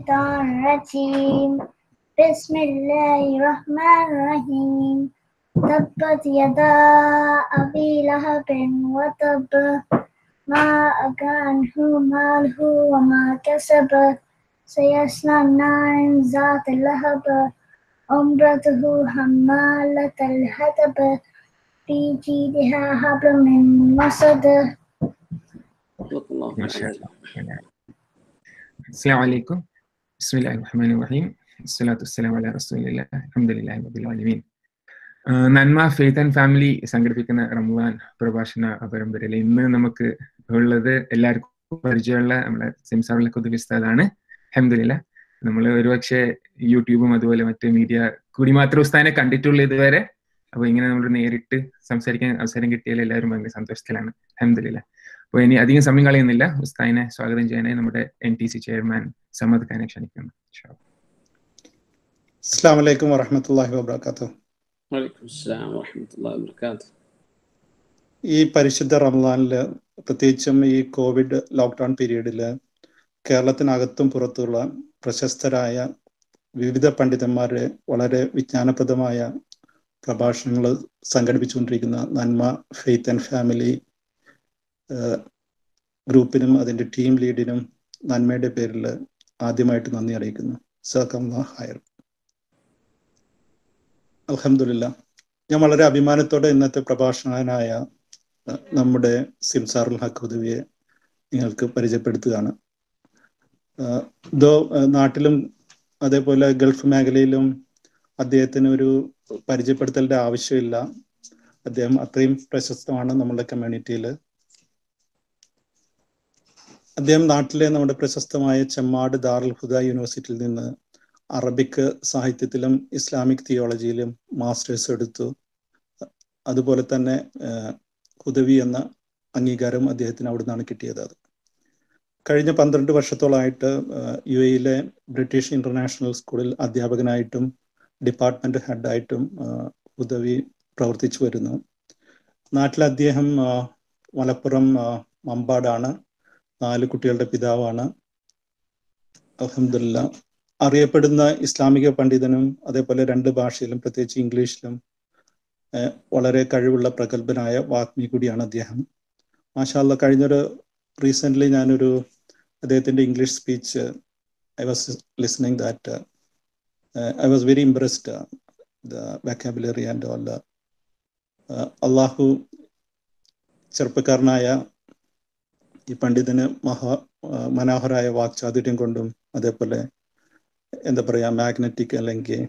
الشيطان الرجيم بسم الله الرحمن الرحيم تبت يدا أبي لهب وتب ما أغنى عنه ماله وما كسب سيصلى نارا ذات لهب امرأته حمالة الحطب في جيدها حبل من مسد صدق الله ما شاء الله السلام عليكم بسم الله الرحمن الرحيم الصلاة والسلام على رسول الله الحمد لله رب العالمين ആഹ് നന്മ faith and family സംഘടിപ്പിക്കുന്ന റംസാൻ പ്രഭാഷണ പരമ്പരയിൽ ഇന്ന് നമുക്ക് ഉള്ളത് എല്ലാവർക്കും പരിചയമുള്ള നമ്മുടെ സിംസാറുള്ള കുതുബിസ്താദാണ് അഹമ്മദില്ല നമ്മൾ ഒരുപക്ഷെ യൂട്യൂബും അതുപോലെ മറ്റ് മീഡിയ കൂടി മാത്രം ഉസ്താനെ കണ്ടിട്ടുള്ളൂ ഇതുവരെ അപ്പൊ ഇങ്ങനെ നമ്മൾ നേരിട്ട് സംസാരിക്കാൻ അവസരം കിട്ടിയാൽ എല്ലാവരും ഭയങ്കര സന്തോഷത്തിലാണ് അഹമ്മദില്ല അപ്പോൾ ഇനി അധികം സമയം കളയുന്നില്ല ഉസ്താദിനെ സ്വാഗതം ചെയ്യാനായി നമ്മുടെ N T C chairman Samad ഖാനെ ക്ഷണിക്കുന്നു ഇൻഷാ അല്ലാ. അസ്സാം വലൈക്കും വറഹമത്തല്ലാഹി വബർക്കാത്തു വലൈക്കും അസ്സലാം വറഹമത്തുള്ളാഹി വബറകാതുഹു ഈ പരിശുദ്ധ റംസാനിൽ പ്രത്യേകിച്ചും ഈ കോവിഡ് ലോക്ക്ഡൗൺ പീരീഡിൽ കേരളത്തിനകത്തും പുറത്തുള്ള പ്രശസ്തരായ വിവിധ പണ്ഡിതന്മാരെ വളരെ വിജ്ഞാനപ്രദമായ പ്രഭാഷണങ്ങൾ സംഘടിപ്പിച്ചുകൊണ്ടിരിക്കുന്ന നന്മ ഫെയ്ത്ത് ആൻഡ് ഫാമിലി ഗ്രൂപ്പിനും അതിൻ്റെ ടീം ലീഡിനും നന്മയുടെ പേരിൽ ആദ്യമായിട്ട് നന്ദി അറിയിക്കുന്നു സഖം ഹയർ അലഹമില്ല ഞാൻ വളരെ അഭിമാനത്തോടെ ഇന്നത്തെ പ്രഭാഷകനായ അഹ്, നമ്മുടെ സിംസാറുൽ ഹക്ക് ഹുദവിയെ നിങ്ങൾക്ക് പരിചയപ്പെടുത്തുകയാണ് ആഹ്, ഇതോ ആഹ്, നാട്ടിലും അതേപോലെ ഗൾഫ് മേഖലയിലും അദ്ദേഹത്തിന് ഒരു പരിചയപ്പെടുത്തലിന്റെ ആവശ്യമില്ല അദ്ദേഹം അത്രയും പ്രശസ്തമാണ് നമ്മുടെ കമ്മ്യൂണിറ്റിയിൽ അദ്ദേഹം നാട്ടിലെ നമ്മുടെ പ്രശസ്തമായ ചെമ്മാട് ദാറുൽ ഹുദ യൂണിവേഴ്സിറ്റിയിൽ നിന്ന് അറബിക് സാഹിത്യത്തിലും ഇസ്ലാമിക് തിയോളജിയിലും മാസ്റ്റേഴ്സ് എടുത്തു അതുപോലെ തന്നെ ആഹ്, ഹുദവി എന്ന അംഗീകാരം അദ്ദേഹത്തിന് അവിടെ നിന്നാണ് കിട്ടിയത് അത് കഴിഞ്ഞ പന്ത്രണ്ട് വർഷത്തോളമായിട്ട് ആഹ്, യു എയിലെ ബ്രിട്ടീഷ് ഇന്റർനാഷണൽ സ്കൂളിൽ അധ്യാപകനായിട്ടും ഡിപ്പാർട്ട്മെന്റ് ഹെഡായിട്ടും ആഹ്, ഹുദവി പ്രവർത്തിച്ചു വരുന്നു നാട്ടിൽ അദ്ദേഹം ആഹ്, മലപ്പുറം ആഹ്, മമ്പാടാണ് നാല് കുട്ടികളുടെ പിതാവാണ് അലഹമില്ല അറിയപ്പെടുന്ന ഇസ്ലാമിക പണ്ഡിതനും അതേപോലെ രണ്ട് ഭാഷയിലും പ്രത്യേകിച്ച് ഇംഗ്ലീഷിലും ഏഹ്, വളരെ കഴിവുള്ള പ്രഗത്ഭനായ വാഗ്മി കൂടിയാണ് അദ്ദേഹം മാഷാല്ല കഴിഞ്ഞൊരു റീസെൻ്റ്ലി ഞാനൊരു അദ്ദേഹത്തിൻ്റെ English speech I was listening that I was very impressed the vocabulary and all അള്ളാഹു ചെറുപ്പക്കാരനായ ഈ പണ്ഡിതന് മഹാ ആ, മനോഹരായ വാക്ചാതുര്യം കൊണ്ടും അതേപോലെ എന്താ പറയുക മാഗ്നറ്റിക് അല്ലെങ്കിൽ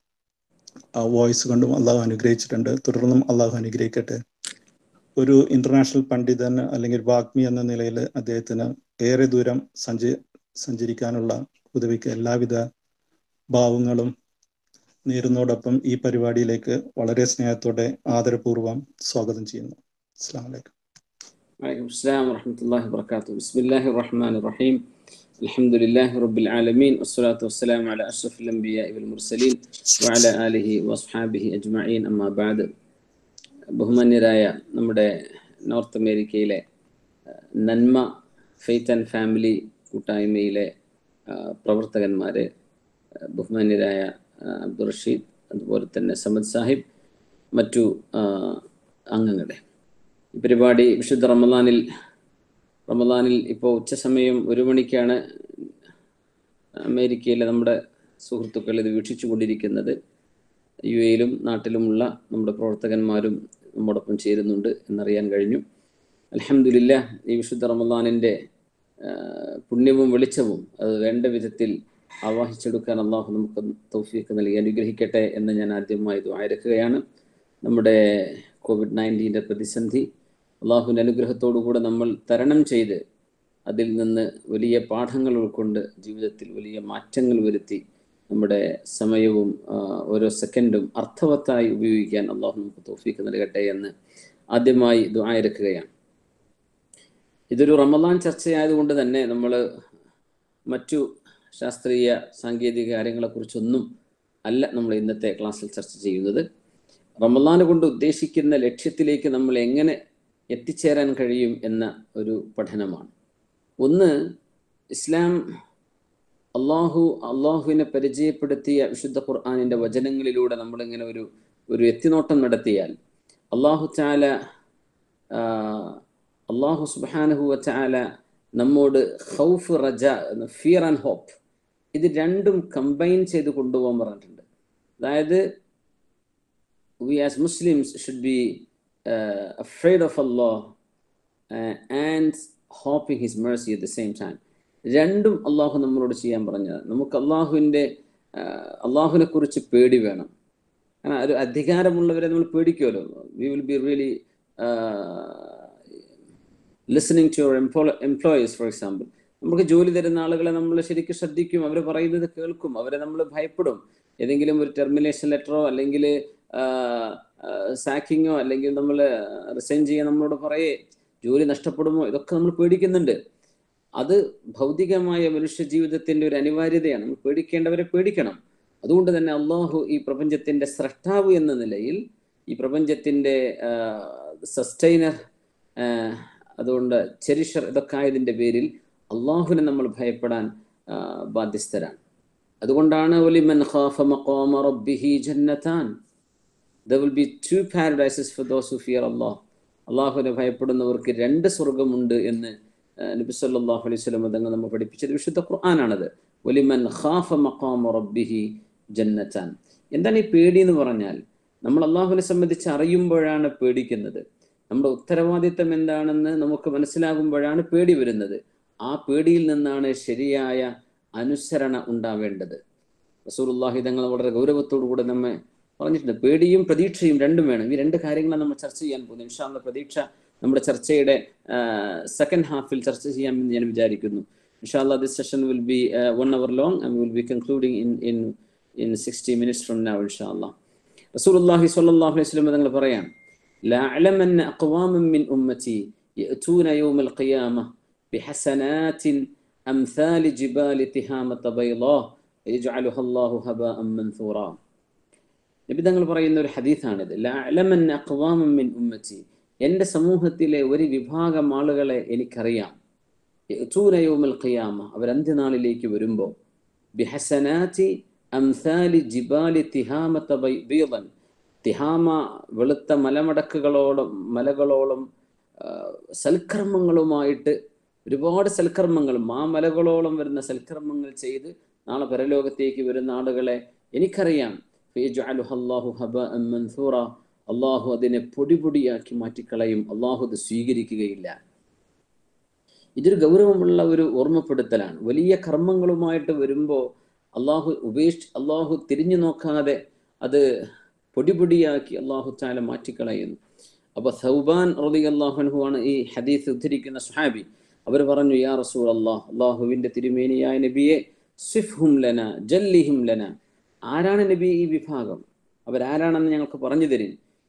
ആ വോയിസ് കൊണ്ടും അള്ളാഹു അനുഗ്രഹിച്ചിട്ടുണ്ട് തുടർന്നും അള്ളാഹു അനുഗ്രഹിക്കട്ടെ ഒരു ഇന്റർനാഷണൽ പണ്ഡിതൻ അല്ലെങ്കിൽ വാഗ്മി എന്ന നിലയിൽ അദ്ദേഹത്തിന് ഏറെ ദൂരം സഞ്ചി സഞ്ചരിക്കാനുള്ള ഉദവിക്ക് എല്ലാവിധ ഭാവങ്ങളും നേരുന്നതോടൊപ്പം ഈ പരിപാടിയിലേക്ക് വളരെ സ്നേഹത്തോടെ ആദരപൂർവ്വം സ്വാഗതം ചെയ്യുന്നു അസ്സാം വലൈക്കും وعليكم السلام ورحمة الله وبركاته بسم الله الرحمن الرحيم الحمد لله رب العالمين والصلاة والسلام على أشرف الأنبياء والمرسلين وعلى آله وأصحابه أجمعين أما بعد ബഹുമാന്യരായ നമ്മുടെ നോർത്ത് അമേരിക്കയിലെ അഹ്, നന്മ ഫെയ്ത്ത് ആൻഡ് ഫാമിലി കൂട്ടായ്മയിലെ അഹ്, പ്രവർത്തകന്മാരെ അഹ്, ബഹുമാന്യരായ അഹ്, അബ്ദുൾ റഷീദ് അതുപോലെ തന്നെ സമദ് സാഹിബ് മറ്റു അഹ്, അംഗങ്ങളെ ഈ പരിപാടി വിശുദ്ധ റമദാനിൽ റമദാനിൽ ഇപ്പോൾ ഉച്ചസമയം ഒരു മണിക്കാണ് അമേരിക്കയിലെ നമ്മുടെ സുഹൃത്തുക്കൾ ഇത് വീക്ഷിച്ചു കൊണ്ടിരിക്കുന്നത് യു എയിലും നാട്ടിലുമുള്ള നമ്മുടെ പ്രവർത്തകന്മാരും നമ്മോടൊപ്പം ചേരുന്നുണ്ട് എന്നറിയാൻ കഴിഞ്ഞു അലഹമില്ല ഈ വിശുദ്ധ റമദാനിൻ്റെ പുണ്യവും വെളിച്ചവും അത് വേണ്ട വിധത്തിൽ ആവാഹിച്ചെടുക്കാൻ അള്ളാഹു നമുക്ക് തൗഫീഖ് നൽകി അനുഗ്രഹിക്കട്ടെ എന്ന് ഞാൻ ആദ്യമായി ദ്വാരക്കുകയാണ് നമ്മുടെ കോവിഡ് നയൻറ്റീൻ്റെ പ്രതിസന്ധി അള്ളാഹുവിൻ്റെ അനുഗ്രഹത്തോടുകൂടെ നമ്മൾ തരണം ചെയ്ത് അതിൽ നിന്ന് വലിയ പാഠങ്ങൾ ഉൾക്കൊണ്ട് ജീവിതത്തിൽ വലിയ മാറ്റങ്ങൾ വരുത്തി നമ്മുടെ സമയവും ആ, ഓരോ സെക്കൻഡും അർത്ഥവത്തായി ഉപയോഗിക്കാൻ അള്ളാഹു നമുക്ക് തോഫീക്ക് നൽകട്ടെ എന്ന് ആദ്യമായി ദ്വായരക്കുകയാണ് ഇതൊരു റമദാൻ ചർച്ചയായതുകൊണ്ട് തന്നെ നമ്മൾ മറ്റു ശാസ്ത്രീയ സാങ്കേതിക കാര്യങ്ങളെക്കുറിച്ചൊന്നും അല്ല നമ്മൾ ഇന്നത്തെ ക്ലാസ്സിൽ ചർച്ച ചെയ്യുന്നത് റമദാന് കൊണ്ട് ഉദ്ദേശിക്കുന്ന ലക്ഷ്യത്തിലേക്ക് നമ്മൾ എങ്ങനെ എത്തിച്ചേരാൻ കഴിയും എന്ന ഒരു പഠനമാണ് ഒന്ന് ഇസ്ലാം അള്ളാഹു അള്ളാഹുവിനെ പരിചയപ്പെടുത്തിയ വിശുദ്ധ ഖുർആാനിന്റെ വചനങ്ങളിലൂടെ നമ്മളിങ്ങനെ ഒരു ഒരു എത്തിനോട്ടം നടത്തിയാൽ അള്ളാഹു ചാല അള്ളാഹു സുബാനഹു ചാല നമ്മോട് ഹൗഫ് റജ ഫിയർ ആൻഡ് ഹോപ്പ് ഇത് രണ്ടും കമ്പൈൻ ചെയ്ത് കൊണ്ടുപോകാൻ പറഞ്ഞിട്ടുണ്ട് അതായത് we as Muslims should be afraid of Allah and hoping his mercy at the same time രണ്ടും അള്ളാഹു നമ്മളോട് ചെയ്യാൻ പറഞ്ഞത് നമുക്ക് അള്ളാഹുവിൻ്റെ അള്ളാഹുവിനെ കുറിച്ച് പേടി വേണം കാരണം ഒരു അധികാരമുള്ളവരെ നമ്മൾ പേടിക്കുമല്ലോ we will be really listening to your employ employees for example നമുക്ക് ജോലി തരുന്ന ആളുകളെ നമ്മൾ ശരിക്കും ശ്രദ്ധിക്കും അവർ പറയുന്നത് കേൾക്കും അവരെ നമ്മൾ ഭയപ്പെടും ഏതെങ്കിലും ഒരു ടെർമിനേഷൻ ലെറ്ററോ അല്ലെങ്കിൽ സാക്കിങ്ങോ അല്ലെങ്കിൽ നമ്മൾ റിസൈൻ ചെയ്യാൻ നമ്മളോട് പറയേ ജോലി നഷ്ടപ്പെടുമോ ഇതൊക്കെ നമ്മൾ പേടിക്കുന്നുണ്ട് അത് ഭൗതികമായ മനുഷ്യ ജീവിതത്തിന്റെ ഒരു അനിവാര്യതയാണ് നമ്മൾ പേടിക്കേണ്ടവരെ പേടിക്കണം അതുകൊണ്ട് തന്നെ അള്ളാഹു ഈ പ്രപഞ്ചത്തിന്റെ സ്രഷ്ടാവ് എന്ന നിലയിൽ ഈ പ്രപഞ്ചത്തിന്റെ സസ്റ്റൈനർ അതുകൊണ്ട് ചെരിഷർ ഇതൊക്കെ ആയതിന്റെ പേരിൽ അള്ളാഹുവിനെ നമ്മൾ ഭയപ്പെടാൻ ബാധ്യസ്ഥരാണ് അതുകൊണ്ടാണ് ഒലിമൻ ഖാഫ മഖാമ റബ്ബിഹി ജന്നതാൻ there will be two paradises for those who fear Allah അള്ളാഹുവിനെ ഭയപ്പെടുന്നവർക്ക് രണ്ട് സ്വർഗമുണ്ട് എന്ന് നബി സല്ലല്ലാഹു അലൈഹി വസല്ലം തങ്ങൾ നമ്മൾ പഠിപ്പിച്ചത് വിശുദ്ധ ഖുർആനാണത് ഒലിമൻ ഖാഫ മഖാമ റബ്ബിഹി ജന്നതാൻ എന്താണ് ഈ പേടി എന്ന് പറഞ്ഞാൽ നമ്മൾ അള്ളാഹുവിനെ സംബന്ധിച്ച് അറിയുമ്പോഴാണ് പേടിക്കുന്നത് നമ്മുടെ ഉത്തരവാദിത്തം എന്താണെന്ന് നമുക്ക് മനസ്സിലാകുമ്പോഴാണ് പേടി വരുന്നത് ആ പേടിയിൽ നിന്നാണ് ശരിയായ അനുസരണ ഉണ്ടാവേണ്ടത് റസൂലുള്ളാഹി തങ്ങൾ വളരെ ഗൗരവത്തോടു കൂടെ നമ്മെ പറഞ്ഞിട്ടുണ്ട് പേടിയും പ്രതീക്ഷയും രണ്ടും വേണം ഈ രണ്ട് കാര്യങ്ങളാണ് നമ്മൾ ചർച്ച ചെയ്യാൻ പോകുന്നത് ഇൻഷാല്ല പ്രതീക്ഷ നമ്മുടെ ചർച്ചയുടെ സെക്കൻഡ് ഹാഫിൽ ചർച്ച ചെയ്യാമെന്ന് ഞാൻ വിചാരിക്കുന്നു ഇൻഷാല്ല this session will be one hour long and will be concluding in in in sixty minutes from now ഇൻഷാല്ല റസൂലുള്ളാഹി സ്വല്ലല്ലാഹു അലൈഹി വസല്ലം തങ്ങൾ പറയാം لأعلمن أقواما من أمتي يأتون يوم القيامة بحسنات أمثال جبال تهامة بيضاء يجعلها الله هباء منثورا നബി തങ്ങൾ പറയുന്ന ഒരു ഹദീഥാണിത് ലഅലമൻ അഖ്വാമൻ മിൻ ഉമ്മത്തി എൻ്റെ സമൂഹത്തിലെ ഒരു വിഭാഗം ആളുകളെ എനിക്കറിയാം യഅ്തൂന യൗമൽ ഖിയാമ അവർ അന്ത്യനാളിലേക്ക് വരുമ്പോൾ ബിഹസനാതി അംസാലി ജിബാലി തിഹാമത ബീദൻ തിഹാമ വെളുത്ത മലമടക്കുകളോളം മലകളോളം സൽക്കർമ്മങ്ങളുമായിട്ട് ഒരുപാട് സൽക്കർമ്മങ്ങളും ആ മലകളോളം വരുന്ന സൽക്കർമ്മങ്ങൾ ചെയ്ത് നാളെ പരലോകത്തേക്ക് വരുന്ന ആളുകളെ എനിക്കറിയാം അള്ളാഹു അതിനെ പൊടിപൊടിയാക്കി മാറ്റിക്കളയും അള്ളാഹു അത് സ്വീകരിക്കുകയില്ല ഇതൊരു ഗൗരവമുള്ള ഒരു ഓർമ്മപ്പെടുത്തലാണ് വലിയ കർമ്മങ്ങളുമായിട്ട് വരുമ്പോൾ അള്ളാഹു ഉപേക്ഷ അള്ളാഹു തിരിഞ്ഞു നോക്കാതെ അത് പൊടിപൊടിയാക്കി അള്ളാഹു താല മാറ്റിക്കളയുന്നു അപ്പൊ സൗബാൻ റതി അള്ളാഹുഹു ആണ് ഈ ഹദീസ് ഉദ്ധരിക്കുന്ന സുഹാബി അവർ പറഞ്ഞു യാ റസൂൽ അള്ളാഹ് അള്ളാഹുവിന്റെ തിരുമേനിയായ നബിയെ സ്വിഫ്ഹും ലന ജല്ലിഹിം ലന ആരാണ് നബി ഈ വിഭാഗം അവരാരാണെന്ന് ഞങ്ങൾക്ക് പറഞ്ഞു തരും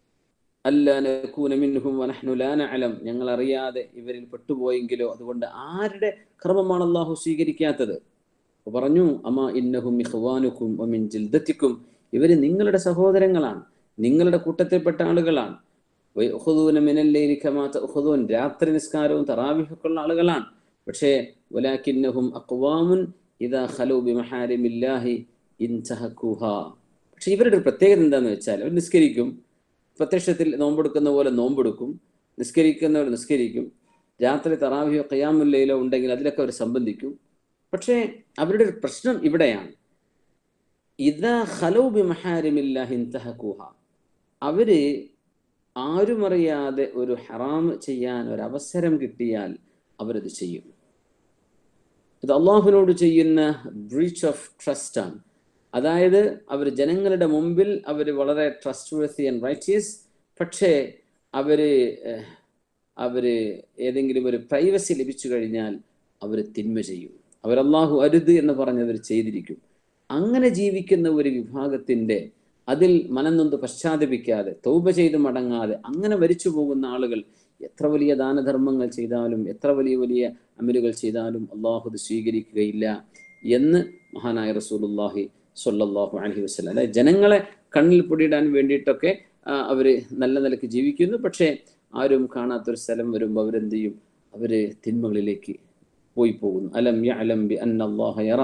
അലം ഞങ്ങൾ അറിയാതെ ഇവരിൽ പെട്ടുപോയെങ്കിലോ അതുകൊണ്ട് ആരുടെ കർമ്മമാണ് അള്ളാഹു സ്വീകരിക്കാത്തത് പറഞ്ഞു അമ ഇന്നഹും ഇഖ്വാനുക്കും ഒമിൻ ജിൽദത്തിക്കും ഇവര് നിങ്ങളുടെ സഹോദരങ്ങളാണ് നിങ്ങളുടെ കൂട്ടത്തിൽപ്പെട്ട ആളുകളാണ് രാത്രി നിസ്കാരവും തറാവിഹൊക്കെയുള്ള ആളുകളാണ് പക്ഷേ വലാക്കിന്നഹും അക്വാമുൻ ഇതാ ഖലു ബിമഹാരിമില്ലാഹി ഇൻതഹക്കുഹ പക്ഷെ ഇവരുടെ ഒരു പ്രത്യേകത എന്താന്ന് വെച്ചാൽ അവർ നിസ്കരിക്കും പ്രത്യക്ഷത്തിൽ നോമ്പെടുക്കുന്ന പോലെ നോമ്പെടുക്കും നിസ്കരിക്കുന്നവർ നിസ്കരിക്കും രാത്രി തറാവിയോ കയ്യാമുല്ലയിലോ ഉണ്ടെങ്കിൽ അതിലൊക്കെ അവർ സംബന്ധിക്കും പക്ഷേ അവരുടെ ഒരു പ്രശ്നം ഇവിടെയാണ് ഇതാ ഖലൗ ബിമഹാരിമില്ലാഹി ഇൻതഹക്കുഹ അവര് ആരുമറിയാതെ ഒരു ഹറാം ചെയ്യാൻ ഒരു അവസരം കിട്ടിയാൽ അവരത് ചെയ്യും ഇത് അള്ളാഹുവിനോട് ചെയ്യുന്ന ബ്രീച്ച് ഓഫ് ട്രസ്റ്റ് ആണ് അതായത് അവർ ജനങ്ങളുടെ മുമ്പിൽ അവർ വളരെ ട്രസ്റ്റ് വർത്തി ആൻഡ് റൈറ്റിയസ് പക്ഷേ അവര് അവര് ഏതെങ്കിലും ഒരു പ്രൈവസി ലഭിച്ചു കഴിഞ്ഞാൽ അവർ തിന്മ ചെയ്യും അവർ അള്ളാഹു അരുത് എന്ന് പറഞ്ഞവർ ചെയ്തിരിക്കും അങ്ങനെ ജീവിക്കുന്ന ഒരു വിഭാഗത്തിന്റെ അതിൽ മനംനൊന്ത് പശ്ചാത്തപിക്കാതെ തൗബ ചെയ്ത് മടങ്ങാതെ അങ്ങനെ മരിച്ചു പോകുന്ന ആളുകൾ എത്ര വലിയ ദാനധർമ്മങ്ങൾ ചെയ്താലും എത്ര വലിയ വലിയ അമലുകൾ ചെയ്താലും അള്ളാഹു അത് സ്വീകരിക്കുകയില്ല എന്ന് മഹാനായ റസൂലുല്ലാഹി സൊല്ലാഹു അലഹി വസ്ലം അതായത് ജനങ്ങളെ കണ്ണിൽ പൊടിയിടാൻ വേണ്ടിയിട്ടൊക്കെ അവര് നല്ല നിലക്ക് ജീവിക്കുന്നു പക്ഷേ ആരും കാണാത്തൊരു സ്ഥലം വരുമ്പോൾ അവരെന്ത് ചെയ്യും അവര് തിന്മകളിലേക്ക് പോയി പോകുന്നു അലം യ അലം ബി അൻ അള്ളാഹ യറ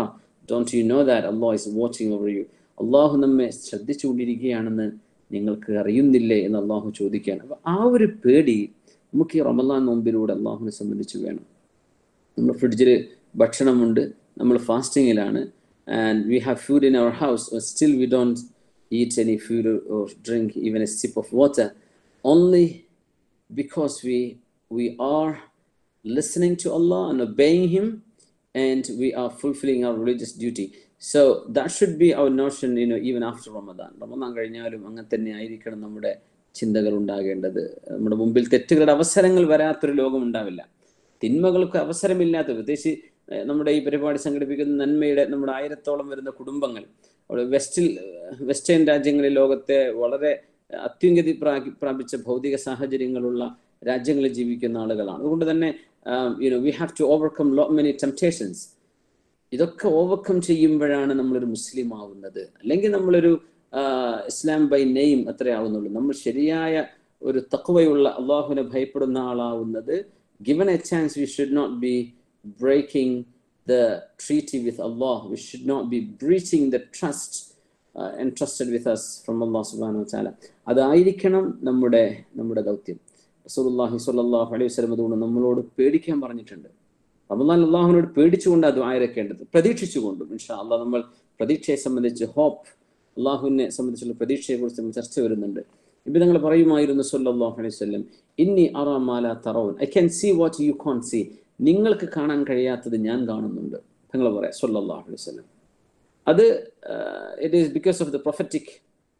don't you know that Allah is watching over you അള്ളാഹു നമ്മെ ശ്രദ്ധിച്ചുകൊണ്ടിരിക്കുകയാണെന്ന് നിങ്ങൾക്ക് അറിയുന്നില്ലേ എന്ന് അള്ളാഹു ചോദിക്കുകയാണ് അപ്പോൾ ആ ഒരു പേടി നമുക്ക് ഈ റമദാൻ നോമ്പിലൂടെ അള്ളാഹുവിനെ സംബന്ധിച്ച് വേണം നമ്മൾ ഫ്രിഡ്ജിൽ ഭക്ഷണമുണ്ട് നമ്മൾ ഫാസ്റ്റിങ്ങിലാണ് and we have food in our house still we don't eat any food or drink even a sip of water only because we we are listening to Allah and obeying Him, and we are fulfilling our religious duty. So that should be our notion, you know, even after Ramadan. Ramadan കഴിഞ്ഞാലും അങ്ങനെ തന്നെ ആയിരിക്കണം നമ്മുടെ ചിന്തകൾ ഉണ്ടാകേണ്ടത് നമ്മുടെ മുമ്പിൽ തെറ്റുകളുടെ അവസരങ്ങൾ വരാത്തൊരു ലോകം ഉണ്ടാവില്ല തിന്മകൾക്ക് അവസരമില്ലാത്ത പ്രത്യേകിച്ച് ഏഹ്, നമ്മുടെ ഈ പരിപാടി സംഘടിപ്പിക്കുന്ന നന്മയുടെ നമ്മുടെ ആയിരത്തോളം വരുന്ന കുടുംബങ്ങൾ അവിടെ വെസ്റ്റിൽ വെസ്റ്റേൺ രാജ്യങ്ങളിൽ ലോകത്തെ വളരെ അത്യുന്നതി പ്രാപി- പ്രാപിച്ച ഭൗതിക സാഹചര്യങ്ങളുള്ള രാജ്യങ്ങളിൽ ജീവിക്കുന്ന ആളുകളാണ് അതുകൊണ്ട് തന്നെ you know we have to overcome so many temptations ഇതൊക്കെ ഓവർകം ചെയ്യുമ്പോഴാണ് നമ്മളൊരു മുസ്ലിം ആവുന്നത് അല്ലെങ്കിൽ നമ്മളൊരു ആ, ഇസ്ലാം ബൈ നെയിം അത്രേ ആവുന്നുള്ളൂ നമ്മൾ ശരിയായ ഒരു തക്വയുള്ള അള്ളാഹുവിനെ ഭയപ്പെടുന്ന ആളാവുന്നത് given a chance we should not be breaking the treaty with Allah we should not be breaching the trust entrusted with us from Allah സുബാനു താല അതായിരിക്കണം നമ്മുടെ നമ്മുടെ ദൗത്യം റസൂലുള്ളാഹി സ്വല്ലല്ലാഹു അലൈഹി വസല്ലം അതുകൊണ്ട് നമ്മളോട് പേടിക്കാൻ പറഞ്ഞിട്ടുണ്ട് റമദാൻ അള്ളാഹുവിനോട് പേടിച്ചുകൊണ്ട് അത് ആയിരക്കേണ്ടത് പ്രതീക്ഷിച്ചുകൊണ്ടും ഇൻഷാ അള്ളാഹ് നമ്മൾ പ്രതീക്ഷയെ സംബന്ധിച്ച് ഹോപ്പ് അള്ളാഹുവിനെ സംബന്ധിച്ചുള്ള പ്രതീക്ഷയെ കുറിച്ച് നമ്മൾ ചർച്ച വരുന്നുണ്ട് ഇപ്പൊ നിങ്ങൾ പറയുമായിരുന്നു സല്ലല്ലാഹു അലൈഹി വസല്ലം ഇന്നി അറാ മാല തറൗൻ I can see what you can't see നിങ്ങൾക്ക് കാണാൻ കഴിയാത്തത് ഞാൻ കാണുന്നുണ്ട് നിങ്ങൾ പറയാം സല്ലല്ലാഹു അലൈഹി വസല്ലം അത് it is because of the prophetic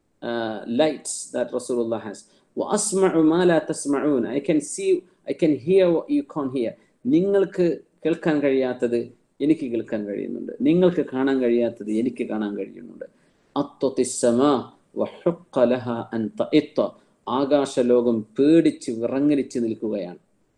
lights that റസൂലുള്ള has وأسمع ما لا تسمعون I can see I can hear what you can't hear നിങ്ങൾക്ക് കേൾക്കാൻ കഴിയാത്തത് എനിക്ക് കേൾക്കാൻ കഴിയുന്നുണ്ട് നിങ്ങൾക്ക് കാണാൻ കഴിയാത്തത് എനിക്ക് കാണാൻ കഴിയുന്നുണ്ട് അത്വത്തി السماء وحق لها أن تئط ആകാശലോകം പേടിച്ച് വിറങ്ങലിച്ച് നിൽക്കുകയാണ്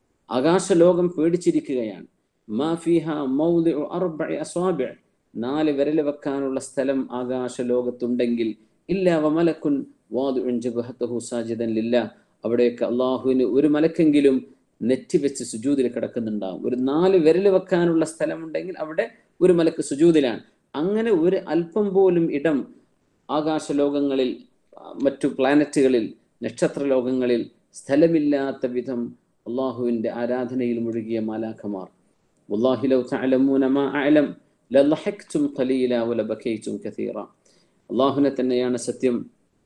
ആകാശലോകം പേടിച്ചിരിക്കുകയാണ് മാ ഫീഹ മൗദിഉ അർബഇ അസ്വാബിഅ നാല് വിരൽ വെക്കാനുള്ള സ്ഥലം ആകാശലോകത്തുണ്ടെങ്കിൽ ഇല്ല വമലക്കുൻ വാദിഉൻ ജബ്ഹതഹു സാജിദൻ ലില്ലാ അവിടെയൊക്കെ അള്ളാഹുവിന് ഒരു മലക്കെങ്കിലും നെറ്റി വെച്ച് സുജൂദിൽ കിടക്കുന്നുണ്ടാവും ഒരു നാല് വിരൽ വെക്കാനുള്ള സ്ഥലമുണ്ടെങ്കിൽ അവിടെ ഒരു മലക്ക് സുജൂദിലാണ് അങ്ങനെ ഒരു അല്പം പോലും ഇടം ആകാശലോകങ്ങളിൽ ആ, മറ്റു പ്ലാനറ്റുകളിൽ നക്ഷത്ര ലോകങ്ങളിൽ സ്ഥലമില്ലാത്ത വിധം അള്ളാഹുവിൻ്റെ ആരാധനയിൽ മുഴുകിയ മാലാഖമാർ والله لو تعلمون ما أعلم لضحكتم قليلا ولبكيتم كثيرا അള്ളാഹുവിനെ തന്നെയാണ് സത്യം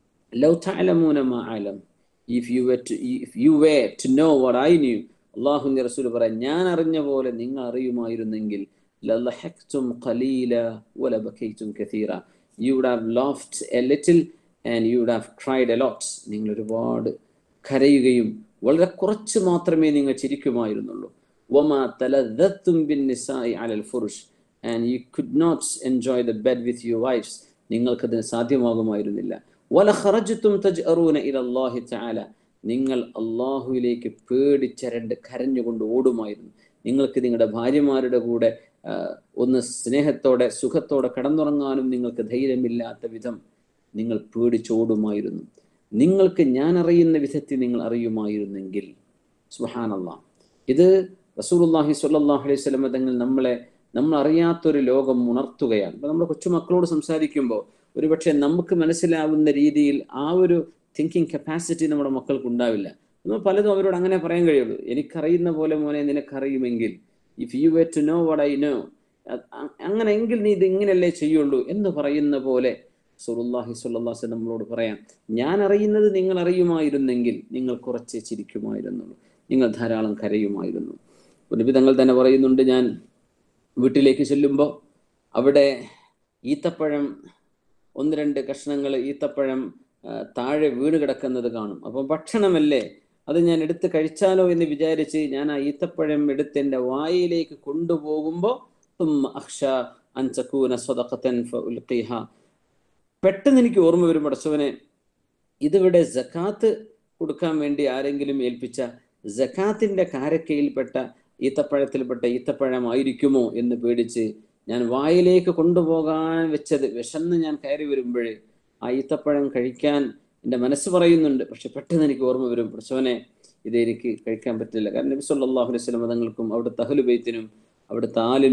ലൗ തഅലമൂന മാ അലം if you were to if you were to know what I knew അള്ളാഹുവിൻ്റെ റസൂൽ പറയാം ഞാൻ അറിഞ്ഞ പോലെ നിങ്ങൾ അറിയുമായിരുന്നെങ്കിൽ ലളഹക്തും ഖലീല വലബക്കൈതും കഥീറ you would have laughed a little and you would have cried a lot നിങ്ങൾ ഒരുപാട് കരയുകയും വളരെ കുറച്ച് മാത്രമേ നിങ്ങൾ ചിരിക്കുമായിരുന്നുള്ളൂ وما تلذذتم بالنساء على الفرش and you could not enjoy the bed with your wives നിങ്ങൾക്കതിന് സാധ്യമാകുമായിരുന്നില്ല വല ഖറജ്തും തജ്അറൂന ഇല അല്ലാഹി തആല നിങ്ങൾ അള്ളാഹുവിലേക്ക് പേടിച്ചരണ്ട് കരഞ്ഞുകൊണ്ട് ഓടുമായിരുന്നു നിങ്ങൾക്ക് നിങ്ങളുടെ ഭാര്യമാരുടെ കൂടെ ആ, ഒന്ന് സ്നേഹത്തോടെ സുഖത്തോടെ കടന്നുറങ്ങാനും നിങ്ങൾക്ക് ധൈര്യമില്ലാത്ത വിധം നിങ്ങൾ പേടിച്ചോടുമായിരുന്നു നിങ്ങൾക്ക് ഞാൻ അറിയുന്ന വിധത്തിൽ നിങ്ങൾ അറിയുമായിരുന്നെങ്കിൽ സുഹാനല്ലാ ഇത് റസൂലുള്ളാഹി സ്വല്ലല്ലാഹു അലൈഹി വസല്ലം തങ്ങൾ നമ്മളെ നമ്മൾ അറിയാത്തൊരു ലോകം ഉണർത്തുകയാണ് ഇപ്പൊ നമ്മുടെ കൊച്ചുമക്കളോട് സംസാരിക്കുമ്പോൾ ഒരുപക്ഷെ നമുക്ക് മനസ്സിലാവുന്ന രീതിയിൽ ആ ഒരു തിങ്കിങ് കപ്പാസിറ്റി നമ്മുടെ മക്കൾക്ക് ഉണ്ടാവില്ല നമ്മൾ പലതും അവരോട് അങ്ങനെ പറയാൻ കഴിയുള്ളൂ എനിക്കറിയുന്ന പോലെ മോനെ നിനക്കറിയുമെങ്കിൽ if you were to know what I know അങ്ങനെയെങ്കിൽ നീ ഇത് ഇങ്ങനെയല്ലേ ചെയ്യുള്ളൂ എന്ന് പറയുന്ന പോലെ സുറുല്ലാഹി സുല്ലാസ് നമ്മളോട് പറയാം ഞാൻ അറിയുന്നത് നിങ്ങൾ അറിയുമായിരുന്നെങ്കിൽ നിങ്ങൾ കുറച്ച് ചിരിക്കുമായിരുന്നുള്ളൂ നിങ്ങൾ ധാരാളം കരയുമായിരുന്നു നബി തങ്ങൾ തന്നെ പറയുന്നുണ്ട് ഞാൻ വീട്ടിലേക്ക് ചെല്ലുമ്പോൾ അവിടെ ഈത്തപ്പഴം ഒന്ന് രണ്ട് കഷ്ണങ്ങൾ ഈത്തപ്പഴം ആ, താഴെ വീണ് കിടക്കുന്നത് കാണും അപ്പം ഭക്ഷണമല്ലേ അത് ഞാൻ എടുത്ത് കഴിച്ചാലോ എന്ന് വിചാരിച്ച് ഞാൻ ആ ഈത്തപ്പഴം എടുത്ത് എൻ്റെ വായിലേക്ക് കൊണ്ടുപോകുമ്പോൾ അക്ഷ അൻചക്കൂന സ്വതക്കത്തൻ ഫഉൽഖിഹ പെട്ടെന്ന് എനിക്ക് ഓർമ്മ വരും പടച്ചവനെ ഇതിവിടെ ജക്കാത്ത് കൊടുക്കാൻ വേണ്ടി ആരെങ്കിലും ഏൽപ്പിച്ച ജക്കാത്തിന്റെ കാരക്കയിൽപ്പെട്ട ഈത്തപ്പഴത്തിൽപ്പെട്ട ഈത്തപ്പഴമായിരിക്കുമോ എന്ന് പേടിച്ച് ഞാൻ വായിലേക്ക് കൊണ്ടുപോകാൻ വെച്ചത് വിശന്ന് ഞാൻ കയറി വരുമ്പോഴേ ആ ഈത്തപ്പഴം കഴിക്കാൻ എൻ്റെ മനസ്സ് പറയുന്നുണ്ട് പക്ഷെ പെട്ടെന്ന് എനിക്ക് ഓർമ്മ വരും പ്രസവനെ ഇത് എനിക്ക് കഴിക്കാൻ പറ്റില്ല കാരണം നബി സല്ലല്ലാഹു അലൈഹി വസല്ലം തങ്ങൾക്കും അവിടുത്തെ അഹ്ലുബൈത്തിനും അവിടുത്തെ ആലിനും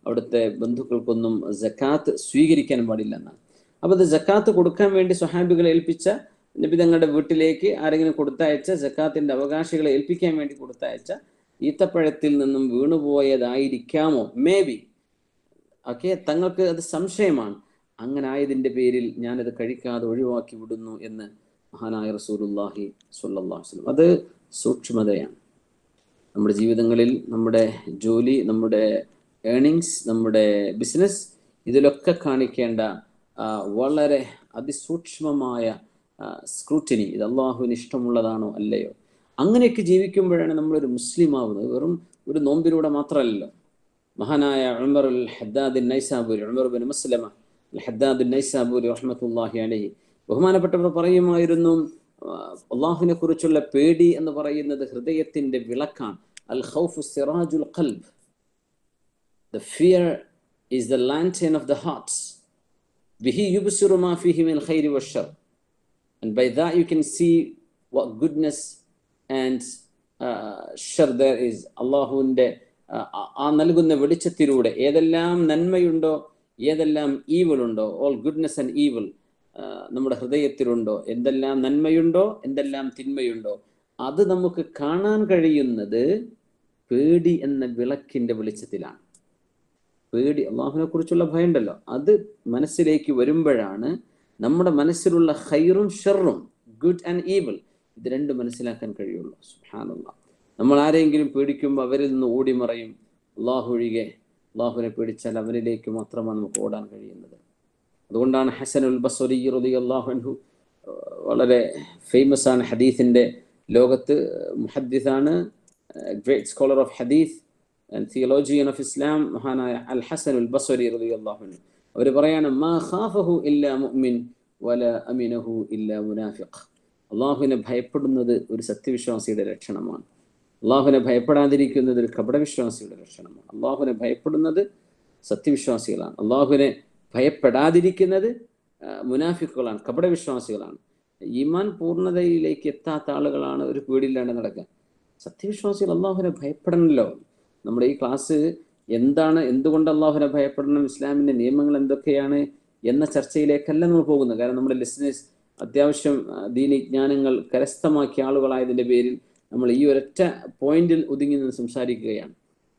അവിടുത്തെ ബന്ധുക്കൾക്കൊന്നും ജക്കാത്ത് സ്വീകരിക്കാൻ പാടില്ല എന്നാണ് അപ്പോൾ അത് ജക്കാത്ത് കൊടുക്കാൻ വേണ്ടി സ്വഹാബികളെ ഏൽപ്പിച്ച നബി തങ്ങളുടെ വീട്ടിലേക്ക് ആരെങ്കിലും കൊടുത്തയച്ച ജക്കാത്തിന്റെ അവകാശികളെ ഏൽപ്പിക്കാൻ വേണ്ടി കൊടുത്തയച്ച ഈത്തപ്പഴത്തിൽ നിന്നും വീണുപോയതായിരിക്കാമോ മേ ബി ഓക്കെ തങ്ങൾക്ക് അത് സംശയമാണ് അങ്ങനെ ആയതിന്റെ പേരിൽ ഞാനത് കഴിക്കാതെ ഒഴിവാക്കി വിടുന്നു എന്ന് മഹാനായ റസൂലുല്ലാഹി സ്വല്ലല്ലാഹു അലൈഹി വസല്ലം അത് സൂക്ഷ്മതയാണ് നമ്മുടെ ജീവിതങ്ങളിൽ നമ്മുടെ ജോലി നമ്മുടെ ഏണിങ്സ് നമ്മുടെ ബിസിനസ് ഇതിലൊക്കെ കാണിക്കേണ്ട ആ, വളരെ അതിസൂക്ഷ്മമായ സ്ക്രൂട്ടിനി ഇത് അള്ളാഹുവിന് ഇഷ്ടമുള്ളതാണോ അല്ലയോ അങ്ങനെയൊക്കെ ജീവിക്കുമ്പോഴാണ് നമ്മളൊരു മുസ്ലിം ആവുന്നത് വെറും ഒരു നോമ്പിലൂടെ മാത്രമല്ലല്ലോ മഹാനായ ഉമർ ഉൽ ഹദ്ദാദിൻ നൈസാബൂരി ഉമർ ബിൻ മുസ്ലമ അൽ ഹദ്ദാദിൻ നൈസാബൂരി റഹ്മത്തുല്ലാഹി അലൈഹി ബഹുമാനപ്പെട്ടവർ പറയുമായിരുന്നു അള്ളാഹുവിനെ കുറിച്ചുള്ള പേടി എന്ന് പറയുന്നത് ഹൃദയത്തിന്റെ വിളക്കാണ് അൽ ഖൗഫു Sirajul ഖൽബ് The fear is the lantern of the hearts. Bihi yubsiru ma fihi min khayri wa shar. And by that you can see what goodness and uh, shar there is. അള്ളാഹുവിൻ്റെ ആ നൽകുന്ന വെളിച്ചത്തിലൂടെ ഏതെല്ലാം നന്മയുണ്ടോ ഏതെല്ലാം ഈവിൾ ഉണ്ടോ ഓൾ ഗുഡ്നെസ് ആൻഡ് ഈവിൾ നമ്മുടെ ഹൃദയത്തിലുണ്ടോ എന്തെല്ലാം നന്മയുണ്ടോ എന്തെല്ലാം തിന്മയുണ്ടോ അത് നമുക്ക് കാണാൻ കഴിയുന്നത് പേടി എന്ന വിളക്കിന്റെ വെളിച്ചത്തിലാണ് പേടി അള്ളാഹുവിനെ കുറിച്ചുള്ള ഭയമുണ്ടല്ലോ അത് മനസ്സിലേക്ക് വരുമ്പോഴാണ് നമ്മുടെ മനസ്സിലുള്ള ഹൈറും ഷെറും ഗുഡ് ആൻഡ് ഈവിൾ ഇത് രണ്ടും മനസ്സിലാക്കാൻ കഴിയുള്ളൂ സുഹാനുള്ള നമ്മൾ ആരെങ്കിലും പേടിക്കുമ്പോൾ അവരിൽ നിന്ന് ഓടി മറയും അള്ളാഹു ഒഴികെ അള്ളാഹുവിനെ പേടിച്ചാൽ അവരിലേക്ക് മാത്രമാണ് നമുക്ക് ഓടാൻ കഴിയുന്നത് അതുകൊണ്ടാണ് ഹസനുൽ ബസ്വരി റലി അള്ളാഹു അൻഹു വളരെ ഫേമസ് ആണ് ഹദീസിന്റെ ലോകത്ത് മുഹദ്ദിസാണ് great scholar of hadith and theologian of Islam മഹാനായ അൽ ഹസനുൽ ബസ്വരി റലി അള്ളാഹു അൻഹു അവർ പറയാണ് മാ ഖാഫഹു ഇല്ല മുഅ്മിൻ വല അമിനഹു ഇല്ല മുനാഫിഖ് അള്ളാഹുവിനെ ഭയപ്പെടുന്നത് ഒരു സത്യവിശ്വാസിയുടെ ലക്ഷണമാണ് അള്ളാഹുവിനെ ഭയപ്പെടാതിരിക്കുന്നത് ഒരു കപടവിശ്വാസിയുടെ ലക്ഷണമാണ് അള്ളാഹുവിനെ ഭയപ്പെടുന്നത് സത്യവിശ്വാസികളാണ് അള്ളാഹുവിനെ ഭയപ്പെടാതിരിക്കുന്നത് ആ, മുനാഫിക്കുകളാണ് കപടവിശ്വാസികളാണ് ഈമാൻ പൂർണ്ണതയിലേക്ക് എത്താത്ത ആളുകളാണ് ഒരു പേടിയില്ലാണ്ട് നടക്കാൻ സത്യവിശ്വാസികൾ അള്ളാഹുവിനെ ഭയപ്പെടണമല്ലോ നമ്മുടെ ഈ ക്ലാസ് എന്താണ് എന്തുകൊണ്ട് അള്ളാഹുവിനെ ഭയപ്പെടണം ഇസ്ലാമിന്റെ നിയമങ്ങൾ എന്തൊക്കെയാണ് എന്ന ചർച്ചയിലേക്കല്ല നമ്മൾ പോകുന്നത് കാരണം നമ്മുടെ ലിസണേഴ്സ് അത്യാവശ്യം ആ, ദീനി ജ്ഞാനങ്ങൾ കരസ്ഥമാക്കിയ ആളുകളായതിന്റെ പേരിൽ നമ്മൾ ഈ ഒരൊറ്റ പോയിന്റിൽ ഒതുങ്ങി നിന്ന് സംസാരിക്കുകയാണ്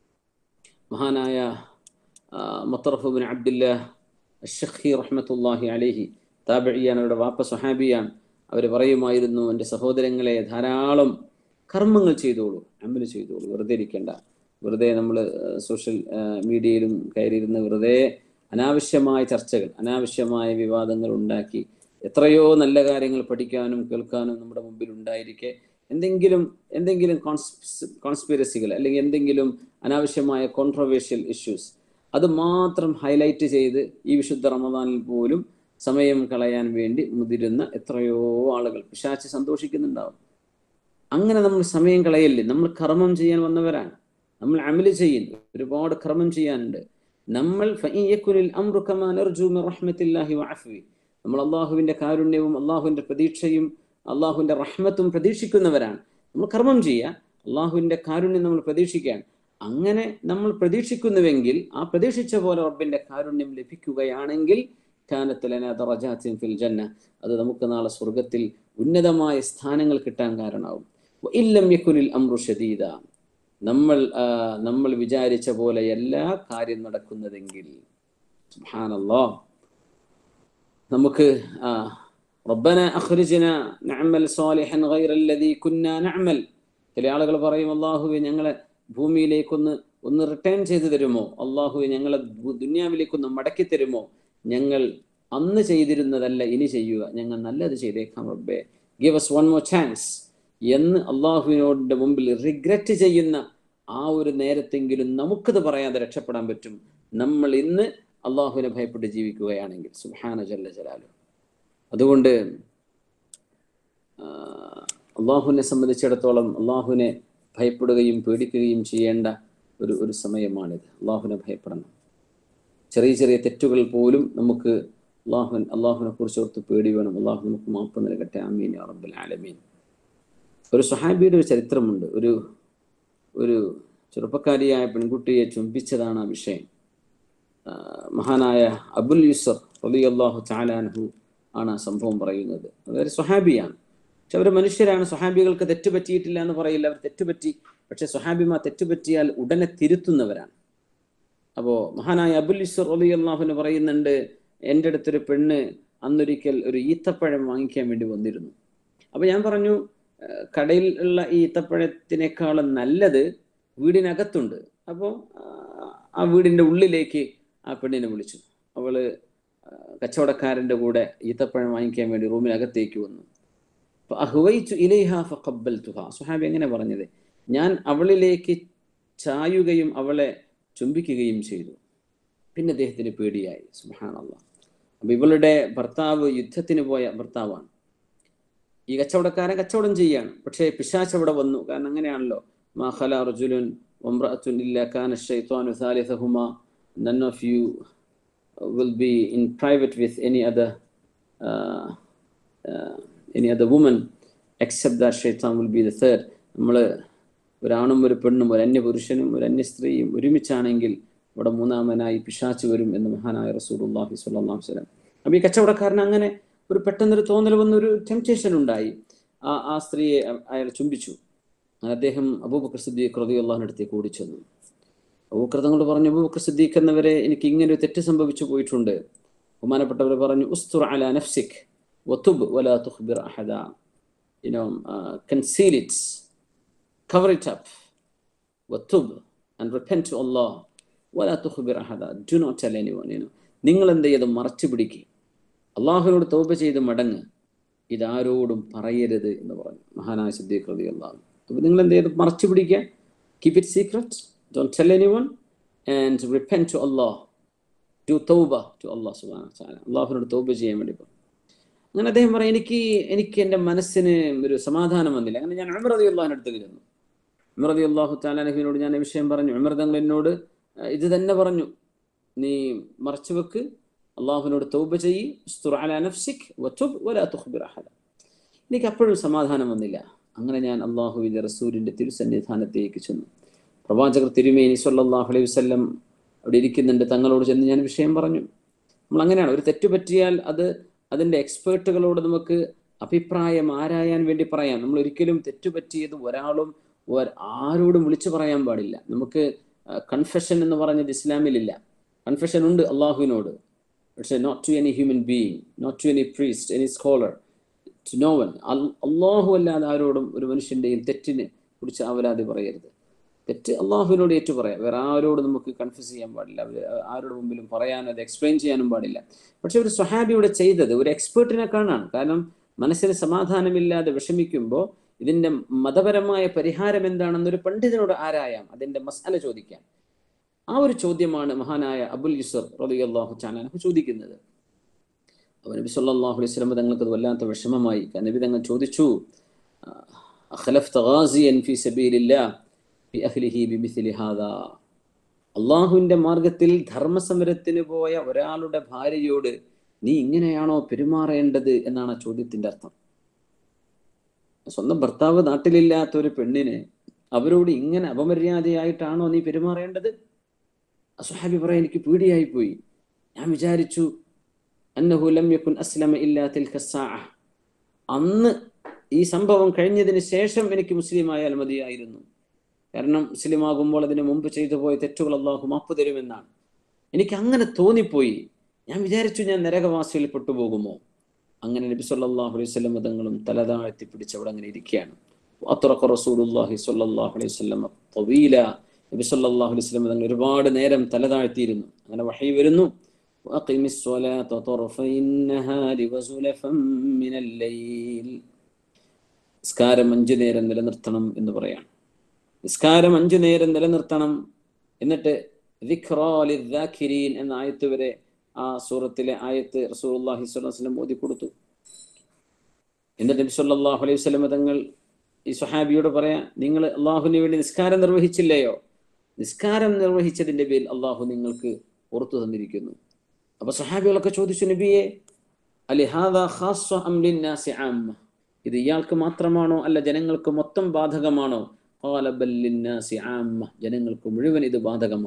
മഹാനായ മത്തറഫ് ബിൻ അബ്ദുല്ല ഷഖി റഹ്മത്തുല്ലാഹി അലഹി താബിയാണ് അവരുടെ വാപ്പ സുഹാബിയാണ് അവർ പറയുമായിരുന്നു എൻ്റെ സഹോദരങ്ങളെ ധാരാളം കർമ്മങ്ങൾ ചെയ്തോളൂ അമല് ചെയ്തോളൂ വെറുതെ ഇരിക്കേണ്ട വെറുതെ നമ്മൾ സോഷ്യൽ മീഡിയയിലും കയറിയിരുന്ന് വെറുതെ അനാവശ്യമായ ചർച്ചകൾ അനാവശ്യമായ വിവാദങ്ങൾ ഉണ്ടാക്കി എത്രയോ നല്ല കാര്യങ്ങൾ പഠിക്കാനും കേൾക്കാനും നമ്മുടെ മുമ്പിൽ ഉണ്ടായിരിക്കെ എന്തെങ്കിലും എന്തെങ്കിലും കോൺസ്പിരസികൾ അല്ലെങ്കിൽ എന്തെങ്കിലും അനാവശ്യമായ കോൺട്രവേഴ്ഷ്യൽ ഇഷ്യൂസ് അത് മാത്രം ഹൈലൈറ്റ് ചെയ്ത് ഈ വിശുദ്ധ റമദാനിൽ പോലും സമയം കളയാൻ വേണ്ടി മുതിരുന്ന എത്രയോ ആളുകൾ പിശാച്ച് സന്തോഷിക്കുന്നുണ്ടാവും അങ്ങനെ നമ്മൾ സമയം കളയല്ലേ നമ്മൾ കർമ്മം ചെയ്യാൻ വന്നവരാണ് നമ്മൾ അമല് ചെയ്യുന്നു ഒരുപാട് കർമ്മം ചെയ്യാനുണ്ട് നമ്മൾ ഫഇൻ യകുനിൽ അംറു കമാ നർജു മിൻ റഹ്മത്തില്ലാഹി വഅഫ്വി നമ്മൾ അള്ളാഹുവിന്റെ കാരുണ്യവും അള്ളാഹുവിന്റെ പ്രതീക്ഷയും അള്ളാഹുവിന്റെ റഹ്മത്തും പ്രതീക്ഷിക്കുന്നവരാണ് നമ്മൾ കർമ്മം ചെയ്യുക അള്ളാഹുവിന്റെ കാരുണ്യം നമ്മൾ പ്രതീക്ഷിക്കാൻ അങ്ങനെ നമ്മൾ പ്രതീക്ഷിക്കുന്നുവെങ്കിൽ ആ പ്രതീക്ഷിച്ച പോലെ റബ്ബിന്റെ കാരുണ്യം ലഭിക്കുകയാണെങ്കിൽ കാനത്തലന ദറജാത്തിൻ ഫിൽ ജന്ന അത് നമുക്ക് നാളെ സ്വർഗത്തിൽ ഉന്നതമായ സ്ഥാനങ്ങൾ കിട്ടാൻ കാരണമാവും ഇല്ലം യക്കുനിൽ അമ്രു ഷദീദ നമ്മൾ ആ, നമ്മൾ വിചാരിച്ച പോലെ എല്ലാ കാര്യം നടക്കുന്നതെങ്കിൽ സുബ്ഹാനല്ലാ നമുക്ക് ആ, റബ്ബന അഖ്രിജ്ന നഅമൽ സാലിഹൻ ഗൈറ അല്ലദീ കുന്നാ നഅമൽ ചില ആളുകൾ പറയും അല്ലാഹുവേ ഞങ്ങളെ ഭൂമിയിലേക്കൊന്ന് ഒന്ന് റിട്ടേൺ ചെയ്തു തരുമോ അള്ളാഹുവെ ഞങ്ങളെ ദു- ദുനിയാവിലേക്കൊന്ന് മടക്കി തരുമോ ഞങ്ങൾ അന്ന് ചെയ്തിരുന്നതല്ല ഇനി ചെയ്യുക ഞങ്ങൾ നല്ലത് ചെയ്തേക്കാം റബ്ബേ give us one more chance എന്ന് അള്ളാഹുവിനോടിന്റെ മുമ്പിൽ റിഗ്രറ്റ് ചെയ്യുന്ന ആ ഒരു നേരത്തെങ്കിലും നമുക്കത് പറയാതെ രക്ഷപ്പെടാൻ പറ്റും നമ്മൾ ഇന്ന് അള്ളാഹുവിനെ ഭയപ്പെട്ട് ജീവിക്കുകയാണെങ്കിൽ സുഹാന ജല്ല ജലാലു അതുകൊണ്ട് ആഹ്, അള്ളാഹുവിനെ സംബന്ധിച്ചിടത്തോളം അള്ളാഹുവിനെ ഭയപ്പെടുകയും പേടിക്കുകയും ചെയ്യേണ്ട ഒരു ഒരു സമയമാണിത് അള്ളാഹുവിനെ ഭയപ്പെടണം ചെറിയ ചെറിയ തെറ്റുകൾ പോലും നമുക്ക് അള്ളാഹുൻ അള്ളാഹുവിനെ കുറിച്ച് ഓർത്ത് പേടി വേണം അള്ളാഹു നമുക്ക് മാപ്പ് നൽകട്ടെ ആമീൻ യാ റബ്ബൽ ആലമീൻ ഒരു സുഹാബിയുടെ ഒരു ചരിത്രമുണ്ട് ഒരു ഒരു ചെറുപ്പക്കാരിയായ പെൺകുട്ടിയെ ചുംബിച്ചതാണ് ആ വിഷയം ആ, മഹാനായ അബുൽ യുസർ റളിയല്ലാഹു ചാലാൻഹു ആണ് ആ സംഭവം പറയുന്നത് അതൊരു സ്വഹാബിയാണ് പക്ഷെ അവർ മനുഷ്യരാണ് സ്വഹാബികൾക്ക് തെറ്റുപറ്റിയിട്ടില്ല എന്ന് പറയില്ല അവർ തെറ്റുപറ്റി പക്ഷെ സ്വഹാബിമാർ തെറ്റുപറ്റിയാൽ ഉടനെ തിരുത്തുന്നവരാണ് അപ്പോൾ മഹാനായ അബുൽ യുസർ റളിയല്ലാഹുവിന് പറയുന്നുണ്ട് എൻ്റെ അടുത്തൊരു പെണ്ണ് അന്നൊരിക്കൽ ഒരു ഈത്തപ്പഴം വാങ്ങിക്കാൻ വേണ്ടി വന്നിരുന്നു അപ്പോൾ ഞാൻ പറഞ്ഞു "ഏഹ് കടയിൽ ഉള്ള ഈ ഈത്തപ്പഴത്തിനേക്കാളും നല്ലത് വീടിനകത്തുണ്ട് അപ്പോൾ ആ വീടിൻ്റെ ഉള്ളിലേക്ക് ആ പെണ്ണിനെ വിളിച്ചു അവള് ആ, കച്ചവടക്കാരൻ്റെ കൂടെ ഈത്തപ്പഴം വാങ്ങിക്കാൻ വേണ്ടി റൂമിനകത്തേക്ക് വന്നു അഹ്വൈച്ചു ഇലൈഹ ഫഖബ്ബൽതുഹ സുഹാബി എങ്ങനെ പറഞ്ഞത് ഞാൻ അവളിലേക്ക് ചായുകയും അവളെ ചുംബിക്കുകയും ചെയ്തു പിന്നെ അദ്ദേഹത്തിന് പേടിയായി സുഹാനല്ല അപ്പൊ ഇവളുടെ ഭർത്താവ് യുദ്ധത്തിന് പോയ ഭർത്താവാണ് ഈ കച്ചവടക്കാരൻ കച്ചവടം ചെയ്യാണ് പക്ഷേ പിശാച്ച് അവിടെ വന്നു കാരണം അങ്ങനെയാണല്ലോ മാ ഖല റജുലുൻ വംറഅത്തുൻ ഇല്ല കാന ശൈത്വാനു സാലിസഹുമ none of you will be in private with any other uh, uh, any other woman except that shaitan will be the third നമ്മൾ ഒരാണും ഒരു പെണ്ണും ഒരു അന്യ പുരുഷനും ഒരു അന്യ സ്ത്രീയും ഒരുമിച്ചാണെങ്കിൽ ഇവിടെ മൂന്നാമനായി പിശാച്ച് വരും എന്ന് മഹാനായ റസൂലുള്ളാഹി സ്വല്ലല്ലാഹു അലൈഹി വസല്ലം അപ്പോൾ ഈ കച്ചവടക്കാരൻ അങ്ങനെ ഒരു പെട്ടെന്നൊരു തോന്നൽ വന്ന ഒരു ടെംപ്റ്റേഷൻ ഉണ്ടായി ആ ആ സ്ത്രീയെ അ- അയാൾ ചുംബിച്ചു അങ്ങനെ അദ്ദേഹം അബൂബക്കർ സിദ്ദീഖ് റളിയല്ലാഹു അടുത്തേക്ക് ഓടി ചെന്നു അബൂബക്കർ തങ്ങളോട് പറഞ്ഞു അബൂബക്കർ സിദ്ദീഖ് എന്നവരെ എനിക്ക് ഇങ്ങനെ ഒരു തെറ്റ് സംഭവിച്ചു പോയിട്ടുണ്ട് ബഹുമാനപ്പെട്ടവർ പറഞ്ഞു ഉസ്തുർ അല നഫ്സിക് വതുബ് വലാ തുഖ്ബിർ അഹദ you know uh, conceal it cover it up വത്തുബ് and repent to Allah വലാ തുഖ്ബിർ അഹദ do not tell anyone you know നിങ്ങൾ എന്ത് ചെയ്ത് മറച്ചു പിടിക്കുക അള്ളാഹുവിനോട് തോപ ചെയ്ത് മടങ്ങ് ഇതാരോടും പറയരുത് എന്ന് പറഞ്ഞു മഹാനായ സിദ്ദീഖ് റതി അള്ളാഹു അപ്പോൾ നിങ്ങൾ എന്ത് ചെയ്ത് മറച്ചു പിടിക്കുക keep it secret don't tell anyone and repent to Allah do തൗബ ടു അള്ളാഹ് സുബാന അള്ളാഹുവിനോട് തൗബ ചെയ്യാൻ വേണ്ടി പറഞ്ഞു അങ്ങനെ അദ്ദേഹം പറയും എനിക്ക് എനിക്ക് എൻ്റെ മനസ്സിന് ഒരു സമാധാനം വന്നില്ല അങ്ങനെ ഞാൻ ഉമർ റതി അള്ളാഹിൻ്റെ അടുത്തേക്ക് ചെന്നു ഉമർ റതി അള്ളാഹു താലാനഹുവിനോട് ഞാൻ ഈ വിഷയം പറഞ്ഞു ഉമർ തങ്ങൾ എന്നോട് "അഹ് ഇത് തന്നെ പറഞ്ഞു നീ മറച്ചു വെക്ക് അള്ളാഹുവിനോട് തൗബ ചെയ്യ് ഉസ്തുർ അലാ നഫ്സിക് വതുബ് വലാ തുഖ്ബിർ അഹദ എനിക്ക് അപ്പോഴും സമാധാനം വന്നില്ല അങ്ങനെ ഞാൻ അള്ളാഹുവിൻ്റെ റസൂലിൻ്റെ തിരുസന്നിധാനത്തേക്ക് ചെന്നു പ്രവാചകർ തിരുമേനി സല്ലല്ലാഹു അലൈഹി വസല്ലം അവിടെ ഇരിക്കുന്നുണ്ട് തങ്ങളോട് ചെന്ന് ഞാൻ വിഷയം പറഞ്ഞു നമ്മൾ അങ്ങനെയാണ് ഒരു തെറ്റ് പറ്റിയാൽ അത് അതിൻ്റെ എക്സ്പേർട്ടുകളോട് നമുക്ക് അഭിപ്രായം ആരായാൻ വേണ്ടി പറയാം നമ്മൾ ഒരിക്കലും തെറ്റുപറ്റിയത് ഒരാളും ഒര- ആരോടും വിളിച്ചു പറയാൻ പാടില്ല നമുക്ക് കൺഫെഷൻ എന്ന് പറഞ്ഞത് ഇസ്ലാമിലില്ല കൺഫെഷൻ ഉണ്ട് അള്ളാഹുവിനോട് പക്ഷേ not to any human being not to any priest any scholar to no one അള്ളാഹു അല്ലാതെ ആരോടും ഒരു മനുഷ്യൻ്റെയും തെറ്റിനെ കുറിച്ച് അവലാതി പറയരുത് തെറ്റ് അള്ളാഹുവിനോട് ഏറ്റു പറയാം വേറെ ആരോട് നമുക്ക് കൺഫ്യൂസ് ചെയ്യാൻ പാടില്ല അവര് ആരുടെ മുമ്പിലും പറയാനോ അത് എക്സ്പ്ലെയിൻ ചെയ്യാനും പാടില്ല പക്ഷെ ഒരു സ്വഹാബി ഇവിടെ ചെയ്തത് ഒരു എക്സ്പേർട്ടിനെ കാണാണ് കാരണം മനസ്സിന് സമാധാനമില്ലാതെ വിഷമിക്കുമ്പോൾ ഇതിന്റെ മതപരമായ പരിഹാരം എന്താണെന്നൊരു പണ്ഡിതനോട് ആരായാം അതിന്റെ മസാല ചോദിക്കാം ആ ഒരു ചോദ്യമാണ് മഹാനായ അബുൽ യുസർ റളിയല്ലാഹു ചാനഹു ചോദിക്കുന്നത് അപ്പോൾ നബി സല്ലല്ലാഹു അലൈഹി വസല്ലം തങ്ങൾക്ക് അത് വല്ലാത്ത വിഷമമായി കാരണം നബി തങ്ങൾ ചോദിച്ചു അഖലഫ്ത ഗാസിയൻ ഫീ സബീലില്ലാഹ് ഫി അഹ്ലിഹി ബിമിസ്ലി ഹാദാ അള്ളാഹുവിന്റെ മാർഗത്തിൽ ധർമ്മസമരത്തിന് പോയ ഒരാളുടെ ഭാര്യയോട് നീ ഇങ്ങനെയാണോ പെരുമാറേണ്ടത് എന്നാണ് ആ ചോദ്യത്തിന്റെ അർത്ഥം സ്വന്തം ഭർത്താവ് നാട്ടിലില്ലാത്ത ഒരു പെണ്ണിന് അവരോട് ഇങ്ങനെ അപമര്യാദയായിട്ടാണോ നീ പെരുമാറേണ്ടത് അസുഹാബി പറയാൻ എനിക്ക് പേടിയായി പോയി ഞാൻ വിചാരിച്ചു അന്നഹു ലം യകുൻ അസ്ലമ ഇല്ലാ തിൽക സാഅ അന്ന് ഈ സംഭവം കഴിഞ്ഞതിന് ശേഷം എനിക്ക് മുസ്ലിം ആയാൽ മതിയായിരുന്നു കാരണം മുസ്ലിം ആകുമ്പോൾ അതിന് മുമ്പ് ചെയ്തു പോയ തെറ്റുകൾ അള്ളാഹു മാപ്പ് തരുമെന്നാണ് എനിക്ക് അങ്ങനെ തോന്നിപ്പോയി ഞാൻ വിചാരിച്ചു ഞാൻ നരകവാസിയിൽ പെട്ടുപോകുമോ അങ്ങനെ നബി സല്ലല്ലാഹു അലൈഹി വസല്ലം തങ്ങളും തല താഴ്ത്തി പിടിച്ച് അവിടെ അങ്ങനെ ഇരിക്കുകയാണ് അത്രക്ക റസൂലുള്ളാഹി സ്വല്ലല്ലാഹു അലൈഹി വസല്ലം തവീല നബി സല്ലല്ലാഹു അലൈഹി വസല്ലം തങ്ങൾ ഒരുപാട് നേരം തല താഴ്ത്തിയിരുന്നു അങ്ങനെ വഹി വരുന്നു وأقم الصلاة طرفي النهار وزلفا من الليل നിസ്കാരം അഞ്ചു നേരം നിലനിർത്തണം എന്ന് പറയാം നിസ്കാരം അഞ്ചു നേരം നിലനിർത്തണം എന്നിട്ട് ذكرى للذاكرين എന്ന ആയത്ത് വരെ ആ സൂറത്തിലെ ആയത്ത് റസൂലുള്ളാഹി സ്വല്ലല്ലാഹു അലൈഹി വസല്ലം ഓതി കൊടുത്തു എന്നിട്ട് നബി സല്ലല്ലാഹു അലൈഹി വസല്ലം തങ്ങൾ ഈ സ്വഹാബിയോട് പറയാ നിങ്ങൾ അള്ളാഹുവിന് വേണ്ടി നിസ്കാരം നിർവഹിച്ചില്ലയോ നിസ്കാരം നിർവഹിച്ചതിന്റെ പേരിൽ അള്ളാഹു നിങ്ങൾക്ക് പുറത്തു തന്നിരിക്കുന്നു അപ്പൊ സഹാബികളൊക്കെ ചോദിച്ചു നബിയെ അലിഹാദ ഖാസ്സ അം ലിന്നാസി ആമ്മ ഇത് ഇയാൾക്ക് മാത്രമാണോ അല്ല ജനങ്ങൾക്ക് മൊത്തം ബാധകമാണോ ഖാല ബൽ ലിന്നാസി ആമ്മ ജനങ്ങൾക്ക് മുഴുവൻ ഇത് ബാധകമാണ്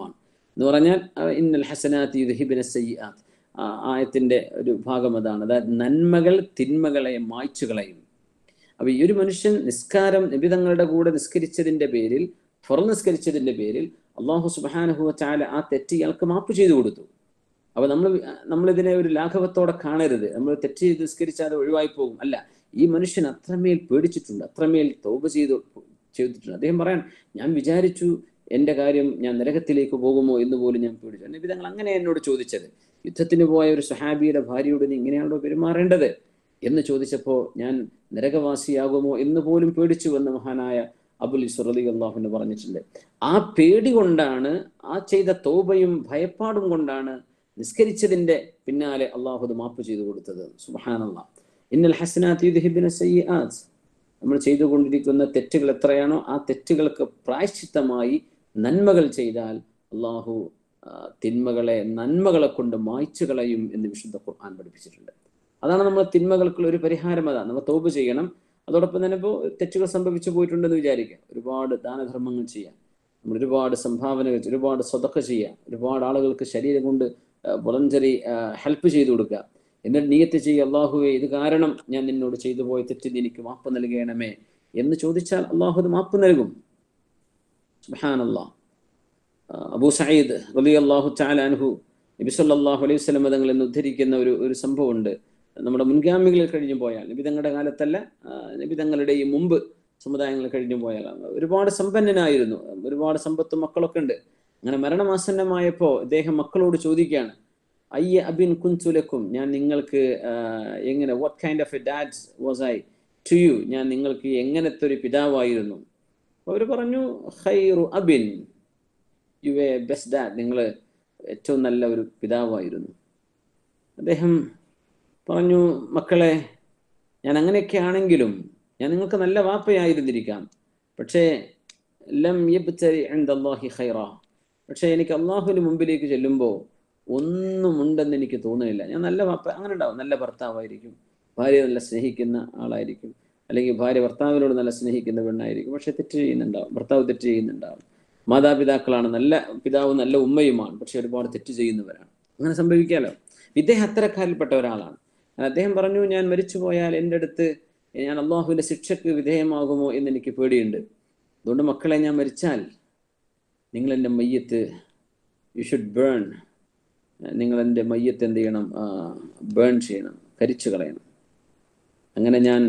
എന്ന് പറഞ്ഞാൽ അഹ് ഇന്നൽ ഹസനാത്ത് യുദ്ഹിബിന സയ്യാത്ത് ആ ആയത്തിന്റെ ഒരു ഭാഗം അതാണ് അതായത് നന്മകൾ തിന്മകളെ മായ്ച്ചു കളയും അപ്പൊ ഈ ഒരു മനുഷ്യൻ നിസ്കാരം നിബിതങ്ങളുടെ കൂടെ നിസ്കരിച്ചതിന്റെ പേരിൽ ഫുറ നിസ്കരിച്ചതിന്റെ പേരിൽ അള്ളാഹു സുബാനഹുവ ചാല ആ തെറ്റ് ഇയാൾക്ക് മാപ്പ് ചെയ്തു കൊടുത്തു അപ്പൊ നമ്മൾ നമ്മളിതിനെ ഒരു ലാഘവത്തോടെ കാണരുത് നമ്മൾ തെറ്റ് ചെയ്ത് നിസ്കരിച്ചാൽ അത് ഒഴിവായി പോകും അല്ല ഈ മനുഷ്യൻ അത്രമേൽ പേടിച്ചിട്ടുണ്ട് അത്രമേൽ തോപ ചെയ്തു ചെയ്തിട്ടുണ്ട് അദ്ദേഹം പറയാൻ ഞാൻ വിചാരിച്ചു എൻ്റെ കാര്യം ഞാൻ നരകത്തിലേക്ക് പോകുമോ എന്ന് പോലും ഞാൻ പേടിച്ചു നബി തങ്ങൾ അങ്ങനെ എന്നോട് ചോദിച്ചത് യുദ്ധത്തിന് പോയ ഒരു സഹാബിയുടെ ഭാര്യയോട് നീ ഇങ്ങനെയാണോ പെരുമാറേണ്ടത് എന്ന് ചോദിച്ചപ്പോൾ ഞാൻ നരകവാസിയാകുമോ എന്ന് പോലും പേടിച്ചു എന്ന് മഹാനായ അബുൽ ഇസ്രലി അള്ളാഹുന്ന് പറഞ്ഞിട്ടുണ്ട് ആ പേടി കൊണ്ടാണ് ആ ചെയ്ത തോബയും ഭയപ്പാടും കൊണ്ടാണ് നിസ്കരിച്ചതിന്റെ പിന്നാലെ അള്ളാഹു അത് മാപ്പ് ചെയ്തു കൊടുത്തത് സുബാനല്ല ഇന്നൽ ഹസനാത്ത് യുദ്ഹിബിന സയ്യാത്ത് നമ്മൾ ചെയ്തുകൊണ്ടിരിക്കുന്ന തെറ്റുകൾ എത്രയാണോ ആ തെറ്റുകൾക്ക് പ്രായശ്ചിത്തമായി നന്മകൾ ചെയ്താൽ അള്ളാഹു ആ, തിന്മകളെ നന്മകളെ കൊണ്ട് മായ്ച്ചു കളയും എന്ന് വിശുദ്ധ ഖുർആൻ പഠിപ്പിച്ചിട്ടുണ്ട് അതാണ് നമ്മൾ തിന്മകൾക്കുള്ള ഒരു പരിഹാരം അതാണ് നമ്മൾ തോപ് ചെയ്യണം അതോടൊപ്പം തന്നെ ഇപ്പോൾ തെറ്റുകൾ സംഭവിച്ചു പോയിട്ടുണ്ടെന്ന് വിചാരിക്കുക ഒരുപാട് ദാനധർമ്മങ്ങൾ ചെയ്യാം നമ്മൾ ഒരുപാട് സംഭാവനകൾ ചെയ്യ- ഒരുപാട് സ്വതക്ക ചെയ്യാം ഒരുപാട് ആളുകൾക്ക് ശരീരം കൊണ്ട് വോളണ്ടറി ഹെൽപ്പ് ചെയ്തു കൊടുക്കുക എന്നിട്ട് നീയത്ത് ചെയ്യുക അള്ളാഹുവെ ഇത് കാരണം ഞാൻ നിന്നോട് ചെയ്തു പോയ തെറ്റിന് എനിക്ക് മാപ്പ് നൽകണമേ എന്ന് ചോദിച്ചാൽ അള്ളാഹു അത് മാപ്പ് നൽകും സുബ്ഹാനല്ലാ ആ, അബൂ സയ്യിദ് റലി അള്ളാഹു ചാലാൻഹു നബി സല്ലല്ലാഹു അലൈഹി വസല്ലം തങ്ങൾ എന്ന് ഉദ്ധരിക്കുന്ന ഒരു ഒരു സംഭവമുണ്ട് നമ്മുടെ മുൻഗാമികളിൽ കഴിഞ്ഞു പോയാൽ നബി തങ്ങളുടെ കാലത്തല്ല ആ, നബി തങ്ങളുടെ ഈ മുമ്പ് സമുദായങ്ങൾ കഴിഞ്ഞു പോയാൽ ഒരുപാട് സമ്പന്നനായിരുന്നു ഒരുപാട് സമ്പത്തും മക്കളൊക്കെ ഉണ്ട് അങ്ങനെ മരണമാസന്നമായപ്പോ ഇദ്ദേഹം മക്കളോട് ചോദിക്കുകയാണ് അയ്യ അബിൻ കുൻസുലക്കും ഞാൻ നിങ്ങൾക്ക് ആ, എങ്ങനെ what kind of a dad was I to you ഞാൻ നിങ്ങൾക്ക് എങ്ങനത്തെ ഒരു പിതാവായിരുന്നു അവർ പറഞ്ഞു ഖൈറു അബിൻ യു എ ബെസ്റ്റ് ഡാഡ് നിങ്ങൾ ഏറ്റവും നല്ല ഒരു പിതാവായിരുന്നു അദ്ദേഹം പറഞ്ഞു മക്കളെ ഞാൻ അങ്ങനെയൊക്കെ ആണെങ്കിലും ഞാൻ നിങ്ങൾക്ക് നല്ല വാപ്പയായിരുന്നിരിക്കാം പക്ഷേ ലം യബ്തരി ഇൻദല്ലാഹി ഖൈറ പക്ഷേ എനിക്ക് അള്ളാഹുവിന് മുമ്പിലേക്ക് ചെല്ലുമ്പോൾ ഒന്നും ഉണ്ടെന്ന് എനിക്ക് തോന്നുന്നില്ല ഞാൻ നല്ല വാപ്പ അങ്ങനെ ഉണ്ടാവും നല്ല ഭർത്താവായിരിക്കും ഭാര്യ നല്ല സ്നേഹിക്കുന്ന ആളായിരിക്കും അല്ലെങ്കിൽ ഭാര്യ ഭർത്താവിനോട് നല്ല സ്നേഹിക്കുന്ന പെണ്ണായിരിക്കും പക്ഷെ തെറ്റ് ചെയ്യുന്നുണ്ടാവും ഭർത്താവ് തെറ്റ് ചെയ്യുന്നുണ്ടാവും മാതാപിതാക്കളാണ് നല്ല പിതാവ് നല്ല ഉമ്മയുമാണ് പക്ഷെ ഒരുപാട് തെറ്റ് ചെയ്യുന്നവരാണ് അങ്ങനെ സംഭവിക്കാലോ ഇദ്ദേഹം അത്തരക്കാരിൽപ്പെട്ട ഒരാളാണ് അദ്ദേഹം പറഞ്ഞു ഞാൻ മരിച്ചു പോയാൽ എൻ്റെ അടുത്ത് ഞാൻ അള്ളാഹുവിൻ്റെ ശിക്ഷക്ക് വിധേയമാകുമോ എന്ന് എനിക്ക് പേടിയുണ്ട് അതുകൊണ്ട് മക്കളെ ഞാൻ മരിച്ചാൽ നിങ്ങൾ എൻ്റെ മയ്യത്ത് യു ഷുഡ് ബേൺ നിങ്ങൾ എൻ്റെ മയ്യത്ത് എന്ത് ചെയ്യണം ബേൺ ചെയ്യണം കരിച്ചു കളയണം അങ്ങനെ ഞാൻ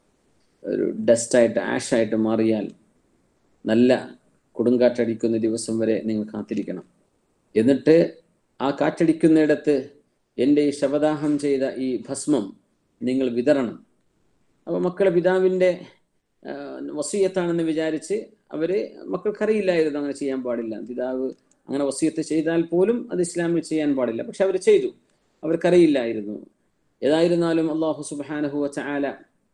ഒരു ഡസ്റ്റായിട്ട് ആഷായിട്ട് മാറിയാൽ നല്ല കൊടുങ്കാറ്റടിക്കുന്ന ദിവസം വരെ നിങ്ങൾ കാത്തിരിക്കണം എന്നിട്ട് ആ കാറ്റടിക്കുന്നിടത്ത് എൻ്റെ ഈ ശവദാഹം ചെയ്ത ഈ ഭസ്മം നിങ്ങൾ വിതരണം അപ്പോൾ മക്കളെ പിതാവിൻ്റെ വസീയത്താണെന്ന് വിചാരിച്ച് അവര് മക്കൾക്കറിയില്ലായിരുന്നു അങ്ങനെ ചെയ്യാൻ പാടില്ല പിതാവ് അങ്ങനെ വസീയത്ത് ചെയ്താൽ പോലും അത് ഇസ്ലാമിൽ ചെയ്യാൻ പാടില്ല പക്ഷെ അവർ ചെയ്തു അവർക്കറിയില്ലായിരുന്നു ഏതായിരുന്നാലും അള്ളാഹു സുബാനഹു ചാല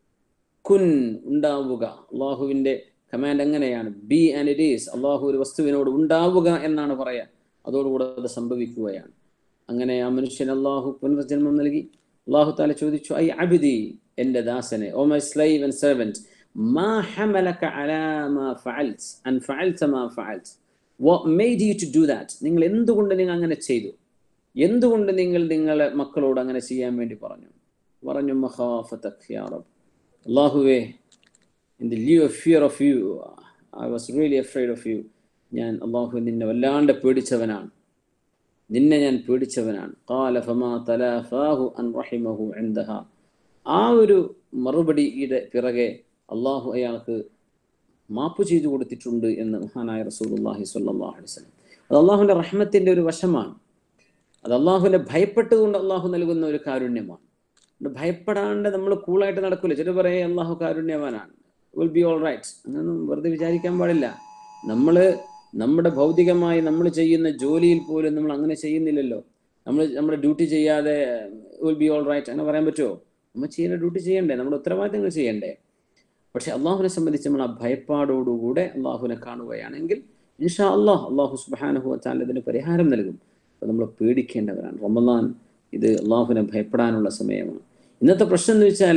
കുൻ ഉണ്ടാവുക അള്ളാഹുവിൻ്റെ കമാൻഡ് എങ്ങനെയാണ് ബി ആൻഡ് ഇറ്റ് ഈസ് അള്ളാഹു ഒരു വസ്തുവിനോട് ഉണ്ടാവുക എന്നാണ് പറയാ അതോടുകൂടെ അത് സംഭവിക്കുകയാണ് അങ്ങനെ ആ മനുഷ്യൻ അള്ളാഹു പുനർജന്മം നൽകി അള്ളാഹു താല ചോദിച്ചു ഐ അബിദി എൻ്റെ ദാസനെ O my slave and servant മാ ഹമലക അലാ മാ ഫഅൽത് അൻ ഫഅൽത മാ ഫഅൽത് what made you to do that നിങ്ങൾ എന്തുകൊണ്ട് നിങ്ങൾ അങ്ങനെ ചെയ്തു എന്തുകൊണ്ട് നിങ്ങൾ നിങ്ങളെ മക്കളോട് അങ്ങനെ ചെയ്യാൻ വേണ്ടി പറഞ്ഞു പറഞ്ഞു മഹാഫതക് യാ റബ്ബ് അള്ളാഹുവേ in the leave of fear of you I was really afraid of you ഞാൻ അള്ളാഹു നിന്നെ വല്ലാണ്ട് പേടിച്ചവനാണ് നിന്നെ ഞാൻ പേടിച്ചവനാണ് ഖാല ഫമാ തലാഫാഹു അൻ റഹിമഹു ഇൻദഹ ആ ഒരു മറുപടിയുടെ പിറകെ അള്ളാഹു അയാൾക്ക് മാപ്പ് ചെയ്തു കൊടുത്തിട്ടുണ്ട് എന്ന് മഹാനായ റസൂലുള്ളാഹി സ്വല്ലല്ലാഹു അലൈഹി വസല്ലം അത് അള്ളാഹുവിൻ്റെ റഹ്മത്തിൻ്റെ ഒരു വശമാണ് അത് അള്ളാഹുവിനെ ഭയപ്പെട്ടുകൊണ്ട് അള്ളാഹു നൽകുന്ന ഒരു കാരുണ്യമാണ് ഭയപ്പെടാണ്ട് നമ്മൾ കൂളായിട്ട് നടക്കില്ല ചില പറയേ അള്ളാഹു കാരുണ്യവാനാണ് വിൽ ബി ഓൾ റൈറ്റ് അങ്ങനൊന്നും വെറുതെ വിചാരിക്കാൻ പാടില്ല നമ്മൾ നമ്മുടെ ഭൗതികമായി നമ്മൾ ചെയ്യുന്ന ജോലിയിൽ പോലും നമ്മൾ അങ്ങനെ ചെയ്യുന്നില്ലല്ലോ നമ്മൾ നമ്മുടെ ഡ്യൂട്ടി ചെയ്യാതെ വിൽ ബി ഓൾ റൈറ്റ് അങ്ങനെ പറയാൻ പറ്റുമോ നമ്മൾ ചെയ്യേണ്ട ഡ്യൂട്ടി ചെയ്യണ്ടേ നമ്മുടെ ഉത്തരവാദിത്തങ്ങൾ ചെയ്യണ്ടേ പക്ഷെ അള്ളാഹുവിനെ സംബന്ധിച്ച് നമ്മൾ ആ ഭയപ്പാടോടുകൂടെ അള്ളാഹുവിനെ കാണുകയാണെങ്കിൽ ഇൻഷാ അള്ളാഹ് അള്ളാഹു സുബാനഹു വച്ചാൽ ഇതിന് പരിഹാരം നൽകും അപ്പോൾ നമ്മൾ പേടിക്കേണ്ടവരാണ് റമദാൻ ഇത് അള്ളാഹുവിനെ ഭയപ്പെടാനുള്ള സമയമാണ് ഇന്നത്തെ പ്രശ്നം എന്ന് വെച്ചാൽ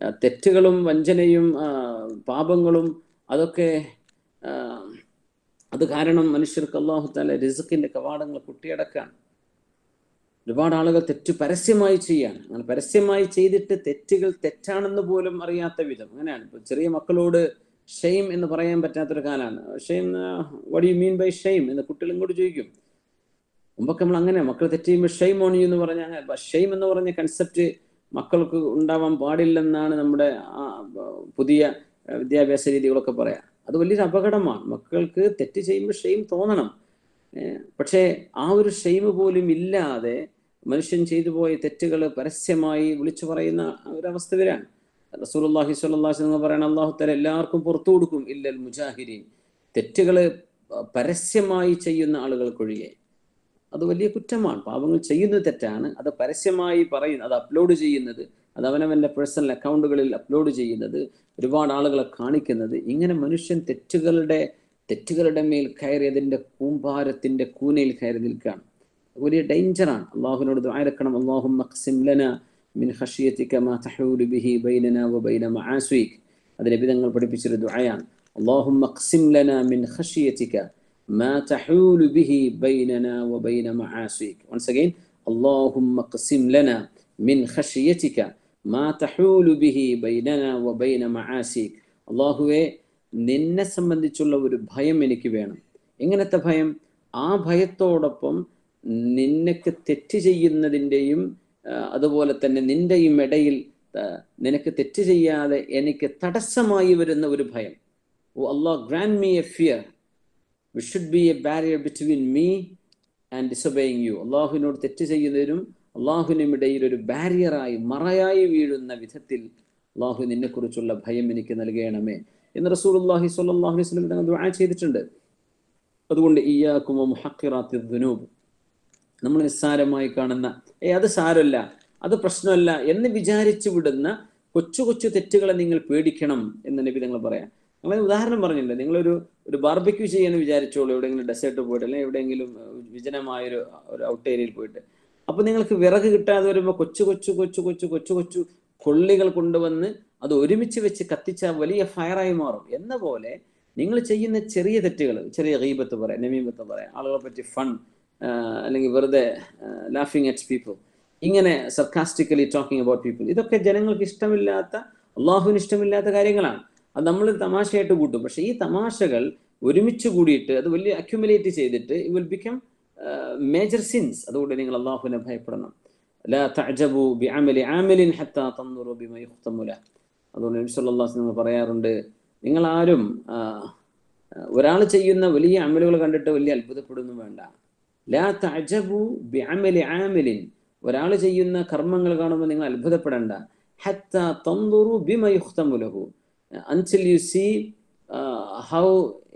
തെറ്റുകളും വഞ്ചനയും പാപങ്ങളും അതൊക്കെ അത് കാരണം മനുഷ്യർക്ക് അള്ളാഹു താല റിസുക്കിന്റെ കവാടങ്ങൾ കുട്ടിയടക്കാൻ ഒരുപാട് ആളുകൾ തെറ്റ് പരസ്യമായി ചെയ്യാൻ അങ്ങനെ പരസ്യമായി ചെയ്തിട്ട് തെറ്റുകൾ തെറ്റാണെന്ന് പോലും അറിയാത്ത വിധം അങ്ങനെയാണ് ഇപ്പൊ ചെറിയ മക്കളോട് ഷെയിം എന്ന് പറയാൻ പറ്റാത്തൊരു കാലമാണ് shame what you mean by shame എന്ന് കുട്ടികൾ ഇങ്ങോട്ട് ചോദിക്കും മുമ്പൊക്കെ നമ്മൾ അങ്ങനെ മക്കൾ തെറ്റ് ചെയ്യുമ്പോൾ ഷെയിം ഓൺ യു എന്ന് പറഞ്ഞാൽ ഷെയിം എന്ന് പറഞ്ഞ കൺസെപ്റ്റ് മക്കൾക്ക് ഉണ്ടാവാൻ പാടില്ലെന്നാണ് നമ്മുടെ ആ, പുതിയ വിദ്യാഭ്യാസ രീതികളൊക്കെ പറയാം അത് വലിയൊരു അപകടമാണ് മക്കൾക്ക് തെറ്റ് ചെയ്യുമ്പോൾ ഷെയിം തോന്നണം ഏഹ് പക്ഷേ ആ ഒരു ഷെയിം പോലും ഇല്ലാതെ മനുഷ്യൻ ചെയ്തു പോയ തെറ്റുകൾ പരസ്യമായി വിളിച്ചു പറയുന്ന ഒരവസ്ഥ വരാണ് റസൂലുള്ളാഹി സ്വല്ലല്ലാഹു അലൈഹി വസല്ലം പറയണ അള്ളാഹു തആല എല്ലാവർക്കും പുറത്തു കൊടുക്കും ഇല്ലൽ മുജാഹിരീൻ തെറ്റുകൾ പരസ്യമായി ചെയ്യുന്ന ആളുകൾക്കൊഴികെ അത് വലിയ കുറ്റമാണ് പാപങ്ങൾ ചെയ്യുന്നത് തെറ്റാണ് അത് പരസ്യമായി പറയുന്നത് അത് അപ്ലോഡ് ചെയ്യുന്നത് അത് അവനവൻ്റെ പേഴ്സണൽ അക്കൗണ്ടുകളിൽ അപ്ലോഡ് ചെയ്യുന്നത് ഒരുപാട് ആളുകളെ കാണിക്കുന്നത് ഇങ്ങനെ മനുഷ്യൻ തെറ്റുകളുടെ തെറ്റുകളുടെ മേൽ കയറി അതിൻ്റെ കൂമ്പാരത്തിൻ്റെ കൂനയിൽ കയറി നിൽക്കുകയാണ് അത് വലിയ ഡേഞ്ചറാണ് അള്ളാഹുവിനോട് ദുആയിരക്കണം അള്ളാഹു മഖ്സിം ലന മിൻ ഖഷിയതിക മാ തഹൂലു ബിഹി ബൈനന വബൈന മആസിക് അത് നബി തങ്ങൾ പഠിപ്പിച്ചൊരു ദുആയാണ് അള്ളാഹു മഖ്സിം ലന മിൻ ഖഷിയതിക ما تحول به بيننا وبين معاصيك once again اللهم اقسم لنا من خشيتك ما تحول به بيننا وبين معاصيك അള്ളാഹുവെ നിന്നെ സംബന്ധിച്ചുള്ള ഒരു ഭയം എനിക്ക് വേണം എങ്ങനത്തെ ഭയം ആ ഭയത്തോടൊപ്പം നിനക്ക് തെറ്റ് ചെയ്യുന്നതിൻ്റെയും ആ, അതുപോലെ തന്നെ നിന്റെയും ഇടയിൽ ആ, നിനക്ക് തെറ്റ് ചെയ്യാതെ എനിക്ക് തടസ്സമായി വരുന്ന ഒരു ഭയം O Allah grant me a fear which should be a barrier between me and disobeying you അള്ളാഹുവിനോട് തെറ്റ് ചെയ്യുന്നതിനും അള്ളാഹുവിനും ഇടയിൽ ഒരു ബാരിയറായി മറയായി വീഴുന്ന വിധത്തിൽ അള്ളാഹു നിന്നെക്കുറിച്ചുള്ള ഭയം എനിക്ക് നൽകണമേ എന്ന് റസൂലുള്ളാഹി സ്വല്ലല്ലാഹു അലൈഹി വസല്ലം തങ്ങൾ ദുആ ചെയ്തിട്ടുണ്ട് അതുകൊണ്ട് ഇയ്യാക്കും മുഹഖിറാത്തി ദുനൂബ് നമ്മൾ നിസ്സാരമായി കാണുന്ന ഏ അത് സാരമല്ല അത് പ്രശ്നമല്ല എന്ന് വിചാരിച്ചു വിടുന്ന കൊച്ചു കൊച്ചു തെറ്റുകളെ നിങ്ങൾ പേടിക്കണം എന്ന് നബി നിങ്ങൾ പറയാം നിങ്ങൾ ഉദാഹരണം പറഞ്ഞില്ലേ നിങ്ങളൊരു ഒരു ബാർബിക്യൂ ചെയ്യാന്ന് വിചാരിച്ചോളൂ എവിടെയെങ്കിലും ഡെസേർട്ട് പോയിട്ട് അല്ലെങ്കിൽ എവിടെയെങ്കിലും ഏഹ്, വിജനമായൊരു ഒരു ഔട്ട് ഏരിയയിൽ പോയിട്ട് അപ്പൊ നിങ്ങൾക്ക് വിറക് കിട്ടാതെ വരുമ്പോൾ കൊച്ചു കൊച്ചു കൊച്ചു കൊച്ചു കൊച്ചു കൊച്ചു കൊള്ളികൾ കൊണ്ടുവന്ന് അത് ഒരുമിച്ച് വെച്ച് കത്തിച്ച വലിയ ഫയറായി മാറും എന്ന പോലെ നിങ്ങൾ ചെയ്യുന്ന ചെറിയ തെറ്റുകൾ ചെറിയ ഗീബത്ത് പറയാം നമീമത്ത് പറയാം ആളുകളെ പറ്റി ഫൺ അല്ലെങ്കിൽ വെറുതെ ലാഫിങ് അറ്റ് പീപ്പിൾ ഇങ്ങനെ സർക്കാസ്റ്റിക്കലി ടോക്കിംഗ് അബൌട്ട് പീപ്പിൾ ഇതൊക്കെ ജനങ്ങൾക്ക് ഇഷ്ടമില്ലാത്ത അള്ളാഹുവിന് ഇഷ്ടമില്ലാത്ത കാര്യങ്ങളാണ് അത് നമ്മൾ തമാശയായിട്ട് കൂട്ടും പക്ഷെ ഈ തമാശകൾ ഒരുമിച്ച് കൂടിയിട്ട് അത് വലിയ അക്യുമുലേറ്റ് ചെയ്തിട്ട് it will become major sins അതുകൊണ്ട് നിങ്ങൾ അള്ളാഹുവിനെ ഭയപ്പെടണം ലാ തഅജബു ബിഅമലി ആമിലിൻ ഹത്താ തൻദുറു ബിമ യുഖ്തമു ലഹ് അതുകൊണ്ട് നബി സല്ലല്ലാഹു അലൈഹി വസല്ലം പറയാറുണ്ട് നിങ്ങൾ ആരും ഒരാൾ ചെയ്യുന്ന വലിയ അമലുകൾ കണ്ടിട്ട് വലിയ അത്ഭുതപ്പെടുന്നു വേണ്ട ലാ തഅജബു ബിഅമലി ആമിലിൻ ഒരാൾ ചെയ്യുന്ന കർമ്മങ്ങൾ കാണുമ്പോൾ നിങ്ങൾ അത്ഭുതപ്പെടേണ്ട ഹത്താ തൻദുറു ബിമ യുഖ്തമു ലഹു until you see uh, how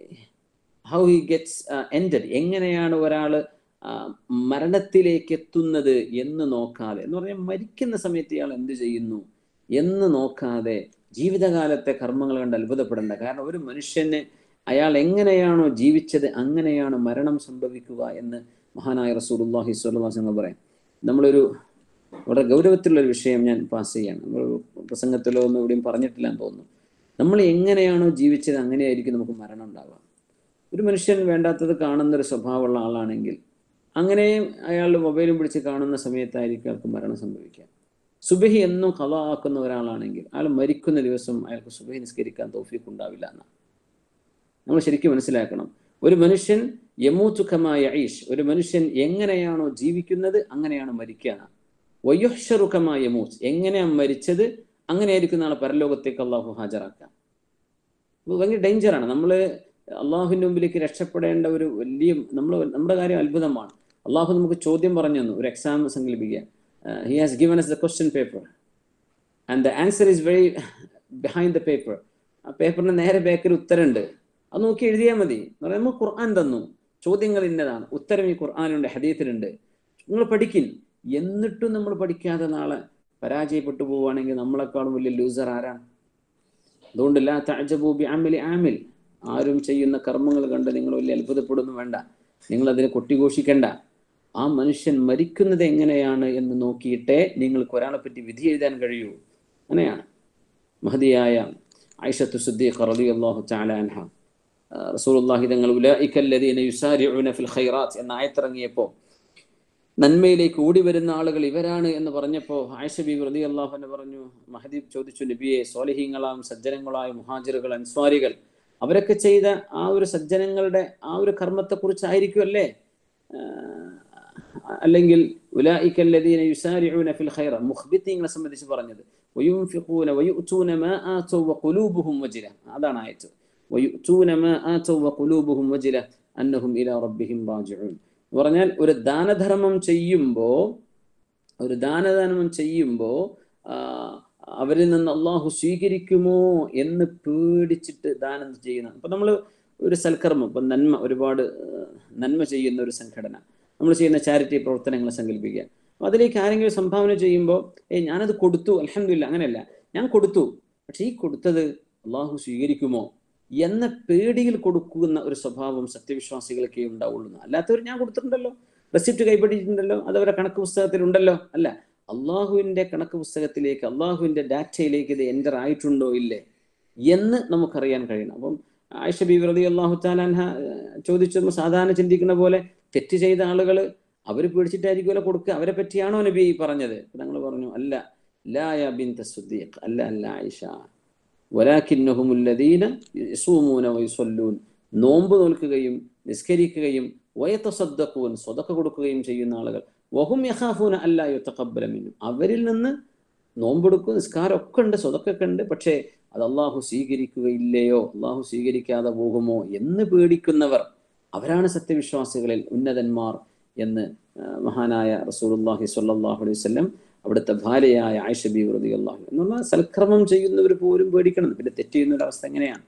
how he gets uh, ended എങ്ങനെയാണ് ഒരാൾ മരണത്തിലേക്ക് എത്തുന്നത് എന്ന് നോക്കാതെ എന്ന് പറഞ്ഞാൽ മരിക്കുന്ന സമയത്ത് ഇയാൾ എന്ത് ചെയ്യുന്നു എന്ന് നോക്കാതെ ജീവിതകാലത്തെ കർമ്മങ്ങൾ കണ്ട് അത്ഭുതപ്പെടേണ്ട കാരണം ഒരു മനുഷ്യന് അയാൾ എങ്ങനെയാണോ ജീവിച്ചത് അങ്ങനെയാണ് മരണം സംഭവിക്കുക എന്ന് മഹാനായ റസൂലുള്ളാഹി സ്വല്ലല്ലാഹു അലൈഹി വസല്ലം പറയാം നമ്മളൊരു വളരെ ഗൗരവത്തിലുള്ള ഒരു വിഷയം ഞാൻ പാസ് ചെയ്യാണ് നമ്മൾ പ്രസംഗത്തിലോ ഒന്നും എവിടെയും പറഞ്ഞിട്ടില്ല എന്ന് തോന്നുന്നു നമ്മൾ എങ്ങനെയാണോ ജീവിച്ചത് അങ്ങനെയായിരിക്കും നമുക്ക് മരണം ഉണ്ടാവുക ഒരു മനുഷ്യൻ വേണ്ടാത്തത് കാണുന്ന ഒരു സ്വഭാവമുള്ള ആളാണെങ്കിൽ അങ്ങനെ അയാളുടെ മൊബൈലും പിടിച്ച് കാണുന്ന സമയത്തായിരിക്കും അയാൾക്ക് മരണം സംഭവിക്കുക സുബഹി എന്നും കഥ ആക്കുന്ന ഒരാളാണെങ്കിൽ അയാൾ മരിക്കുന്ന ദിവസം അയാൾക്ക് സുബഹി നിസ്കരിക്കാൻ തോഫീക്ക് ഉണ്ടാവില്ല എന്നാണ് നമ്മൾ ശരിക്കും മനസ്സിലാക്കണം ഒരു മനുഷ്യൻ യമൂത്തുഖമായ ഐഷ് ഒരു മനുഷ്യൻ എങ്ങനെയാണോ ജീവിക്കുന്നത് അങ്ങനെയാണ് മരിക്കുക വയ്യുഷറുഖമായ യമൂത്ത് എങ്ങനെയാണ് മരിച്ചത് അങ്ങനെയായിരിക്കും നാളെ പരലോകത്തേക്ക് അള്ളാഹു ഹാജരാക്കാം ഇത് ഭയങ്കര ഡേഞ്ചറാണ് നമ്മൾ അള്ളാഹുവിൻ്റെ മുമ്പിലേക്ക് രക്ഷപ്പെടേണ്ട ഒരു വലിയ നമ്മൾ നമ്മുടെ കാര്യം അത്ഭുതമാണ് അള്ളാഹു നമുക്ക് ചോദ്യം പറഞ്ഞു തന്നു ഒരു എക്സാം സങ്കല്പിക്കുക he has given us the question paper and the answer is very behind the paper ആ പേപ്പറിന് നേരെ ബാക്കിൽ ഉത്തരമുണ്ട് അത് നോക്കി എഴുതിയാൽ മതി എന്ന് പറയുമ്പോൾ നമുക്ക് ഖുർആൻ തന്നു ചോദ്യങ്ങൾ ഇന്നതാണ് ഉത്തരം ഈ ഖുർആാനുണ്ട് ഹദീത്തിലുണ്ട് നിങ്ങൾ പഠിക്കിൻ എന്നിട്ടും നമ്മൾ പഠിക്കാതെ നാളെ പരാജയപ്പെട്ടു പോവുകയാണെങ്കിൽ നമ്മളെക്കാളും വലിയ ലൂസർ ആരാണ് അതുകൊണ്ട് ലാ തഅജബു ബി അമലി ആമിൽ ആരും ചെയ്യുന്ന കർമ്മങ്ങൾ കണ്ട് നിങ്ങൾ വലിയ അത്ഭുതപ്പെടുന്നു വേണ്ട നിങ്ങൾ അതിനെ കൊട്ടിഘോഷിക്കണ്ട ആ മനുഷ്യൻ മരിക്കുന്നത് എങ്ങനെയാണ് എന്ന് നോക്കിയിട്ടേ നിങ്ങൾക്ക് ഒരാളെ പറ്റി വിധി എഴുതാൻ കഴിയൂ അങ്ങനെയാണ് മഹതിയായ ഐഷത്തു സുദ്ദീഖ് റളിയല്ലാഹു തആല അൻഹ റസൂലുള്ളാഹി തങ്ങൾ ഉലൈക്കല്ലദീന യുസാരിഉന ഫിൽ ഖൈറാത്ത് എന്ന ആയത്തിറങ്ങിയപ്പോൾ നന്മയിലേക്ക് ഓടി വരുന്ന ആളുകൾ ഇവരാണ് എന്ന് പറഞ്ഞപ്പോൾ ആയിഷ ബീബി റതി അള്ളാഹു പറഞ്ഞു മഹദീബ് ചോദിച്ചു നബിയെ സ്വാലിഹീങ്ങളാം സജ്ജനങ്ങളായ മുഹാജിറുകൾ അൻസ്വാരികൾ അവരൊക്കെ ചെയ്ത ആ ഒരു സജ്ജനങ്ങളുടെ ആ ഒരു കർമ്മത്തെക്കുറിച്ചായിരിക്കും അല്ലേ അല്ലെങ്കിൽ ഉലായിക്കല്ലദീന യുസാരിഊന ഫിൽ ഖൈറ മുഖ്ബിത്തീങ്ങളെ സംബന്ധിച്ച് പറഞ്ഞത് വയുൻഫിഖൂന വയുഅ്തൂന മാ ആതൗ വഖുലൂബുഹും വജില അതാണ് ആയത്ത് വയുഅ്തൂന മാ ആതൗ വഖുലൂബുഹും വജില അന്നഹും ഇലാ റബ്ബിഹിം റാജിഊൻ പറഞ്ഞാൽ ഒരു ദാനധർമ്മം ചെയ്യുമ്പോൾ ഒരു ദാനധർമ്മം ചെയ്യുമ്പോൾ അവരിൽ നിന്ന് അള്ളാഹു സ്വീകരിക്കുമോ എന്ന് പേടിച്ചിട്ട് ദാനം ചെയ്യുന്ന അപ്പൊ നമ്മൾ ഒരു സൽക്കർമ്മം ഇപ്പൊ നന്മ ഒരുപാട് നന്മ ചെയ്യുന്ന ഒരു സംഘടന നമ്മൾ ചെയ്യുന്ന ചാരിറ്റി പ്രവർത്തനങ്ങളെ സങ്കല്പിക്കുക അപ്പൊ അതിലേക്ക് ആരെങ്കിലും സംഭാവന ചെയ്യുമ്പോൾ ഏ ഞാനത് കൊടുത്തു അലഹമില്ല അങ്ങനെയല്ല ഞാൻ കൊടുത്തു പക്ഷെ ഈ കൊടുത്തത് അള്ളാഹു സ്വീകരിക്കുമോ എന്ന പേടിയിൽ കൊടുക്കുന്ന ഒരു സ്വഭാവം സത്യവിശ്വാസികൾക്കേ ഉണ്ടാവുള്ളൂ അല്ലാത്തവർ ഞാൻ കൊടുത്തിട്ടുണ്ടല്ലോ റെസിപ്റ്റ് കൈപ്പറ്റിയിട്ടുണ്ടല്ലോ അത് അവരുടെ കണക്ക് പുസ്തകത്തിലുണ്ടല്ലോ അല്ല അള്ളാഹുവിന്റെ കണക്ക് പുസ്തകത്തിലേക്ക് അള്ളാഹുവിന്റെ ഡാറ്റയിലേക്ക് ഇത് എൻ്റർ ആയിട്ടുണ്ടോ ഇല്ലേ എന്ന് നമുക്കറിയാൻ കഴിയണം അപ്പം ആയിഷ ബി റതി അള്ളാഹു താലാൻഹ ചോദിച്ചപ്പോൾ സാധാരണ ചിന്തിക്കുന്ന പോലെ തെറ്റ് ചെയ്ത ആളുകൾ അവർ പേടിച്ചിട്ടായിരിക്കുമല്ലോ കൊടുക്കുക അവരെ പറ്റിയാണോ നബി പറഞ്ഞത് ഞങ്ങൾ പറഞ്ഞു അല്ല ലായ ബിൻ തസുദ്ദീഖ് അല്ല അല്ല ആയിഷ വലാഖിന്നഹുമുല്ലദീന യസൂമൂന വയുസല്ലൂൻ നോമ്പ് നോൽക്കുകയും നിസ്കരിക്കുകയും വയത്തസദ്ദഖൂൻ സ്വതക്ക കൊടുക്കുകയും ചെയ്യുന്ന ആളുകൾ വഹും യഖാഫൂന അല്ലാ യുതഖബ്ബല മിന്നും അവരിൽ നിന്ന് നോമ്പെടുക്കും നിസ്കാരം ഒക്കെ ഉണ്ട് സ്വതൊക്കെ ഉണ്ട് പക്ഷേ അത് അള്ളാഹു സ്വീകരിക്കുകയില്ലയോ അള്ളാഹു സ്വീകരിക്കാതെ പോകുമോ എന്ന് പേടിക്കുന്നവർ അവരാണ് സത്യവിശ്വാസികളിൽ ഉന്നതന്മാർ എന്ന് മഹാനായ റസൂലുള്ളാഹി സ്വല്ലല്ലാഹു അലൈഹി വസല്ലം അവിടുത്തെ ഭാര്യയായ ആയിഷ ബി റതി അള്ളാഹു എന്നുള്ള സൽക്രമം ചെയ്യുന്നവർ പോലും പേടിക്കണം പിന്നെ തെറ്റ് ചെയ്യുന്ന ഒരു അവസ്ഥ എങ്ങനെയാണ്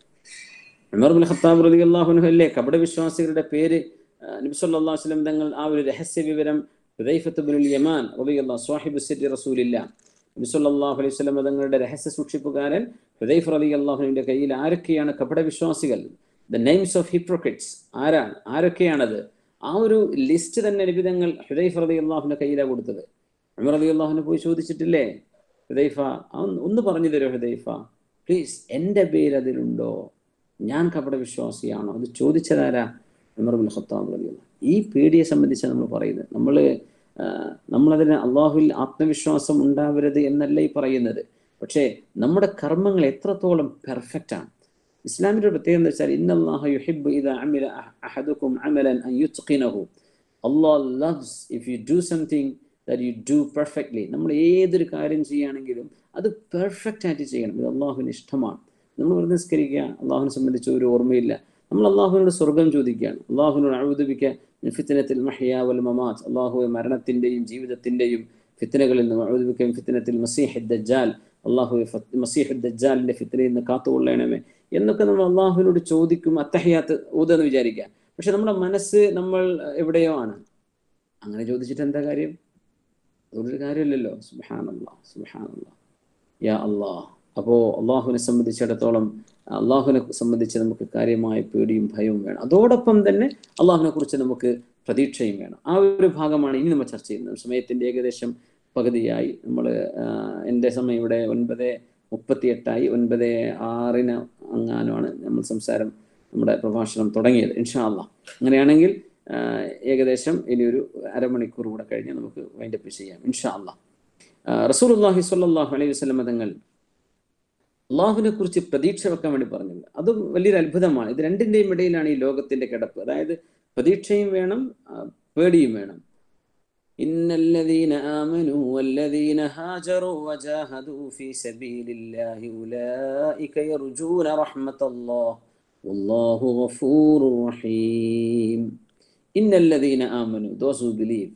ഉമർ ബിൻ ഖത്താബ് റതി അള്ളാഹുനു അല്ലേ കപട വിശ്വാസികളുടെ പേര് നബി സല്ലല്ലാഹു അലൈഹി വസല്ലം തങ്ങൾ ആ ഒരു രഹസ്യ വിവരം ഹുദൈഫത്ത് ബിനുൽ യമാൻ റളിയല്ലാഹു സ്വാഹിബു സിറ്റി റസൂലില്ല നബി സല്ലല്ലാഹു അലൈഹി വസല്ലം തങ്ങളുടെ രഹസ്യ സൂക്ഷിപ്പുകാരൻ ഹുദൈഫ് റളിയല്ലാഹുവിന്റെ കയ്യിൽ ആരൊക്കെയാണ് കപട വിശ്വാസികൾ ദ നെയിംസ് ഓഫ് ഹിപ്രോക്രിറ്റ്സ് ആരാണ് ആരൊക്കെയാണത് ആ ഒരു ലിസ്റ്റ് തന്നെ നിബിതങ്ങൾ ഹുദൈഫ് റളിയല്ലാഹുവിന്റെ കയ്യിലാണ് കൊടുത്തത് ഉമർ റളിയല്ലാഹുവിനെ പോയി ചോദിച്ചിട്ടില്ലേ ഹുദൈഫ ഒന്ന് പറഞ്ഞു തരുമോ ഹുദൈഫ പ്ലീസ് എൻ്റെ പേര് അതിലുണ്ടോ ഞാൻ കപട വിശ്വാസിയാണോ അത് ചോദിച്ചതാരാ ഉമർ ബിൻ ഖത്താബ് റളിയല്ലാഹു ഈ പേടിയെ സംബന്ധിച്ച് നമ്മൾ പറയുന്നത് നമ്മൾ നമ്മളതിന് അള്ളാഹുവിൽ ആത്മവിശ്വാസം ഉണ്ടാവരുത് എന്നല്ല ഈ പറയുന്നത് പക്ഷേ നമ്മുടെ കർമ്മങ്ങൾ എത്രത്തോളം പെർഫെക്റ്റ് ആണ് ഇസ്ലാമിന്റെ പ്രത്യേകത എന്താ വെച്ചാൽ ഇന്നല്ലാഹ യുഹിബ്ബു ഇദാ അമില അഹദുക്കും അമലൻ അൻ യുത്ഖിനഹു Allah loves if you do something that you do perfectly നമ്മൾ ഏതൊരു കാര്യം ചെയ്യുകയാണെങ്കിലും അത് പെർഫെക്റ്റ് ആയിട്ട് ചെയ്യണം ഇത് അള്ളാഹുവിന് ഇഷ്ടമാണ് നമ്മൾ വെറുതെ നിസ്കരിക്കുക അള്ളാഹുവിനെ സംബന്ധിച്ച് ഒരു ഓർമ്മയില്ല നമ്മൾ അള്ളാഹുവിനോട് സ്വർഗം ചോദിക്കുകയാണ് അള്ളാഹുവിനോട് അഴുതുപിക്കുക ഫിത്തനത്തിൽ മഹിയ വൽ മമാത്ത് അള്ളാഹു മരണത്തിന്റെയും ജീവിതത്തിന്റെയും ഫിത്തനകളിൽ നിന്ന് അഴുതുപിക്കുകയും ഫിത്തനത്തിൽ മസീഹ് ദജ്ജാൽ അള്ളാഹു മസീഹ് ദജ്ജാലിന്റെ ഫിത്തനയിൽ നിന്ന് കാത്തുകൊള്ളണമേ എന്നൊക്കെ നമ്മൾ അള്ളാഹുവിനോട് ചോദിക്കും അത്തഹയാത്ത് ഊതെന്ന് വിചാരിക്കുക പക്ഷെ നമ്മുടെ മനസ്സ് നമ്മൾ എവിടെയോ ആണ് അങ്ങനെ ചോദിച്ചിട്ട് എന്താ കാര്യം അതൊരു കാര്യമില്ലല്ലോ സുബാനല്ലാ സുബാനല്ലാ യാ അള്ളാഹ് അപ്പോൾ അള്ളാഹുവിനെ സംബന്ധിച്ചിടത്തോളം അള്ളാഹുവിനെ സംബന്ധിച്ച് നമുക്ക് കാര്യമായ പേടിയും ഭയവും വേണം അതോടൊപ്പം തന്നെ അള്ളാഹുവിനെ കുറിച്ച് നമുക്ക് പ്രതീക്ഷയും വേണം ആ ഒരു ഭാഗമാണ് ഇനി നമ്മൾ ചർച്ച ചെയ്യുന്നത് സമയത്തിന്റെ ഏകദേശം പകുതിയായി നമ്മൾ എൻ്റെ സമയം ഇവിടെ ഒൻപത് മുപ്പത്തിയെട്ടായി ഒൻപത് ആറിന് അങ്ങാനുമാണ് നമ്മൾ സംസാരം നമ്മുടെ പ്രഭാഷണം തുടങ്ങിയത് ഇൻഷാ അള്ളാഹ് അങ്ങനെയാണെങ്കിൽ ഏകദേശം ഇനി ഒരു അരമണിക്കൂർ കൂടെ കഴിഞ്ഞ് നമുക്ക് വൈൻഡപ്പ് ചെയ്യാം ഇൻഷാ അള്ളാഹ് റസൂൽ അള്ളാഹി സ്വല്ലാഹു അലൈഹി വസ്ലം തങ്ങൾ അള്ളാഹുവിനെ കുറിച്ച് പ്രതീക്ഷ വെക്കാൻ വേണ്ടി പറഞ്ഞത് അതും വലിയൊരു അത്ഭുതമാണ് ഇത് രണ്ടിന്റെയും ഇടയിലാണ് ഈ ലോകത്തിന്റെ കിടപ്പ് അതായത് പ്രതീക്ഷയും വേണം പേടിയും വേണം إن الذين آمنوا والذين هاجروا وجاهدوا في سبيل الله أولئك يرجون رحمة الله والله غفور رحيم إن الذين آمنوا those who believe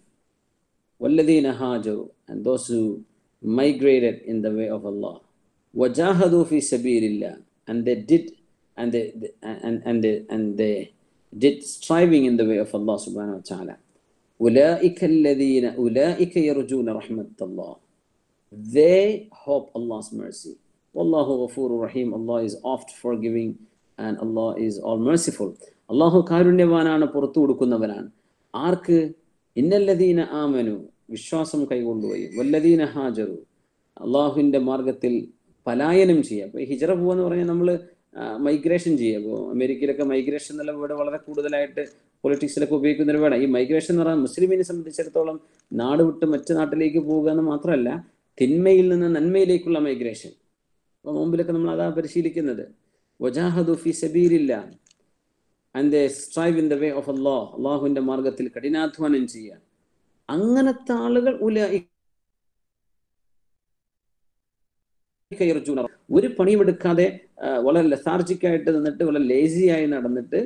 والذين هاجروا and those who migrated in the way of Allah وجاهدوا في سبيل الله and they did and they and and they and they did striving in the way of Allah subhanahu wa ta'ala أولئك الذين أولئك يرجون رحمة الله they hope Allah's mercy والله غفور رحيم Allah is oft forgiving and Allah is all merciful അള്ളാഹു കാരുണ്യവാനാണ് പുറത്തു കൊടുക്കുന്നവനാണ് ആർക്ക് ഇന്നല്ലദീന ആമനു വിശ്വാസം കൈകൊണ്ടുപോയി വല്ലദീന ഹാജറു അള്ളാഹുവിൻ്റെ മാർഗത്തിൽ പലായനം ചെയ്യുക അപ്പോൾ ഹിജറ പോവെന്ന് പറഞ്ഞാൽ നമ്മൾ മൈഗ്രേഷൻ ചെയ്യുക അപ്പോൾ അമേരിക്കയിലൊക്കെ മൈഗ്രേഷൻ എന്നുള്ള വേർഡ് വളരെ കൂടുതലായിട്ട് പൊളിറ്റിക്സിലൊക്കെ ഉപയോഗിക്കുന്ന ഒരു വേർഡാണ് ഈ മൈഗ്രേഷൻ എന്ന് പറഞ്ഞാൽ മുസ്ലിമിനെ സംബന്ധിച്ചിടത്തോളം നാട് വിട്ട് മറ്റു നാട്ടിലേക്ക് പോവുക എന്ന് മാത്രമല്ല തിന്മയിൽ നിന്ന് നന്മയിലേക്കുള്ള മൈഗ്രേഷൻ അപ്പോൾ മുമ്പിലൊക്കെ നമ്മൾ അതാ പരിശീലിക്കുന്നത് വജാഹദു ഫി സബീലില്ല and strive in the way of Allah അള്ളാഹുവിന്റെ മാർഗത്തിൽ കഠിനാധ്വാനം ചെയ്യുക അങ്ങനത്തെ ആളുകൾ ഉല യർജൂന ഒരു പണിയും എടുക്കാതെ ആ, വളരെ lethargic ആയിട്ട് നിന്നിട്ട് വളരെ ലേസി ആയി നടന്നിട്ട്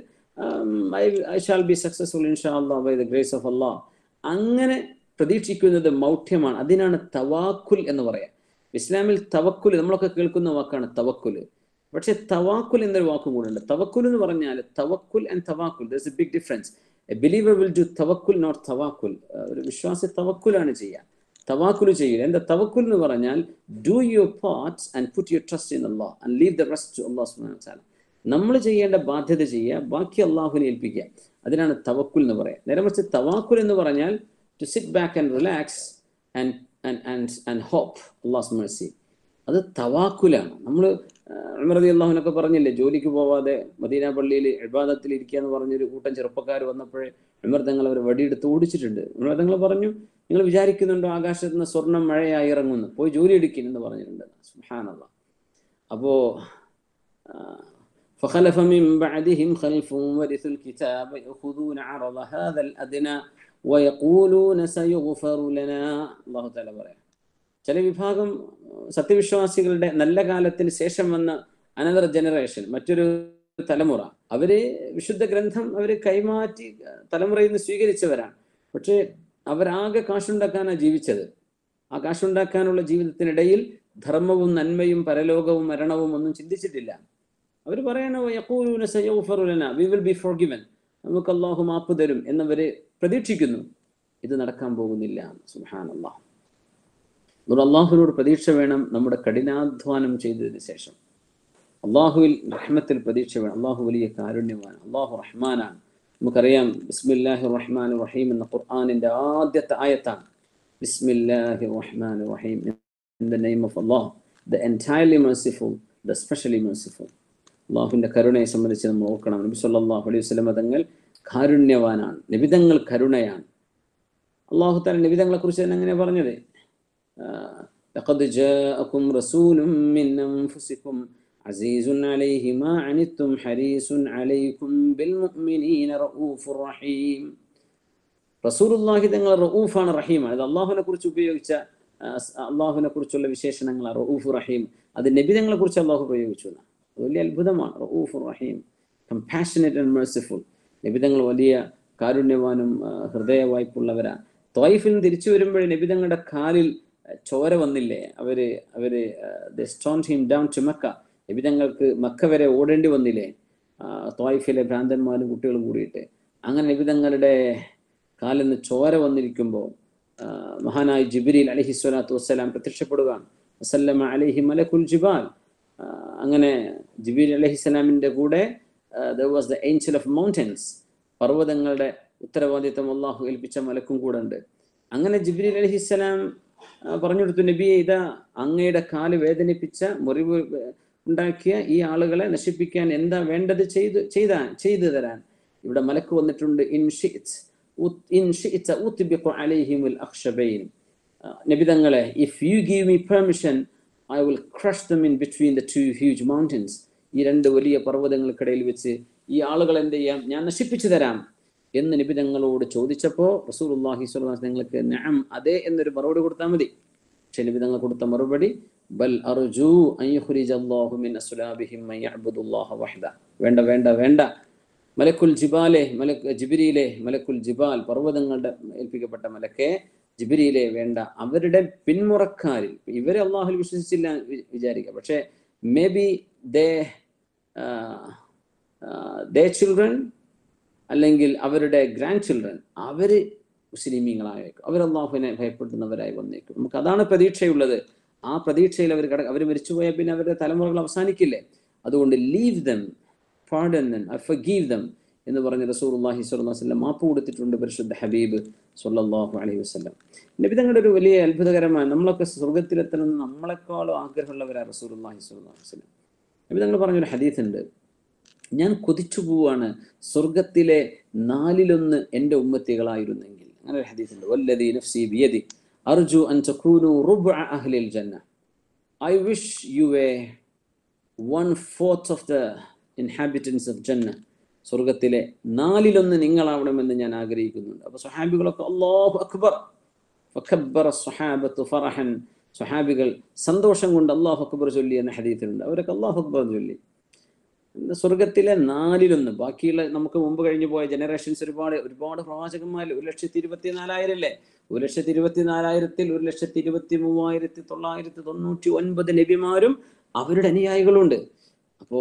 ഐ ഷാൽ ബി സക്സസ്ഫുൾ ഇൻഷാ അള്ളാഹ് by the grace of Allah അങ്ങനെ പ്രതീക്ഷിക്കുന്നത് മൗഢ്യമാണ് അതിനാണ് തവാക്കുൽ എന്ന് പറയാം ഇസ്ലാമിൽ തവക്കുൽ നമ്മളൊക്കെ കേൾക്കുന്ന വാക്കാണ് തവക്കുൽ പക്ഷെ തവാക്കുൽ എന്നൊരു വാക്കും കൂടെ ഉണ്ട് തവക്കുൽ എന്ന് പറഞ്ഞാൽ തവക്കുൽ ആൻഡ് തവാക്കുൽ there a big difference a believer will do തവക്കുൽ നോട്ട് തവാക്കുൽ ഒരു വിശ്വാസി തവക്കുലാണ് ചെയ്യുക തവാക്കുൽ ചെയ്യുക എന്താ തവക്കുൽ എന്ന് പറഞ്ഞാൽ do your parts and put your trust in Allah and leave the rest to Allah സുബ്ഹാനഹു വ തആല നമ്മൾ ചെയ്യേണ്ട ബാധ്യത ചെയ്യുക ബാക്കി അള്ളാഹുവിനെ ഏൽപ്പിക്കുക അതിനാണ് തവക്കുൽ എന്ന് പറയാം നേരെ മറിച്ച് തവാക്കുൽ എന്ന് പറഞ്ഞാൽ to sit back and relax and and and and hope Allah mercy അത് തവാക്കുലാണ് നമ്മൾ അമറതി അള്ളാഹുനൊക്കെ പറഞ്ഞില്ലേ ജോലിക്ക് പോവാതെ മദീന പള്ളിയിൽ ഇബാദത്തിൽ ഇരിക്കുക എന്ന് പറഞ്ഞൊരു കൂട്ടം ചെറുപ്പക്കാർ വന്നപ്പോഴേ ഉമർ തങ്ങൾ അവർ വടിയെടുത്ത് ഓടിച്ചിട്ടുണ്ട് ഉമർ തങ്ങൾ പറഞ്ഞു നിങ്ങൾ വിചാരിക്കുന്നുണ്ടോ ആകാശത്ത് നിന്ന് സ്വർണം മഴയായി ഇറങ്ങുന്നു പോയി ജോലി എടുക്കും എന്ന് പറഞ്ഞിട്ടുണ്ട് സുഹാനല്ല അപ്പോ ആ, فخلف من بعدهم خلف ورثوا الكتاب يأخذون عرض هذا الأدنى ويقولون سيغفر لنا الله تعالى പറയാം ചില വിഭാഗം സത്യവിശ്വാസികളുടെ നല്ല കാലത്തിന് ശേഷം വന്ന അനദർ ജനറേഷൻ മറ്റൊരു തലമുറ അവര് വിശുദ്ധ ഗ്രന്ഥം അവര് കൈമാറ്റി തലമുറയിൽ നിന്ന് സ്വീകരിച്ചവരാണ് പക്ഷേ അവരാകെ കാശുണ്ടാക്കാനാണ് ജീവിച്ചത് ആ കാശുണ്ടാക്കാനുള്ള ജീവിതത്തിനിടയിൽ ധർമ്മവും നന്മയും പരലോകവും മരണവും ഒന്നും ചിന്തിച്ചിട്ടില്ല അവർ പറയണ യഖൂലൂന സയഗ്ഫറു ലനാ വി വിൽ ബി ഫോർഗിവൻ നമുക്ക് അള്ളാഹു മാപ്പ് തരും എന്നവര് പ്രതീക്ഷിക്കുന്നു ഇത് നടക്കാൻ പോകുന്നില്ല സുബ്ഹാനല്ലാഹ് അതുകൊണ്ട് അള്ളാഹുവിനോട് പ്രതീക്ഷ വേണം നമ്മുടെ കഠിനാധ്വാനം ചെയ്തതിന് ശേഷം അള്ളാഹുവിൽ റഹ്മത്തിൽ പ്രതീക്ഷ വേണം അള്ളാഹു വലിയ കാരുണ്യമാണ് അള്ളാഹു റഹ്മാനാണ് നമുക്കറിയാം ബിസ്മില്ലാഹി റഹ്മാൻ റഹീം എന്ന ഖുർആാനിന്റെ ആദ്യത്തെ ആയത്താണ് ബിസ്മില്ലാഹി റഹ്മാൻ റഹീം in the name of Allah the entirely merciful the specially merciful അള്ളാഹുവിന്റെ കരുണയെ സംബന്ധിച്ച് നമ്മൾ ഓർക്കണം നബി സല്ലല്ലാഹു അലൈഹി വസല്ലം തങ്ങൾ കാരുണ്യവാനാണ് നബിതങ്ങൾ കരുണയാണ് അള്ളാഹു താല നബിതങ്ങളെ കുറിച്ച് തന്നെ എങ്ങനെ പറഞ്ഞത് آه، لقد جاءكم رسول من أنفسكم عزيز عليه ما عنتم حريص عليكم بالمؤمنين رؤوف رحيم റസൂലുള്ളാഹി തങ്ങൾ റഊഫാണ് റഹീമാണ് അത് അള്ളാഹുവിനെ കുറിച്ച് ഉപയോഗിച്ച ആ, സ് അള്ളാഹുവിനെ കുറിച്ചുള്ള വിശേഷണങ്ങളാണ് റഊഫ് റഹീം അത് നബി തങ്ങളെ കുറിച്ച് അള്ളാഹു പ്രയോഗിച്ചു എന്നാണ്. അത് വലിയ അത്ഭുതമാണ് റഊഫ് റഹീം കമ്പാഷനേറ്റ് ആൻഡ് മെർസിഫുൾ നബി തങ്ങൾ വലിയ കാരുണ്യവാനും ആ, ഹൃദയ വായ്പുള്ളവരാ ത്വൈഫിൽ നിന്ന് തിരിച്ചു വരുമ്പോഴേ നബി തങ്ങളുടെ കാലിൽ ആ, ചോര വന്നില്ലേ അവര് അവര് stone him down to Mecca നബി തങ്ങൾക്ക് മക്ക വരെ ഓടേണ്ടി വന്നില്ലേ ആ, ത്വായിഫിലെ ഭ്രാന്തന്മാരും കുട്ടികളും കൂടിയിട്ട് അങ്ങനെ നബി തങ്ങളുടെ കാലിൽ നിന്ന് ചോര വന്നിരിക്കുമ്പോൾ മഹാനായ ജിബിരിൽ അലഹി സ്വലാത്തു വസ്സലാം പ്രത്യക്ഷപ്പെടുകയാണ് വസല്ലമ അലഹി മലക്കുൽ ജിബാൽ ആ, അങ്ങനെ ജിബിൽ അലഹിസ്സലാമിന്റെ കൂടെ there was the angel of mountains പർവ്വതങ്ങളുടെ ഉത്തരവാദിത്തം അള്ളാഹു ഏൽപ്പിച്ച മലക്കും കൂടെ ഉണ്ട് അങ്ങനെ ജിബ്രീൽ അലഹിസ്സലാം പറഞ്ഞു കൊടുത്തു നബിയെ ഇതാ അങ്ങയുടെ കാല് വേദനിപ്പിച്ച മുറിവ് ഉണ്ടാക്കിയ ഈ ആളുകളെ നശിപ്പിക്കാൻ എന്താ വേണ്ടത് ചെയ്ത് ചെയ്താ ചെയ്തു തരാൻ ഇവിടെ മലക്ക് വന്നിട്ടുണ്ട് ഇൻ ഷിഇത്ത് ഉത്- ഇൻ ഷിഇത്ത ഉത്ബിഖു അലൈഹിമുൽ അഖ്ശബൈൻ നബി തങ്ങളെ if you give me permission I will crush them in between the two huge mountains ഈ രണ്ട് വലിയ പർവ്വതങ്ങൾക്കിടയിൽ വെച്ച് ഈ ആളുകൾ എന്ത് ചെയ്യാം ഞാൻ നശിപ്പിച്ചു തരാം എന്ന് നബി തങ്ങളോട് ചോദിച്ചപ്പോൾ റസൂലുള്ളാഹി സ്വല്ലല്ലാഹു അലൈഹി നിങ്ങൾക്ക് നഅം അതെ എന്നൊരു മറുപടി കൊടുത്താൽ മതി പക്ഷെ നബി തങ്ങൾ കൊടുത്ത മറുപടി ബൽ അർജു അൻ യുഖ്രിജ അല്ലാഹു മിൻ അസ്ലാബിഹിം മൻ യഅ്ബുദുല്ലാഹ വഹദ വേണ്ട വേണ്ട വേണ്ട മലക്കുൽ ജിബാലെ മലക് ജിബിരിയിലെ മലക്കുൽ ജിബാൽ പർവ്വതങ്ങളുടെ ഏൽപ്പിക്കപ്പെട്ട മലക്കെ ജിബിരിയിലെ വേണ്ട അവരുടെ പിന്മുറക്കാരിൽ ഇവരെ അള്ളാഹുൽ വിശ്വസിച്ചില്ല വി- വിചാരിക്കുക പക്ഷേ may be they they children അല്ലെങ്കിൽ അവരുടെ ഗ്രാൻഡ് ചിൽഡ്രൻ അവര് മുസ്ലിമീങ്ങളായേക്കും അവർ അള്ളാഹുവിനെ ഭയപ്പെടുന്നവരായി വന്നേക്കും നമുക്ക് അതാണ് പ്രതീക്ഷയുള്ളത് ആ പ്രതീക്ഷയിൽ അവർ കട അവർ മരിച്ചുപോയാൽ പിന്നെ അവരുടെ തലമുറകൾ അവസാനിക്കില്ലേ അതുകൊണ്ട് leave them pardon them forgive them എന്ന് പറഞ്ഞ് റസൂലുള്ളാഹി സ്വല്ലല്ലാഹു അലൈഹി വസല്ലം മാപ്പ് കൊടുത്തിട്ടുണ്ട് പരിശുദ്ധ ഹബീബ് സ്വല്ലല്ലാഹു അലൈഹി വസല്ലം നബി തങ്ങളുടെ ഒരു വലിയ അത്ഭുതകരമായ നമ്മളൊക്കെ സ്വർഗത്തിലെത്തണമെന്ന് നമ്മളെക്കാളും ആഗ്രഹമുള്ളവരാണ് റസൂലുള്ളാഹി സ്വല്ലല്ലാഹു അലൈഹി വസല്ലം നബി തങ്ങൾ പറഞ്ഞൊരു ഹദീസ് ഉണ്ട് ഞാൻ കൊതിച്ചു പോവാണ് സ്വർഗത്തിലെ നാലിലൊന്ന് എൻ്റെ ഉമ്മത്തികളായിരുന്നെങ്കിൽ അങ്ങനെ ഒരു ഹദീസ് ഉണ്ട് വല്ലദീ നഫ്സി ബിയദി അർജു അൻ തകൂനു റുബ്അ അഹ്ലിൽ ജന്ന I wish you a one fourth of the inhabitants of ജന്ന സ്വർഗത്തിലെ നാലിലൊന്ന് നിങ്ങളാവണമെന്ന് ഞാൻ ആഗ്രഹിക്കുന്നുണ്ട് അപ്പൊ സ്വഹാബികളൊക്കെ അല്ലാഹു അക്ബർ ഫഖബ്ബറ സ്വഹാബത്തു ഫറഹൻ സ്വഹാബികൾ സന്തോഷം കൊണ്ട് അള്ളാഹു അക്ബർ ചൊല്ലി എന്ന ഹദീത്തിലുണ്ട് അവരൊക്കെ അള്ളാഹു അക്ബർ ചൊല്ലി ഇന്ന് സ്വർഗത്തിലെ നാലിലൊന്ന് ബാക്കിയുള്ള നമുക്ക് മുമ്പ് കഴിഞ്ഞു പോയ ജനറേഷൻസ് ഒരുപാട് ഒരുപാട് പ്രവാചകന്മാർ ഒരു ലക്ഷത്തി ഇരുപത്തി നാലായിരം അല്ലേ ഒരു ലക്ഷത്തി ഇരുപത്തി നാലായിരത്തിൽ ഒരു ലക്ഷത്തി ഇരുപത്തി മൂവായിരത്തി തൊള്ളായിരത്തി തൊണ്ണൂറ്റി ഒൻപത് നബിമാരും അവരുടെ അനുയായികളുണ്ട് അപ്പോ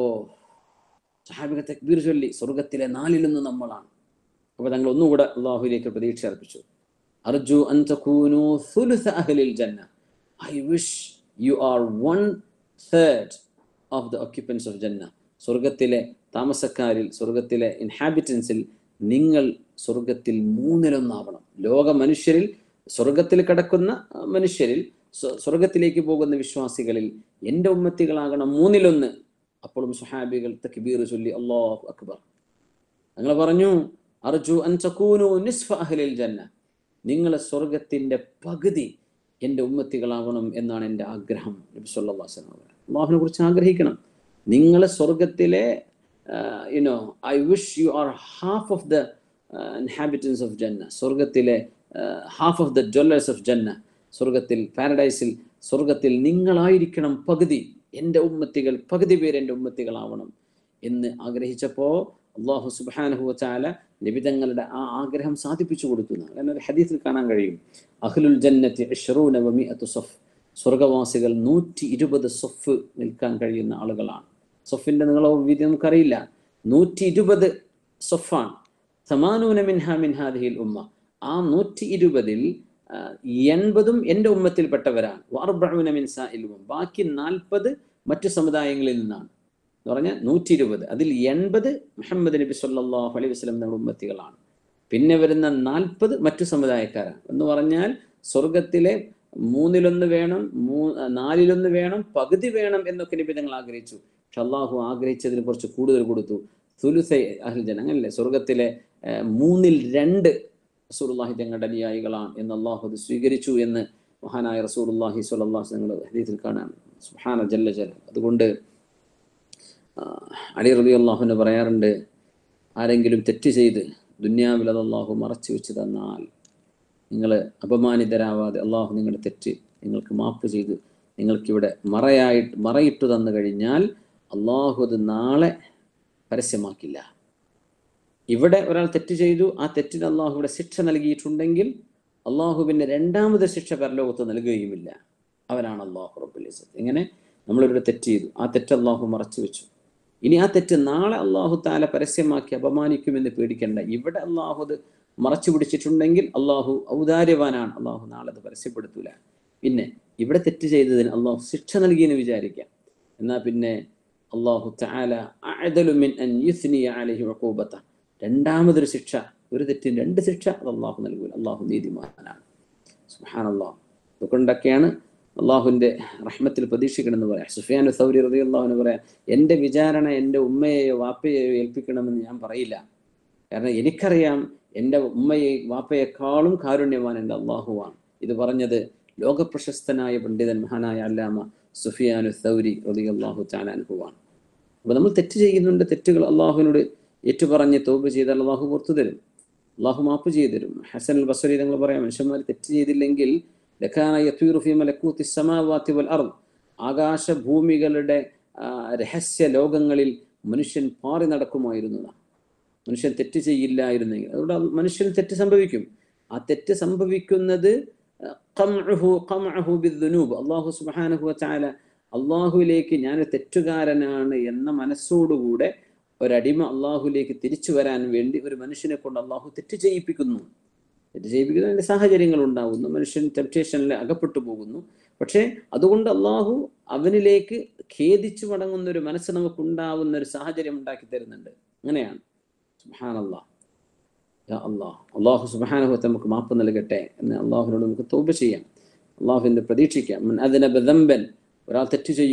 സഹാബിക തക്ബീർ ചൊല്ലി സ്വർഗത്തിലെ നാലിലൊന്ന് നമ്മളാണ് അപ്പൊ തങ്ങൾ ഒന്നുകൂടെ അള്ളാഹുലേക്ക് പ്രതീക്ഷ അർപ്പിച്ചു അർജു അൻ തകൂനു സുലുസ അഹ്ലിൽ ജന്ന I wish you are one third of the occupants of ജന്ന സ്വർഗത്തിലെ താമസക്കാരിൽ സ്വർഗത്തിലെ ഇൻഹാബിറ്റൻസിൽ നിങ്ങൾ സ്വർഗത്തിൽ മൂന്നിലൊന്നാവണം ലോക മനുഷ്യരിൽ സ്വർഗത്തിൽ കിടക്കുന്ന അഹ്, മനുഷ്യരിൽ സ്വ- സ്വർഗത്തിലേക്ക് പോകുന്ന വിശ്വാസികളിൽ എൻ്റെ ഉമ്മത്തികളാകണം മൂന്നിലൊന്ന് അപ്പോഴും സുഹാബികൾ തക്ബീർ ചൊല്ലി അല്ലാഹു അക്ബർ ഞങ്ങൾ പറഞ്ഞു അർജു അൻ തകൂനു നിസ്ഫ അഹ്ലിൽ ജന്ന നിങ്ങൾ സ്വർഗത്തിന്റെ പകുതി എൻ്റെ ഉമ്മത്തികളാവണം എന്നാണ് എൻ്റെ ആഗ്രഹം നബി സല്ലല്ലാഹു അലൈഹി വസല്ലം പറഞ്ഞു. അള്ളാഹുവിനെ കുറിച്ച് ആഗ്രഹിക്കണം നിങ്ങൾ സ്വർഗത്തിലെ you know I wish you are half of the inhabitants of ജന്ന സ്വർഗത്തിലെ half of the jewellers of ജന്ന സ്വർഗത്തിൽ പാരഡൈസിൽ സ്വർഗത്തിൽ നിങ്ങളായിരിക്കണം പകുതി എൻ്റെ ഉമ്മത്തികൾ പകുതി പേര് എൻ്റെ ഉമ്മത്തികളാവണം എന്ന് ആഗ്രഹിച്ചപ്പോൾ അള്ളാഹു സുബ്ഹാനഹു വതആല നിബിതങ്ങളുടെ ആ ആഗ്രഹം സാധിപ്പിച്ചു കൊടുത്തു എന്നാണ്. കാരണം ഒരു ഹദീസിൽ കാണാൻ കഴിയും അഹ്ലുൽ ജന്നത്തി അഷ്റൂന വമിഅത്തു സഫ് സ്വർഗവാസികൾ നൂറ്റി ഇരുപത് സൊഫ് നിൽക്കാൻ കഴിയുന്ന ആളുകളാണ് സൊഫിന്റെ നീളവും വീതി നമുക്കറിയില്ല നൂറ്റി ഇരുപത് സൊഫാണ് സമാനൂന മിൻഹ മിൻഹാദിഹിൽ ഉമ്മ ആ നൂറ്റി ഇരുപതിൽ എൺപതും എൻ്റെ ഉമ്മത്തിൽപ്പെട്ടവരാണ് വാർബഅൂന മിൻ സാഇൽ ഉമ്മ. ബാക്കി നാൽപ്പത് മറ്റു സമുദായങ്ങളിൽ നിന്നാണ് എന്ന് പറഞ്ഞാൽ നൂറ്റി ഇരുപത് അതിൽ എൺപത് മുഹമ്മദ് നബി സല്ലല്ലാഹു അലൈഹി വസല്ലം നമ്മുടെ ഉമ്മത്തികളാണ് പിന്നെ വരുന്ന നാൽപ്പത് മറ്റു സമുദായക്കാരാണ് എന്ന് പറഞ്ഞാൽ സ്വർഗത്തിലെ മൂന്നിലൊന്ന് വേണം മൂ നാലിലൊന്ന് വേണം പകുതി വേണം എന്നൊക്കെ നിബിധങ്ങൾ ആഗ്രഹിച്ചു പക്ഷെ അള്ളാഹു ആഗ്രഹിച്ചതിന് കുറച്ച് കൂടുതൽ കൊടുത്തു സുലുസൈ അഹ്ൽജൻ അങ്ങനല്ലേ സ്വർഗത്തിലെ ഏർ, മൂന്നിൽ രണ്ട് റസൂലുള്ളാഹി തങ്ങളുടെ അനുയായികളാണ് എന്ന് അള്ളാഹു അത് സ്വീകരിച്ചു എന്ന് മഹാനായ റസൂലുള്ളാഹി സ്വല്ലല്ലാഹു അലൈഹി വസല്ലം ഹദീസിൽ കാണാൻ സുബ്ഹാന ജല്ല ജല അതുകൊണ്ട് ആ, അലി റബി അള്ളാഹുവിന് പറയാറുണ്ട് ആരെങ്കിലും തെറ്റ് ചെയ്ത് ദുന്യാവിൽ അത് അള്ളാഹു മറച്ചു വെച്ച് തന്നാൽ നിങ്ങൾ അപമാനിതരാവാതെ അള്ളാഹു നിങ്ങളുടെ തെറ്റ് നിങ്ങൾക്ക് മാപ്പ് ചെയ്ത് നിങ്ങൾക്കിവിടെ മറയായിട്ട് മറയിട്ടു തന്നു കഴിഞ്ഞാൽ അള്ളാഹു അത് നാളെ പരസ്യമാക്കില്ല ഇവിടെ ഒരാൾ തെറ്റ് ചെയ്തു ആ തെറ്റിന് അള്ളാഹു ഇവിടെ ശിക്ഷ നൽകിയിട്ടുണ്ടെങ്കിൽ അള്ളാഹു പിന്നെ രണ്ടാമത് ശിക്ഷ പരലോകത്ത് നൽകുകയുമില്ല അവനാണ് അള്ളാഹു റബ്ബുൽ ഇസ്സത്ത് ഇങ്ങനെ നമ്മളൊരു തെറ്റ് ചെയ്തു ആ തെറ്റ് അള്ളാഹു മറച്ചു വെച്ചു ഇനി ആ തെറ്റ് നാളെ അള്ളാഹു താല പരസ്യമാക്കി അപമാനിക്കുമെന്ന് പേടിക്കേണ്ട ഇവിടെ അള്ളാഹു അത് മറച്ചു പിടിച്ചിട്ടുണ്ടെങ്കിൽ അള്ളാഹു ഔദാര്യവാനാണ് അള്ളാഹു നാളെ അത് പരസ്യപ്പെടുത്തൂല പിന്നെ ഇവിടെ തെറ്റ് ചെയ്തതിന് അള്ളാഹു ശിക്ഷ നൽകിയെന്ന് വിചാരിക്കാം എന്നാ പിന്നെ അള്ളാഹു താല അഅദലു മിൻ അൻ യുസ്നിയ അലൈഹി ഉഖൂബത രണ്ടാമതൊരു ശിക്ഷ ഒരു തെറ്റിന് രണ്ട് ശിക്ഷ അത് അള്ളാഹു നൽകൂല അള്ളാഹു നീതിമാനാണ് സുബ്ഹാനല്ലാഹ് അതുകൊണ്ടൊക്കെയാണ് അള്ളാഹുവിന്റെ റഹ്മത്തിൽ പ്രതീക്ഷിക്കണമെന്ന് പറയാം സുഫിയാൻ സൗരി റതി അള്ളാഹുവിന് പറയാം എൻ്റെ വിചാരണ എൻ്റെ ഉമ്മയെയോ വാപ്പയെയോ ഏൽപ്പിക്കണമെന്ന് ഞാൻ പറയില്ല കാരണം എനിക്കറിയാം എൻ്റെ ഉമ്മയെ വാപ്പയെക്കാളും കാരുണ്യവാൻ എൻ്റെ അള്ളാഹുവാണ് ഇത് പറഞ്ഞത് ലോകപ്രശസ്തനായ പണ്ഡിതൻ മഹാനായ അല്ലാമ സുഫിയാനു സൗരി റതി അള്ളാഹു ചാലാൻഹുവാണ് അപ്പൊ നമ്മൾ തെറ്റ് ചെയ്യുന്നുണ്ട് തെറ്റുകൾ അള്ളാഹുവിനോട് ഏറ്റുപറഞ്ഞ് തോപ് ചെയ്താൽ അള്ളാഹു പുറത്തു തരും അള്ളാഹു മാപ്പ് ചെയ്തു തരും ഹസൻ അൽ ബസരി നിങ്ങൾ പറയാം മനുഷ്യന്മാർ തെറ്റ് ചെയ്തില്ലെങ്കിൽ ലഖാന യത്വീറു ഫീ മലക്കൂത്തി സമാവാത്തി വൽ അർദ് ആകാശ ഭൂമികളുടെ ആ, രഹസ്യ ലോകങ്ങളിൽ മനുഷ്യൻ പാറി നടക്കുമായിരുന്നതാണ് മനുഷ്യൻ തെറ്റ് ചെയ്യില്ലായിരുന്നെങ്കിൽ അതുകൊണ്ട് അത് മനുഷ്യന് തെറ്റ് സംഭവിക്കും ആ തെറ്റ് സംഭവിക്കുന്നത് ഖംഉഹു ഖംഉഹു ബിദ്ദുനൂബ് അല്ലാഹു സുബ്ഹാനഹു വതആല അള്ളാഹുവിലേക്ക് ഞാൻ തെറ്റുകാരനാണ് എന്ന മനസ്സോടുകൂടെ ഒരടിമ അള്ളാഹുലേക്ക് തിരിച്ചു വരാൻ വേണ്ടി ഒരു മനുഷ്യനെ കൊണ്ട് അള്ളാഹു തെറ്റ് ചെയ്യിപ്പിക്കുന്നു തെറ്റ് ചെയ്യിപ്പിക്കുന്നതിന്റെ സാഹചര്യങ്ങൾ ഉണ്ടാകുന്നു മനുഷ്യൻ ടെംപ്റ്റേഷനിൽ അകപ്പെട്ടു പോകുന്നു പക്ഷേ അതുകൊണ്ട് അള്ളാഹു അവനിലേക്ക് ഖേദിച്ചു മടങ്ങുന്ന ഒരു മനസ്സ് നമുക്ക് ഉണ്ടാവുന്ന ഒരു സാഹചര്യം ഉണ്ടാക്കി തരുന്നുണ്ട് അങ്ങനെയാണ് സുബ്ഹാനല്ലാഹ് യാ അള്ളാഹ് അള്ളാഹു സുബ്ഹാനഹു നമുക്ക് മാപ്പ് നൽകട്ടെ എന്ന് അള്ളാഹുവിനോട് നമുക്ക് തോപ ചെയ്യാം അള്ളാഹുവിന്റെ പ്രതീക്ഷിക്കാം മൻ അദ്നബ ദംബൻ ഒരാൾ തെറ്റ് ചെയ്യുകയും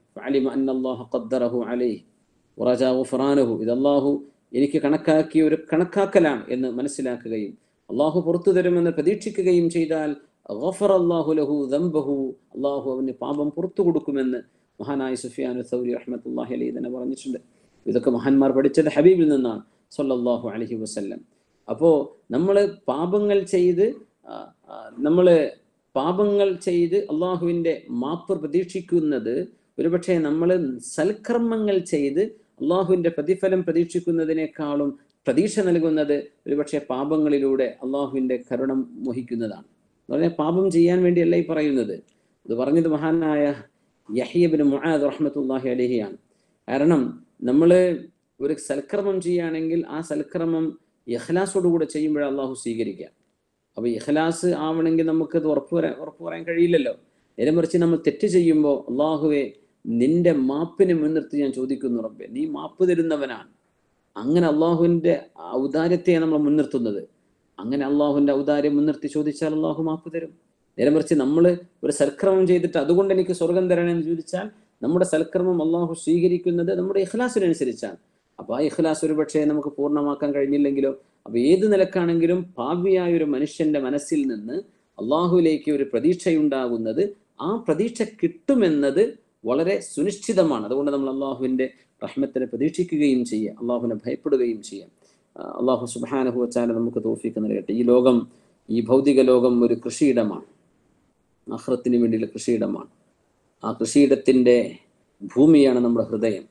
فعلم أن الله قدره عليه ورجا غفرانه ഇത് അള്ളാഹു എനിക്ക് കണക്കാക്കിയ ഒരു കണക്കാക്കലാണ് എന്ന് മനസ്സിലാക്കുകയും അള്ളാഹു പുറത്തു തരുമെന്ന് പ്രതീക്ഷിക്കുകയും ചെയ്താൽ ഗഫർ അള്ളാഹു ലഹു ദംബഹു അള്ളാഹു അവന് പാപം പുറത്തു കൊടുക്കുമെന്ന് മഹാനായ സുഫിയാൻ സൗരി റഹ്മത്തുല്ലാഹി അലൈഹി തന്നെ പറഞ്ഞിട്ടുണ്ട് ഇതൊക്കെ മഹാന്മാർ പഠിച്ചത് ഹബീബിൽ നിന്നാണ് സല്ലല്ലാഹു അലൈഹി വസല്ലം അപ്പോൾ നമ്മൾ പാപങ്ങൾ ചെയ്ത് നമ്മൾ പാപങ്ങൾ ചെയ്ത് അള്ളാഹുവിൻ്റെ മാപ്പ് പ്രതീക്ഷിക്കുന്നത് ഒരുപക്ഷെ നമ്മൾ സൽക്കർമ്മങ്ങൾ ചെയ്ത് അള്ളാഹുവിൻ്റെ പ്രതിഫലം പ്രതീക്ഷിക്കുന്നതിനേക്കാളും പ്രതീക്ഷ നൽകുന്നത് ഒരുപക്ഷെ പാപങ്ങളിലൂടെ അള്ളാഹുവിൻ്റെ കരുണം മോഹിക്കുന്നതാണ് എന്ന് പറഞ്ഞാൽ പാപം ചെയ്യാൻ വേണ്ടിയല്ല ഈ പറയുന്നത് ഇത് പറഞ്ഞത് മഹാനായ യഹിയബിന് മുഹാദ് റഹ്മത്തുല്ലാഹി അലഹിയാണ് കാരണം നമ്മൾ ഒരു സൽക്കർമ്മം ചെയ്യുകയാണെങ്കിൽ ആ സൽക്കർമ്മം ഇഖ്ലാസോടുകൂടെ ചെയ്യുമ്പോഴേ അള്ളാഹു സ്വീകരിക്കുക അപ്പൊ ഇഖ്ലാസ് ആവണമെങ്കിൽ നമുക്കത് ഉറപ്പ് പറയാൻ ഉറപ്പ് പറയാൻ കഴിയില്ലല്ലോ നേരെ മറിച്ച് നമ്മൾ തെറ്റ് ചെയ്യുമ്പോൾ അള്ളാഹുവെ നിന്റെ മാപ്പിനെ മുൻനിർത്തി ഞാൻ ചോദിക്കുന്നു റബ്ബെ നീ മാപ്പ് തരുന്നവനാണ് അങ്ങനെ അള്ളാഹുവിന്റെ ഔദാര്യത്തെ നമ്മൾ മുൻനിർത്തുന്നത് അങ്ങനെ അള്ളാഹുവിന്റെ ഔദാര്യം മുൻനിർത്തി ചോദിച്ചാൽ അള്ളാഹു മാപ്പ് തരും നേരെ മറിച്ച് നമ്മൾ ഒരു സൽക്രമം ചെയ്തിട്ട് അതുകൊണ്ട് എനിക്ക് സ്വർഗം തരണമെന്ന് ചോദിച്ചാൽ നമ്മുടെ സൽക്രമം അള്ളാഹു സ്വീകരിക്കുന്നത് നമ്മുടെ ഇഖ്ലാസിനനുസരിച്ചാണ് അപ്പൊ ആ ഇഖ്ലാസ് ഒരു പക്ഷേ നമുക്ക് പൂർണ്ണമാക്കാൻ കഴിഞ്ഞില്ലെങ്കിലോ അപ്പൊ ഏത് നിലക്കാണെങ്കിലും പാപിയായ ഒരു മനുഷ്യന്റെ മനസ്സിൽ നിന്ന് അള്ളാഹുവിലേക്ക് ഒരു പ്രതീക്ഷയുണ്ടാകുന്നത് ആ പ്രതീക്ഷ കിട്ടുമെന്നത് വളരെ സുനിശ്ചിതമാണ് അതുകൊണ്ട് നമ്മൾ അള്ളാഹുവിന്റെ റഹ്മത്തിനെ പ്രതീക്ഷിക്കുകയും ചെയ്യുക അള്ളാഹുവിനെ ഭയപ്പെടുകയും ചെയ്യാം അള്ളാഹു സുബാനഹു വച്ചാൽ നമുക്ക് തോഫിക്ക് നൽകട്ടെ ഈ ലോകം ഈ ഭൗതിക ലോകം ഒരു കൃഷിയിടമാണ് അഹ്റത്തിന് വേണ്ടിയുള്ള കൃഷിയിടമാണ് ആ കൃഷിയിടത്തിന്റെ ഭൂമിയാണ് നമ്മുടെ ഹൃദയം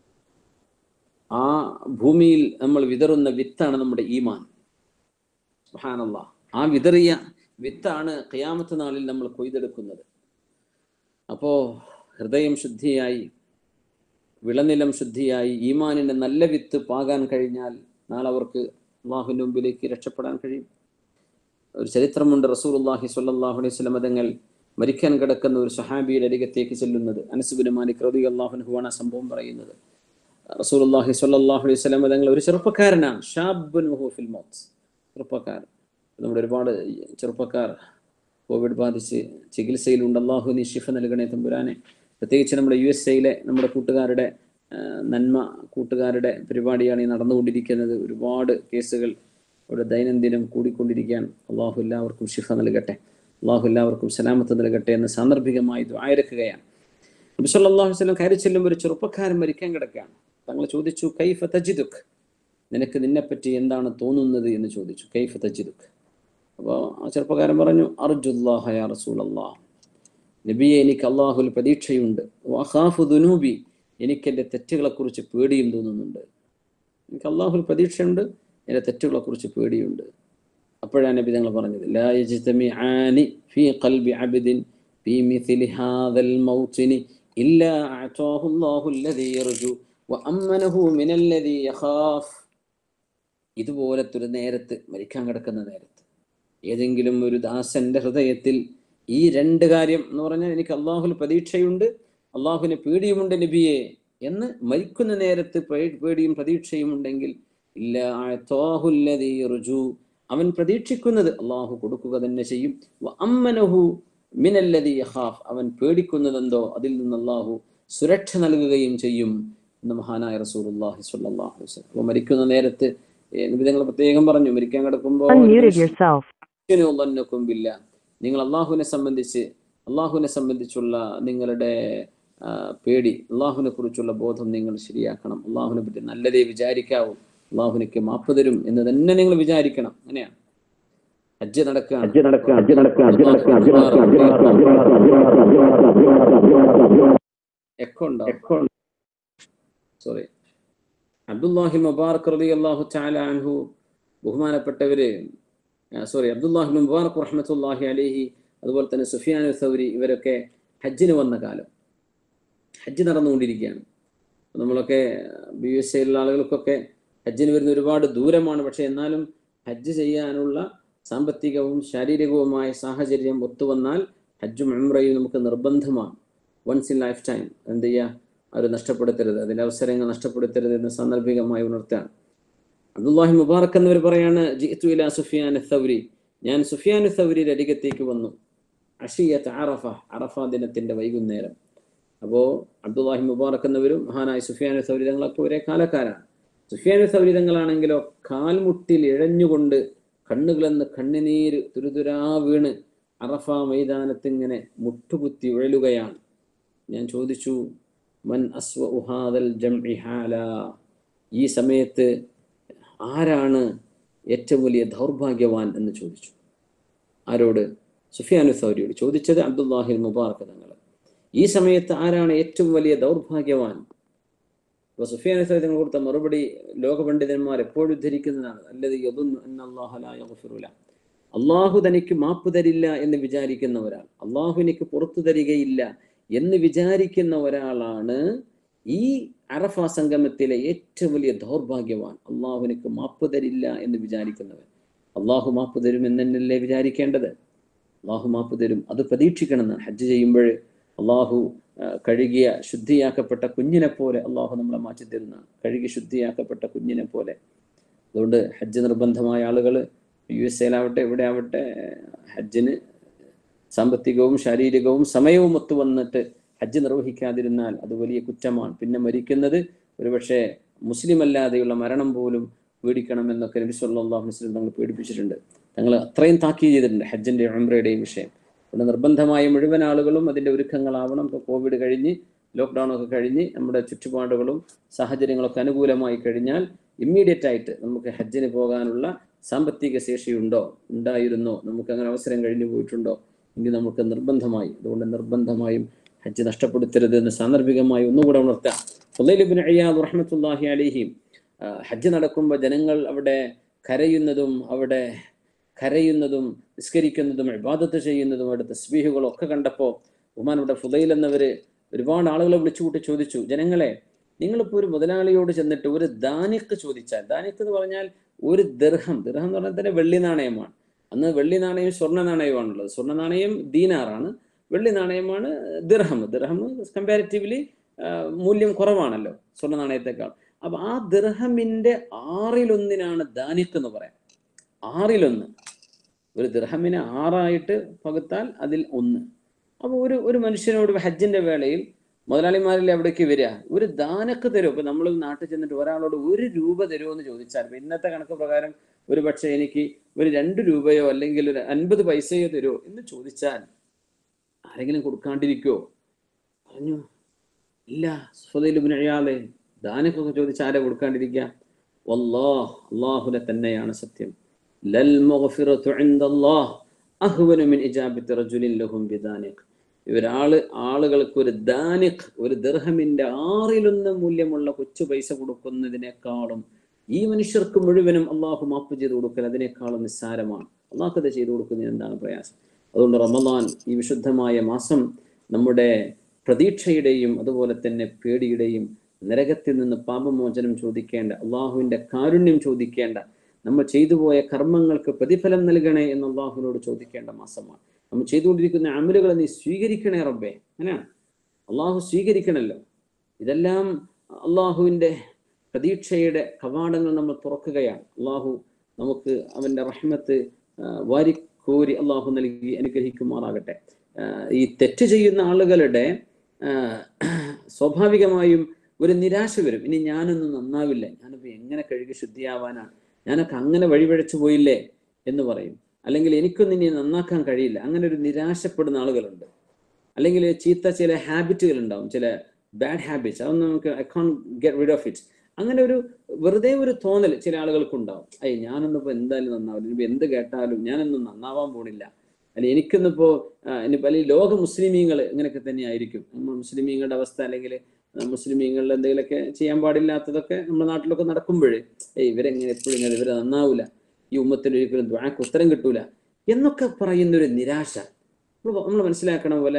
ആ ഭൂമിയിൽ നമ്മൾ വിതറുന്ന വിത്താണ് നമ്മുടെ ഈമാൻ സുഹാനല്ല ആ വിതറിയ വിത്താണ് ഖിയാമത്ത് നാളിൽ നമ്മൾ കൊയ്തെടുക്കുന്നത് അപ്പോ ഹൃദയം ശുദ്ധിയായി വിളനിലം ശുദ്ധിയായി ഈമാനിന്റെ നല്ല വിത്ത് പാകാൻ കഴിഞ്ഞാൽ നാളെ അവർക്ക് അള്ളാഹുവിന്റെ മുമ്പിലേക്ക് രക്ഷപ്പെടാൻ കഴിയും ഒരു ചരിത്രമുണ്ട് റസൂലുള്ളാഹി സ്വല്ലല്ലാഹു അലൈഹി വസല്ലം തങ്ങൾ മരിക്കാൻ കിടക്കുന്ന ഒരു സഹാബിയുടെ അരികത്തേക്ക് ചെല്ലുന്നത് അനസുബിന് മാലിക് റബി അള്ളാഹുനുഹുവാണ് ആ സംഭവം പറയുന്നത് റസൂലുള്ളാഹി സ്വല്ലല്ലാഹു അലൈഹി വസല്ലം തങ്ങൾ ഒരു ചെറുപ്പക്കാരനാണ് ഷാബുൻ ഫിൽ മൗത്ത് ചെറുപ്പക്കാരൻ നമ്മുടെ ഒരുപാട് ചെറുപ്പക്കാർ കോവിഡ് ബാധിച്ച് ചികിത്സയിലുണ്ട് അള്ളാഹു നീ ഷിഫ നൽകണേ തമ്പുരാനെ പ്രത്യേകിച്ച് നമ്മുടെ യു എസ് എയിലെ നമ്മുടെ കൂട്ടുകാരുടെ നന്മ കൂട്ടുകാരുടെ പരിപാടിയാണ് ഈ നടന്നുകൊണ്ടിരിക്കുന്നത് ഒരുപാട് കേസുകൾ ഇവിടെ ദൈനംദിനം കൂടിക്കൊണ്ടിരിക്കുകയാണ് അള്ളാഹു എല്ലാവർക്കും ഷിഫ നൽകട്ടെ അള്ളാഹു എല്ലാവർക്കും സലാമത്ത് നൽകട്ടെ എന്ന് സാന്ദർഭികമായി ദ്വായരക്കുകയാണ് നബി സല്ലല്ലാഹു അലൈഹി വസല്ലം കയറി ചെല്ലുമ്പോൾ ഒരു ചെറുപ്പക്കാരൻ മരിക്കാൻ കിടക്കുകയാണ് തങ്ങൾ ചോദിച്ചു കൈഫ തജിദുക് നിനക്ക് നിന്നെപ്പറ്റി എന്താണ് തോന്നുന്നത് എന്ന് ചോദിച്ചു കൈഫ തജിദുക് അപ്പോൾ ആ ചെറുപ്പക്കാരൻ പറഞ്ഞു അർജുല്ലാഹ യാ റസൂലല്ലാഹ് നബിയെ എനിക്ക് അള്ളാഹുൽ പ്രതീക്ഷയുണ്ട് വഖാഫു ദുനൂബി എനിക്ക് എൻ്റെ തെറ്റുകളെക്കുറിച്ച് പേടിയും തോന്നുന്നുണ്ട് എനിക്ക് അള്ളാഹുൽ പ്രതീക്ഷയുണ്ട് എൻ്റെ തെറ്റുകളെക്കുറിച്ച് പേടിയുണ്ട് അപ്പോഴാണ് നബി തങ്ങൾ പറഞ്ഞത് ലാ യജ്തമിആനി ഫീ ഖൽബി അബ്ദിൻ ഫീ മിഥ്ലി ഹാദൽ മൗതിനി ഇല്ലാ അഅതാഹു അല്ലാഹു അല്ലദീ യർജു വഅമ്മനഹു മിനല്ലദീ യഖാഫ് ഇതുപോലത്തെ ഒരു നേരത്ത് മരിക്കാൻ കിടക്കുന്ന നേരത്ത് ഏതെങ്കിലും ഒരു ദാസന്റെ ഹൃദയത്തിൽ ഈ രണ്ട് കാര്യം എന്ന് പറഞ്ഞാൽ എനിക്ക് അള്ളാഹുൽ പ്രതീക്ഷയുണ്ട് അള്ളാഹുവിന് പേടിയുമുണ്ട് നബിയെ എന്ന് മരിക്കുന്ന നേരത്ത് പേടിയും പ്രതീക്ഷയും ഉണ്ടെങ്കിൽ ഇല്ല റുജു അവൻ പ്രതീക്ഷിക്കുന്നത് അള്ളാഹു കൊടുക്കുക തന്നെ ചെയ്യും അമ്മനഹു മിനല്ലതി യഹാഫ് അവൻ പേടിക്കുന്നതെന്തോ അതിൽ നിന്ന് അള്ളാഹു സുരക്ഷ നൽകുകയും ചെയ്യും എന്ന് മഹാനായ റസൂലുള്ളാഹി സ്വല്ലല്ലാഹു അലൈഹി വസല്ലം അപ്പോൾ മരിക്കുന്ന നേരത്ത് നിബിധങ്ങൾ പ്രത്യേകം പറഞ്ഞു മരിക്കാൻ കിടക്കുമ്പോൾ ബില്ല നിങ്ങൾ അള്ളാഹുവിനെ സംബന്ധിച്ച് അള്ളാഹുവിനെ സംബന്ധിച്ചുള്ള നിങ്ങളുടെ പേടി അള്ളാഹുവിനെ കുറിച്ചുള്ള ബോധം നിങ്ങൾ ശരിയാക്കണം അള്ളാഹുവിനെ പറ്റി നല്ലതേ വിചാരിക്കാവൂ അള്ളാഹുവിനക്ക് മാപ്പ് തരും എന്ന് തന്നെ നിങ്ങൾ വിചാരിക്കണം അങ്ങനെയാണ് ഹജ്ജ് നടക്കുകയാണ് എക്കോ ഉണ്ടോ സോറി അബ്ദുല്ലാഹി മുബാറക് റളി അള്ളാഹു തആല അൻഹു ബഹുമാനപ്പെട്ടവര് സോറി അബ്ദുല്ലാഹി മുബാറക് റഹ്മത്തുല്ലാഹി അലൈഹി അതുപോലെ തന്നെ സുഫിയാൻ സൗരി ഇവരൊക്കെ ഹജ്ജിന് വന്ന കാലം ഹജ്ജ് നടന്നുകൊണ്ടിരിക്കുകയാണ് നമ്മളൊക്കെ ബി എസ് എയിലുള്ള ആളുകൾക്കൊക്കെ ഹജ്ജിന് വരുന്ന ഒരുപാട് ദൂരമാണ് പക്ഷെ എന്നാലും ഹജ്ജ് ചെയ്യാനുള്ള സാമ്പത്തികവും ശാരീരികവുമായ സാഹചര്യം ഒത്തുവന്നാൽ ഹജ്ജും ഉംറയും നമുക്ക് നിർബന്ധമാണ് വൺസ് ഇൻ ലൈഫ് ടൈം എന്ത് ചെയ്യുക അവർ നഷ്ടപ്പെടുത്തരുത് അതിൻ്റെ അവസരങ്ങൾ നഷ്ടപ്പെടുത്തരുത് എന്ന് സാന്ദർഭികമായി ഉണർത്താണ് അബ്ദുല്ലാഹി മുബാറക് എന്നിവർ പറയാണ് ജിത്തു ഇല സുഫിയാൻ സൗരി ഞാൻ സുഫിയാൻ സൗരിയുടെ അരികത്തേക്ക് വന്നു അഷിയത്ത് അറഫ അറഫ ദിനത്തിന്റെ വൈകുന്നേരം അപ്പോൾ അബ്ദുല്ലാഹി മുബാറക് എന്നവരും മഹാനായ സുഫിയാൻ സൗരിതങ്ങളൊക്കെ ഒരേ കാലക്കാരാണ് സുഫിയാൻ സൗരിതങ്ങളാണെങ്കിലോ കാൽമുട്ടിൽ ഇഴഞ്ഞുകൊണ്ട് കണ്ണുകളെന്ന് കണ്ണുനീര് തുരുതുരാ വീണ് അറഫ മൈതാനത്ത് ഇങ്ങനെ മുട്ടുകുത്തി ഉഴലുകയാണ് ഞാൻ ചോദിച്ചു മൻ അസ്വ ഉഹാദൽ ജംഇ ഹാല ഈ സമയത്ത് ആരാണ് ഏറ്റവും വലിയ ദൗർഭാഗ്യവാൻ എന്ന് ചോദിച്ചു ആരോട് സുഫിയാനു സൗരിയോട് ചോദിച്ചത് അബ്ദുല്ലാഹിൽ മുബാറക് തങ്ങൾ ഈ സമയത്ത് ആരാണ് ഏറ്റവും വലിയ ദൗർഭാഗ്യവാൻ അപ്പൊ സുഫിയാനു സൗരി തങ്ങൾ കൊടുത്ത മറുപടി ലോക പണ്ഡിതന്മാർ എപ്പോഴും ഉദ്ധരിക്കുന്നതാണ് അല്ലത് യദുല്ല അള്ളാഹു തനിക്ക് മാപ്പ് തരില്ല എന്ന് വിചാരിക്കുന്ന ഒരാൾ അള്ളാഹു എനിക്ക് പുറത്തു തരികയില്ല എന്ന് വിചാരിക്കുന്ന ഒരാളാണ് ഈ അറഫ സംഗമത്തിലെ ഏറ്റവും വലിയ ദൗർഭാഗ്യവാൻ അള്ളാഹു എനിക്ക് മാപ്പ് തരില്ല എന്ന് വിചാരിക്കുന്നവൻ അള്ളാഹു മാപ്പ് തരും എന്നല്ലേ വിചാരിക്കേണ്ടത് അള്ളാഹു മാപ്പ് തരും അത് പ്രതീക്ഷിക്കണം എന്നാണ് ഹജ്ജ് ചെയ്യുമ്പോൾ അള്ളാഹു കഴുകിയ ശുദ്ധിയാക്കപ്പെട്ട കുഞ്ഞിനെ പോലെ അള്ളാഹു നമ്മളെ മാറ്റി തരുന്നതാണ് കഴുകി ശുദ്ധിയാക്കപ്പെട്ട കുഞ്ഞിനെ പോലെ അതുകൊണ്ട് ഹജ്ജ് നിർബന്ധമായ ആളുകൾ യു എസ് എയിലാവട്ടെ എവിടെ ആവട്ടെ ഹജ്ജിന് സാമ്പത്തികവും ശാരീരികവും സമയവും ഒത്തു വന്നിട്ട് ഹജ്ജ് നിർവഹിക്കാതിരുന്നാൽ അത് വലിയ കുറ്റമാണ് പിന്നെ മരിക്കുന്നത് ഒരുപക്ഷെ മുസ്ലിം അല്ലാതെയുള്ള മരണം പോലും പേടിക്കണമെന്നൊക്കെ നബി സല്ലല്ലാഹു അലൈഹി വസല്ലം തങ്ങൾ പേടിപ്പിച്ചിട്ടുണ്ട് തങ്ങൾ അത്രയും താക്കീത് ചെയ്തിട്ടുണ്ട് ഹജ്ജിന്റെ ഉംറയുടെയും വിഷയം അതുകൊണ്ട് നിർബന്ധമായ മുഴുവൻ ആളുകളും അതിന്റെ ഒരുക്കങ്ങളാവണം ഇപ്പോൾ കോവിഡ് കഴിഞ്ഞ് ലോക്ക്ഡൗൺ ഒക്കെ കഴിഞ്ഞ് നമ്മുടെ ചുറ്റുപാടുകളും സാഹചര്യങ്ങളൊക്കെ അനുകൂലമായി കഴിഞ്ഞാൽ ഇമ്മീഡിയറ്റ് ആയിട്ട് നമുക്ക് ഹജ്ജിന് പോകാനുള്ള സാമ്പത്തിക ശേഷിയുണ്ടോ ഉണ്ടായിരുന്നോ നമുക്ക് അങ്ങനെ അവസരം കഴിഞ്ഞു പോയിട്ടുണ്ടോ എങ്കിൽ നമുക്ക് നിർബന്ധമായി അതുകൊണ്ട് നിർബന്ധമായും ഹജ്ജ് നഷ്ടപ്പെടുത്തരുത് എന്ന് സാന്ദർഭികമായി ഒന്നുകൂടെ ഉണർത്താം ഫുലൈലിബിൻ അയ്യാദ് റഹ്മത്തുല്ലാഹി അലിഹിം ഹജ്ജ് നടക്കുമ്പോൾ ജനങ്ങൾ അവിടെ കരയുന്നതും അവിടെ കരയുന്നതും നിസ്കരിക്കുന്നതും ഇബാദത്ത് ചെയ്യുന്നതും അവിടെ തസ്ബീഹുകളും ഒക്കെ കണ്ടപ്പോൾ ഉമാൻ ഇവിടെ ഫുലൈൽ എന്നവര് ഒരുപാട് ആളുകളെ വിളിച്ചുകൂട്ടി ചോദിച്ചു ജനങ്ങളെ നിങ്ങളിപ്പോൾ ഒരു മുതലാളിയോട് ചെന്നിട്ട് ഒരു ദാനിക്ക് ചോദിച്ചാൽ ദാനിക്ക് എന്ന് പറഞ്ഞാൽ ഒരു ദർഹം ദർഹം എന്ന് പറഞ്ഞാൽ തന്നെ വെള്ളി നാണയമാണ് അന്ന് വെള്ളി നാണയം സ്വർണ്ണ നാണയമാണുള്ളത് സ്വർണ്ണ നാണയം ദീനാറാണ് വെള്ളി നാണയമാണ് ദിർഹം ദിർഹം കമ്പാരിറ്റീവ്ലി മൂല്യം കുറവാണല്ലോ സ്വർണ്ണ നാണയത്തെക്കാൾ അപ്പൊ ആ ദിർഹമിന്റെ ആറിലൊന്നിനാണ് ദാനിക്ക് എന്ന് പറയാം ആറിലൊന്ന് ഒരു ദിർഹമിനെ ആറായിട്ട് പകുത്താൽ അതിൽ ഒന്ന് അപ്പോൾ ഒരു ഒരു മനുഷ്യനോട് ഹജ്ജിന്റെ വേളയിൽ മുതലാളിമാരിൽ എവിടേക്ക് വരിക ഒരു ദാനക്ക് തരുമോ ഇപ്പൊ നമ്മൾ നാട്ടിൽ ചെന്നിട്ട് ഒരാളോട് ഒരു രൂപ തരുമോ എന്ന് ചോദിച്ചാൽ ഇപ്പൊ ഇന്നത്തെ കണക്ക് പ്രകാരം ഒരു പക്ഷേ എനിക്ക് ഒരു രണ്ട് രൂപയോ അല്ലെങ്കിൽ ഒരു അൻപത് പൈസയോ തരുമോ എന്ന് ചോദിച്ചാൽ ആരെങ്കിലും കൊടുക്കാണ്ടിരിക്കോ പറഞ്ഞു ഇല്ല സ്വതയിലുബിനയാളെ ദാനക്കൊക്കെ ചോദിച്ച ആരെ കൊടുക്കാണ്ടിരിക്കുക വല്ലാഹ് അള്ളാഹുലെ തന്നെയാണ് സത്യം ലൽ മഗ്ഫിറത്തു ഇൻദല്ലാഹ് അഹ്വനു മിൻ ഇജാബത്തി റജുലിൻ ലഹും ബിദാനിക് ഇവരാള് ആളുകൾക്ക് ഒരു ദാനിക് ഒരു ദർഹമിന്റെ ആറിലൊന്ന് മൂല്യമുള്ള കൊച്ചു പൈസ കൊടുക്കുന്നതിനേക്കാളും ഈ മനുഷ്യർക്ക് മുഴുവനും അള്ളാഹു മാപ്പ് ചെയ്ത് കൊടുക്കൽ അതിനേക്കാളും നിസ്സാരമാണ് അള്ളാഹ് അത് ചെയ്തു കൊടുക്കുന്നതിന് എന്താണ് പ്രയാസം അതുകൊണ്ട് റമദാൻ ഈ വിശുദ്ധമായ മാസം നമ്മുടെ പ്രതീക്ഷയുടെയും അതുപോലെ തന്നെ പേടിയുടെയും നരകത്തിൽ നിന്ന് പാപമോചനം ചോദിക്കേണ്ട അള്ളാഹുവിന്റെ കാരുണ്യം ചോദിക്കേണ്ട നമ്മൾ ചെയ്തു പോയ കർമ്മങ്ങൾക്ക് പ്രതിഫലം നൽകണേ എന്ന് അള്ളാഹുവിനോട് ചോദിക്കേണ്ട മാസമാണ് നമ്മൾ ചെയ്തുകൊണ്ടിരിക്കുന്ന അമലുകൾ നീ സ്വീകരിക്കണേ റബ്ബേ അങ്ങനെയാണ് അള്ളാഹു സ്വീകരിക്കണമല്ലോ ഇതെല്ലാം അള്ളാഹുവിന്റെ പ്രതീക്ഷയുടെ കവാടങ്ങൾ നമ്മൾ തുറക്കുകയാണ് അള്ളാഹു നമുക്ക് അവന്റെ റഹ്മത്ത് വാരിക്കോരി അള്ളാഹു നൽകി അനുഗ്രഹിക്കുമാറാകട്ടെ ഈ തെറ്റ് ചെയ്യുന്ന ആളുകളുടെ സ്വാഭാവികമായും ഒരു നിരാശ വരും ഇനി ഞാനൊന്നും നന്നാവില്ല ഞാനിപ്പോ എങ്ങനെ കഴുകി ശുദ്ധിയാവാനാണ് ഞാനൊക്കെ അങ്ങനെ വഴിപഴച്ചു പോയില്ലേ എന്ന് പറയും അല്ലെങ്കിൽ എനിക്കൊന്നും ഇനി നന്നാക്കാൻ കഴിയില്ല അങ്ങനെ ഒരു നിരാശപ്പെടുന്ന ആളുകളുണ്ട് അല്ലെങ്കിൽ ചീത്ത ചില ഹാബിറ്റുകൾ ഉണ്ടാവും ചില ബാഡ് ഹാബിറ്റ്സ് അതൊന്നും നമുക്ക് I can get rid of it അങ്ങനെ ഒരു വെറുതെ ഒരു തോന്നൽ ചില ആളുകൾക്ക് ഉണ്ടാവും അയ്യ ഞാനൊന്നും ഇപ്പൊ എന്തായാലും നന്നാവില്ല ഇനിയിപ്പോ എന്ത് കേട്ടാലും ഞാനൊന്നും നന്നാവാൻ പോണില്ല അല്ലെ എനിക്കൊന്നിപ്പോ ഇനിയിപ്പോ അല്ലെങ്കിൽ ലോക മുസ്ലിമീങ്ങൾ ഇങ്ങനെയൊക്കെ തന്നെ ആയിരിക്കും നമ്മൾ മുസ്ലിമീങ്ങളുടെ അവസ്ഥ അല്ലെങ്കിൽ മുസ്ലിമീങ്ങളിൽ എന്തെങ്കിലുമൊക്കെ ചെയ്യാൻ പാടില്ലാത്തതൊക്കെ നമ്മുടെ നാട്ടിലൊക്കെ നടക്കുമ്പോഴേ ഏയ് ഇവരെങ്ങനെ എപ്പോഴും ഇങ്ങനെ ഇവരെ നന്നാവൂല ഈ ഉമ്മത്തിന് ഒരിക്കലും ദ്വാക്ക് ഉത്തരം കിട്ടൂല എന്നൊക്കെ പറയുന്ന ഒരു നിരാശ നമ്മൾ മനസ്സിലാക്കണം പോലെ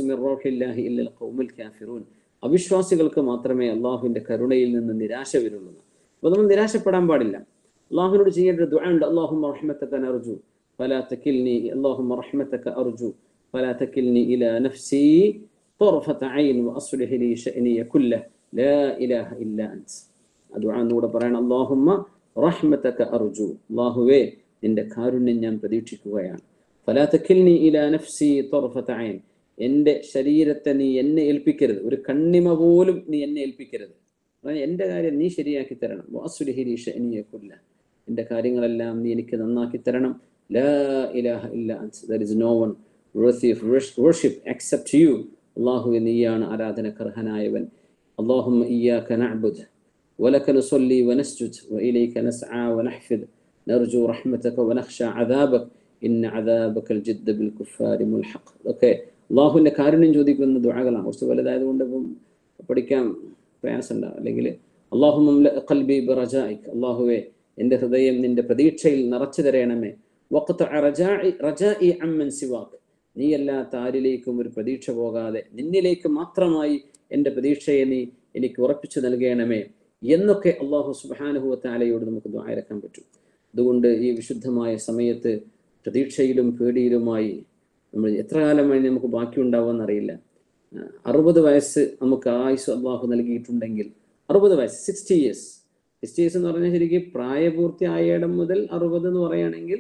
അവിശ്വാസികൾക്ക് മാത്രമേ അള്ളാഹുവിന്റെ കരുണയിൽ നിന്ന് നിരാശ വരുള്ളൂ അപ്പൊ നമ്മൾ നിരാശപ്പെടാൻ പാടില്ല അള്ളാഹുവിനോട് ചെയ്യേണ്ട ദ്വാ ഉണ്ട് അള്ളാഹു റഹ്മത്തക്ക അർജു فلا تكلني اللهم رحمتك أرجو فلا تكلني إلى نفسي طرفة عين وأصلح لي شأني كله لا إله إلا أنت أدعى نور بران اللهم رحمتك أرجو الله وي നിന്റെ കാരുണ്യം ഞാൻ പ്രതീക്ഷിക്കുകയാണ് ഫലാ തക്കിൽനി ഇല നഫ്സി തൊറഫത്ത ഐൻ എൻ്റെ ശരീരത്തെ നീ എന്നെ ഏൽപ്പിക്കരുത് ഒരു കണ്ണിമ പോലും നീ എന്നെ ഏൽപ്പിക്കരുത് അതായത് എൻ്റെ കാര്യം നീ ശരിയാക്കി തരണം വാസുരഹിരീഷ എനിയെക്കൊല്ല എൻ്റെ കാര്യങ്ങളെല്ലാം നീ എനിക്ക് നന്നാക്കി തരണം ലാ ഇലാഹ ഇല്ല there is no one worthy of worship except you അള്ളാഹു നീയാണ് ആരാധനക്കർഹനായവൻ اللهم إياك نعبد ولك نصلي ونسجد وإليك نسعى ونحفظ نرجو رحمتك ونخشى عذابك إن عذابك الجد بالكفار ملحق ഓക്കെ അള്ളാഹുവിൻ്റെ കാരുണ്യം ചോദിക്കുന്ന ദുആകളാണ് കുറച്ച് വലുതായത് കൊണ്ട് ഇപ്പം പഠിക്കാൻ പ്രയാസമുണ്ടാവും അല്ലെങ്കിൽ അള്ളാഹു കൽബി റജായിക് അള്ളാഹുവെ എൻ്റെ ഹൃദയം നിന്റെ പ്രതീക്ഷയിൽ നിറച്ചു തരയണമേ വഖത്ത് റജാഇ റജാഇ അമ്മൻ സിവാക്ക് നീയല്ലാത്ത ആരിലേക്കും ഒരു പ്രതീക്ഷ പോകാതെ നിന്നിലേക്ക് മാത്രമായി എൻ്റെ പ്രതീക്ഷയെ നീ എനിക്ക് ഉറപ്പിച്ചു നൽകണമേ എന്നൊക്കെ അള്ളാഹു സുബാനുഭവത്താലയോട് നമുക്ക് ദ്വായരക്കാൻ പറ്റും അതുകൊണ്ട് ഈ വിശുദ്ധമായ സമയത്ത് പ്രതീക്ഷയിലും പേടിയിലുമായി നമ്മൾ എത്ര കാലമായി നമുക്ക് ബാക്കിയുണ്ടാവുമെന്ന് അറിയില്ല അറുപത് വയസ്സ് നമുക്ക് ആയുസ് അള്ളാഹു നൽകിയിട്ടുണ്ടെങ്കിൽ അറുപത് വയസ്സ് സിക്സ്റ്റി ഇയേഴ്സ് സിക്സ്റ്റി ഇയേഴ്സ് എന്ന് പറഞ്ഞാൽ ശരിക്കും പ്രായപൂർത്തിയായ ഇടം മുതൽ അറുപത് എന്ന് പറയുകയാണെങ്കിൽ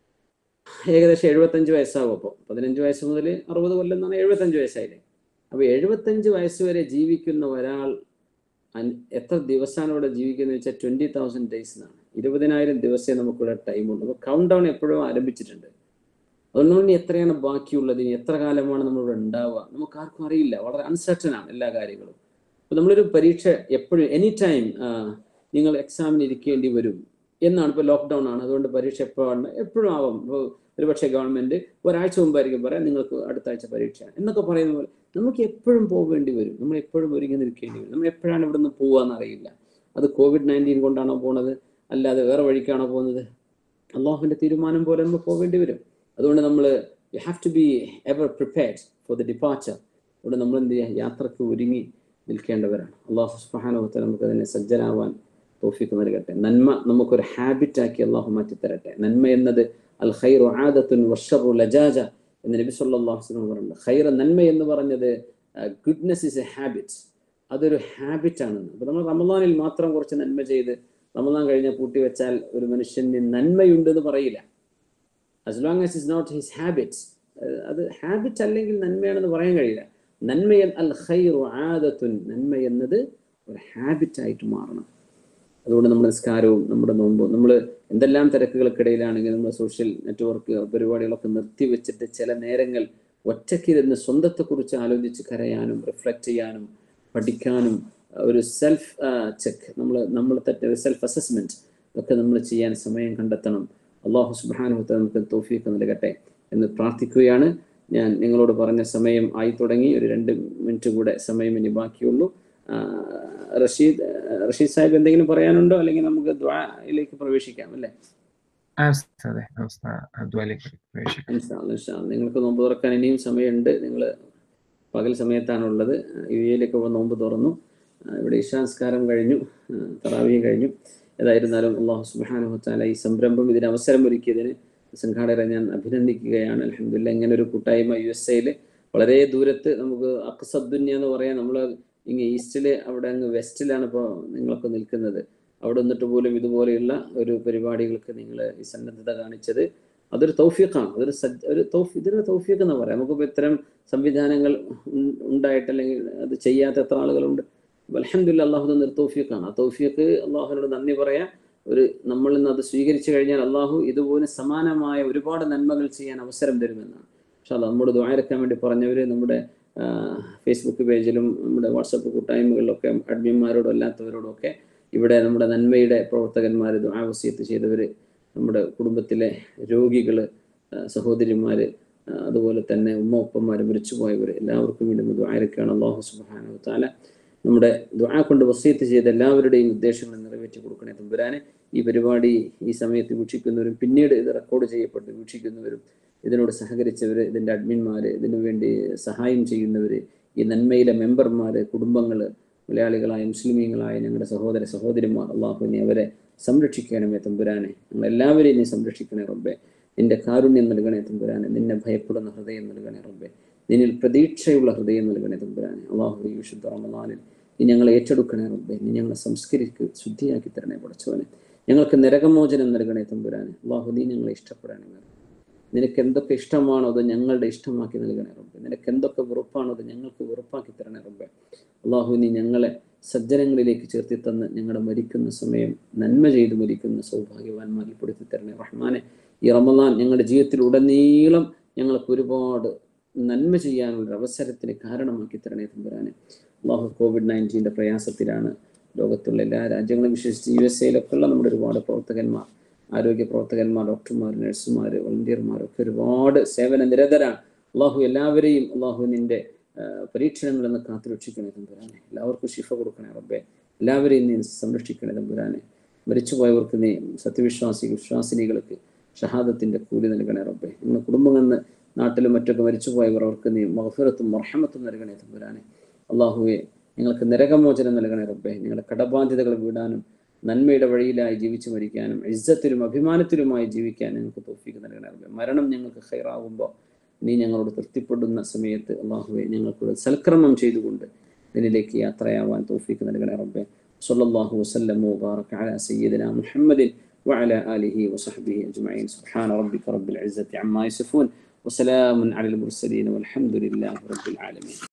ഏകദേശം എഴുപത്തഞ്ച് വയസ്സാകും അപ്പോൾ പതിനഞ്ച് വയസ്സ് മുതൽ അറുപത് കൊല്ലം എന്ന് പറഞ്ഞാൽ എഴുപത്തഞ്ച് വയസ്സായില്ലേ അപ്പോൾ എഴുപത്തഞ്ച് വയസ്സ് വരെ ജീവിക്കുന്ന ഒരാൾ എത്ര ദിവസമാണ് ഇവിടെ ജീവിക്കുന്നത് വെച്ചാൽ ട്വന്റി തൗസൻഡ് ഡേയ്സ് എന്നാണ് ഇരുപതിനായിരം ദിവസമേ നമുക്കിവിടെ ടൈമുണ്ട് അപ്പോൾ കൗണ്ട് ഡൗൺ എപ്പോഴും ആരംഭിച്ചിട്ടുണ്ട് അതുകൊണ്ട് നമ്മൾ ഇനി എത്രയാണ് ബാക്കിയുള്ളത് ഇനി എത്ര കാലമാണ് നമ്മളിവിടെ ഉണ്ടാവുക നമുക്ക് ആർക്കും അറിയില്ല വളരെ അൺസർട്ടൻ ആണ് എല്ലാ കാര്യങ്ങളും അപ്പോൾ നമ്മളൊരു പരീക്ഷ എപ്പോഴും എനി ടൈം നിങ്ങൾ എക്സാമിന് ഇരിക്കേണ്ടി വരും എന്നാണ് ഇപ്പോൾ ലോക്ക്ഡൗൺ ആണ് അതുകൊണ്ട് പരീക്ഷ എപ്പോഴാണ് എപ്പോഴും ആവാം ഇപ്പോൾ ഒരുപക്ഷെ ഗവൺമെന്റ് ഒരാഴ്ച മുമ്പായിരിക്കും പറയാം നിങ്ങൾക്ക് അടുത്ത ആഴ്ച പരീക്ഷയാണ് എന്നൊക്കെ പറയുന്ന പോലെ നമുക്ക് എപ്പോഴും പോകേണ്ടി വരും നമ്മൾ എപ്പോഴും ഒരുങ്ങി നിൽക്കേണ്ടി വരും നമ്മൾ എപ്പോഴാണ് ഇവിടെ നിന്ന് പോവാന്ന് അറിയില്ല അത് കോവിഡ് നയൻറ്റീൻ കൊണ്ടാണോ പോണത് അല്ലാതെ വേറെ വഴിക്കാണോ പോകുന്നത് അള്ളാഹുവിന്റെ തീരുമാനം പോലെ നമ്മൾ പോകേണ്ടി വരും അതുകൊണ്ട് നമ്മൾ you have to be ever prepared for the departure അതുകൊണ്ട് നമ്മൾ എന്ത് ചെയ്യുക യാത്രക്ക് ഒരുങ്ങി നിൽക്കേണ്ടവരാണ് അള്ളാഹു സുബാനുഭവത്തെ നമുക്ക് അതിനെ സജ്ജനാവാൻ തോഫിക്ക് നൽകട്ടെ നന്മ നമുക്കൊരു ഹാബിറ്റാക്കി അള്ളാഹു മാറ്റി തരട്ടെ നന്മ എന്നത് അൽ ഖൈറു ആദത്തുൻ വർഷറു ലജാജ എന്ന് നബി സല്ലല്ലാഹു അലൈഹി വസല്ലം പറയുന്നത് ഖൈറ നന്മ എന്ന് പറഞ്ഞത് ഗുഡ്നെസ് ഇസ് എ ഹാബിറ്റ് അതൊരു ഹാബിറ്റ് ആണെന്ന് അപ്പൊ നമ്മൾ റമദാനിൽ മാത്രം കുറച്ച് നന്മ ചെയ്ത് റമദാൻ കഴിഞ്ഞാൽ പൂട്ടി വെച്ചാൽ ഒരു മനുഷ്യന് നന്മയുണ്ട് എന്ന് പറയില്ല as long as is not his habits അത് ഹാബിറ്റ് അല്ലെങ്കിൽ നന്മയാണെന്ന് പറയാൻ കഴിയില്ല നന്മ അൽ ഖൈറു ആദത്തുൻ നന്മ എന്നത് ഒരു ഹാബിറ്റ് ആയിട്ട് മാറണം അതുകൊണ്ട് നമ്മുടെ നിസ്കാരവും നമ്മുടെ നോമ്പും നമ്മൾ എന്തെല്ലാം തിരക്കുകൾക്കിടയിലാണെങ്കിൽ നമ്മൾ സോഷ്യൽ നെറ്റ്വർക്ക് പരിപാടികളൊക്കെ നിർത്തിവെച്ചിട്ട് ചില നേരങ്ങൾ ഒറ്റയ്ക്കിരുന്ന് സ്വന്തത്തെക്കുറിച്ച് ആലോചിച്ച് കരയാനും റിഫ്ലക്റ്റ് ചെയ്യാനും പഠിക്കാനും ഒരു സെൽഫ് ചെക്ക് നമ്മൾ നമ്മൾ തന്നെ സെൽഫ് അസസ്മെന്റ് ഒക്കെ നമ്മൾ ചെയ്യാൻ സമയം കണ്ടെത്തണം അള്ളാഹു സുബാനുഹത്തെ നമുക്ക് തോഫിയൊക്കെ നൽകട്ടെ എന്ന് പ്രാർത്ഥിക്കുകയാണ് ഞാൻ നിങ്ങളോട് പറഞ്ഞ സമയം ആയി തുടങ്ങി ഒരു രണ്ട് മിനിറ്റ് കൂടെ സമയം ഇനി ബാക്കിയുള്ളൂ റഷീദ് റഷീദ് സാഹിബ് എന്തെങ്കിലും പറയാനുണ്ടോ അല്ലെങ്കിൽ നമുക്ക് ദ്വായിലേക്ക് പ്രവേശിക്കാം അല്ലേ നിങ്ങൾക്ക് നോമ്പ് തുറക്കാൻ ഇനിയും സമയമുണ്ട് നിങ്ങൾ പകൽ സമയത്താണുള്ളത് യു എയിലേക്ക് നോമ്പ് തുറന്നു ഇവിടെ ഇഷാംസ്കാരം കഴിഞ്ഞു തറാവിയ കഴിഞ്ഞു ഏതായിരുന്നാലും അള്ളാഹു സുബാനുഹത്താല ഈ സംരംഭം ഇതിന് അവസരം ഒരുക്കിയതിന് സംഘാടകരെ ഞാൻ അഭിനന്ദിക്കുകയാണ് അലഹമില്ല ഇങ്ങനെ ഒരു കൂട്ടായ്മ യു എസ് എയിൽ വളരെ ദൂരത്ത് നമുക്ക് അക്സദ്ദുന്യ എന്ന് പറയാൻ നമ്മൾ ഇങ്ങ് ഈസ്റ്റില് അവിടെ അങ്ങ് വെസ്റ്റിലാണ് ഇപ്പോൾ നിങ്ങളൊക്കെ നിൽക്കുന്നത് അവിടെ നിന്നിട്ട് പോലും ഇതുപോലെയുള്ള ഒരു പരിപാടികൾക്ക് നിങ്ങൾ ഈ സന്നദ്ധത കാണിച്ചത് അതൊരു തൗഫീഖാണ് അതൊരു സജ് ഒരു തൗഫി ഇതൊരു തൗഫീഖ് എന്ന് പറയാം നമുക്കിപ്പോൾ ഇത്തരം സംവിധാനങ്ങൾ ഉണ്ടായിട്ട് അല്ലെങ്കിൽ അത് ചെയ്യാത്ത എത്ര ആളുകളുണ്ട് അലഹമില്ല അള്ളാഹു തന്നൊരു തൗഫീഖാണ് ആ തൗഫീഖ് അള്ളാഹുവിനോട് നന്ദി പറയാം ഒരു നമ്മൾ ഇന്ന് അത് സ്വീകരിച്ചു കഴിഞ്ഞാൽ അള്ളാഹു ഇതുപോലെ സമാനമായ ഒരുപാട് നന്മകൾ ചെയ്യാൻ അവസരം തരുമെന്നാണ് പക്ഷെ അത് നമ്മുടെ ദ്വാരക്കാൻ വേണ്ടി പറഞ്ഞവർ നമ്മുടെ ഫേസ്ബുക്ക് പേജിലും നമ്മുടെ വാട്സപ്പ് കൂട്ടായ്മകളിലൊക്കെ അഡ്മിന്മാരോടും അല്ലാത്തവരോടും ഒക്കെ ഇവിടെ നമ്മുടെ നന്മയുടെ പ്രവർത്തകന്മാർ ദ്വാവസ്യത്ത് ചെയ്തവർ നമ്മുടെ കുടുംബത്തിലെ രോഗികൾ സഹോദരിമാർ അതുപോലെ തന്നെ ഉമ്മ ഉപ്പന്മാർ മരിച്ചുപോയവർ എല്ലാവർക്കും വേണ്ടി ദ്വാരക്കാണ് അള്ളാഹു സുബാനു താല നമ്മുടെ ദ്വാ കൊണ്ട് വസീത്ത് ചെയ്ത എല്ലാവരുടെയും ഉദ്ദേശങ്ങൾ നിറവേറ്റി കൊടുക്കണേ തമ്പുരാനെ ഈ പരിപാടി ഈ സമയത്ത് വീക്ഷിക്കുന്നവരും പിന്നീട് ഇത് റെക്കോർഡ് ചെയ്യപ്പെട്ട് വീക്ഷിക്കുന്നവരും ഇതിനോട് സഹകരിച്ചവർ ഇതിൻ്റെ അഡ്മിന്മാർ ഇതിനു വേണ്ടി സഹായം ചെയ്യുന്നവർ ഈ നന്മയിലെ മെമ്പർമാർ കുടുംബങ്ങൾ മലയാളികളായ മുസ്ലിമീങ്ങളായ ഞങ്ങളുടെ സഹോദര സഹോദരിമാർ അള്ളാഹുവിനെ അവരെ സംരക്ഷിക്കണമേ തമ്പുരാനെ ഞങ്ങൾ എല്ലാവരെയും നീ സംരക്ഷിക്കണേ റബ്ബെ നിന്റെ കാരുണ്യം നൽകണേ തമ്പുരാനെ നിന്നെ ഭയപ്പെടുന്ന ഹൃദയം നൽകണേ റബ്ബെ നിന്നിൽ പ്രതീക്ഷയുള്ള ഹൃദയം നൽകണേ തമ്പുരാനെ അള്ളാഹു ഈ വിശുദ്ധ റമദാനിൽ നീ ഞങ്ങളെ ഏറ്റെടുക്കണേ റബ്ബെ നീ ഞങ്ങളെ സംസ്കരിക്ക് ശുദ്ധിയാക്കി തരണേ പഠിച്ചവനെ ഞങ്ങൾക്ക് നരകമോചനം നൽകണേ തമ്പുരാനെ അള്ളാഹു നീ ഞങ്ങളെ ഇഷ്ടപ്പെടണമേ നിനക്ക് എന്തൊക്കെ ഇഷ്ടമാണോ അത് ഞങ്ങളുടെ ഇഷ്ടമാക്കി നൽകണേ റബ്ബെ നിനക്ക് എന്തൊക്കെ വെറുപ്പാണോ അത് ഞങ്ങൾക്ക് വെറുപ്പാക്കി തരണേ റബ്ബെ അള്ളാഹു നീ ഞങ്ങളെ സജ്ജനങ്ങളിലേക്ക് ചേർത്തി തന്ന് ഞങ്ങളുടെ മരിക്കുന്ന സമയം നന്മ ചെയ്ത് മരിക്കുന്ന സൗഭാഗ്യവാന്മാരിൽ പെടുത്തി തരണേ റഹ്മാനെ ഈ റമദാൻ ഞങ്ങളുടെ ജീവിതത്തിൽ ഉടനീളം ഞങ്ങൾക്ക് ഒരുപാട് നന്മ ചെയ്യാനുള്ള ഒരു അവസരത്തിന് കാരണമാക്കി തരണേ തമ്പുരാനെ അള്ളാഹു കോവിഡ് നയൻറ്റീൻ്റെ പ്രയാസത്തിലാണ് ലോകത്തുള്ള എല്ലാ രാജ്യങ്ങളും വിശേഷിച്ച് യു എസ് എയിലൊക്കെ ഉള്ള നമ്മുടെ ഒരുപാട് പ്രവർത്തകന്മാർ ആരോഗ്യ പ്രവർത്തകന്മാർ ഡോക്ടർമാർ നഴ്സുമാർ വളണ്ടിയർമാർ ഒക്കെ ഒരുപാട് സേവന നിരതരാണ് അള്ളാഹു എല്ലാവരെയും അള്ളാഹു നിന്റെ ആ, പരീക്ഷണങ്ങളിൽ നിന്ന് കാത്തുരക്ഷിക്കണേ തമ്പുരാനെ എല്ലാവർക്കും ശിഫ കൊടുക്കണേ റബ്ബെ എല്ലാവരെയും നീ സംരക്ഷിക്കണേ തമ്പുരാനെ മരിച്ചുപോയവർക്ക് നീ സത്യവിശ്വാസി വിശ്വാസിനികൾക്ക് ഷഹാദത്തിന്റെ കൂലി നൽകണേ റബ്ബെ നമ്മുടെ കുടുംബങ്ങളിൽ നിന്ന് നാട്ടിലും മറ്റൊക്കെ മരിച്ചുപോയവർ അവർക്ക് നീ മഹഫിറത്തും മർഹമത്തും നൽകണേ തമ്പുരാനെ അള്ളാഹുവെ നിങ്ങൾക്ക് നരകമോചനം നൽകണേ റബ്ബെ നിങ്ങളുടെ കടബാധ്യതകൾ വീടാനും നന്മയുടെ വഴിയിലായി ജീവിച്ചു മരിക്കാനും ഇജ്ജത്തിലും അഭിമാനത്തിലുമായി ജീവിക്കാൻ ഞങ്ങൾക്ക് തോഫിക്ക് നൽകണേ റബ്ബെ മരണം ഞങ്ങൾക്ക് ഹൈറാകുമ്പോൾ നീ ഞങ്ങളോട് തൃപ്തിപ്പെടുന്ന സമയത്ത് അള്ളാഹുവെ ഞങ്ങൾക്കൊരു സൽക്രമം ചെയ്തുകൊണ്ട് ഇതിലേക്ക് യാത്രയാവാൻ തോഫിക്ക് നൽകണേ റബ്ബെ സല്ലല്ലാഹു വസല്ലം وبارك على سيدنا محمد وعلى آله وصحبه أجمعين سبحان ربك رب العزة عما يصفون وسلام على المرسلين والحمد لله رب العالمين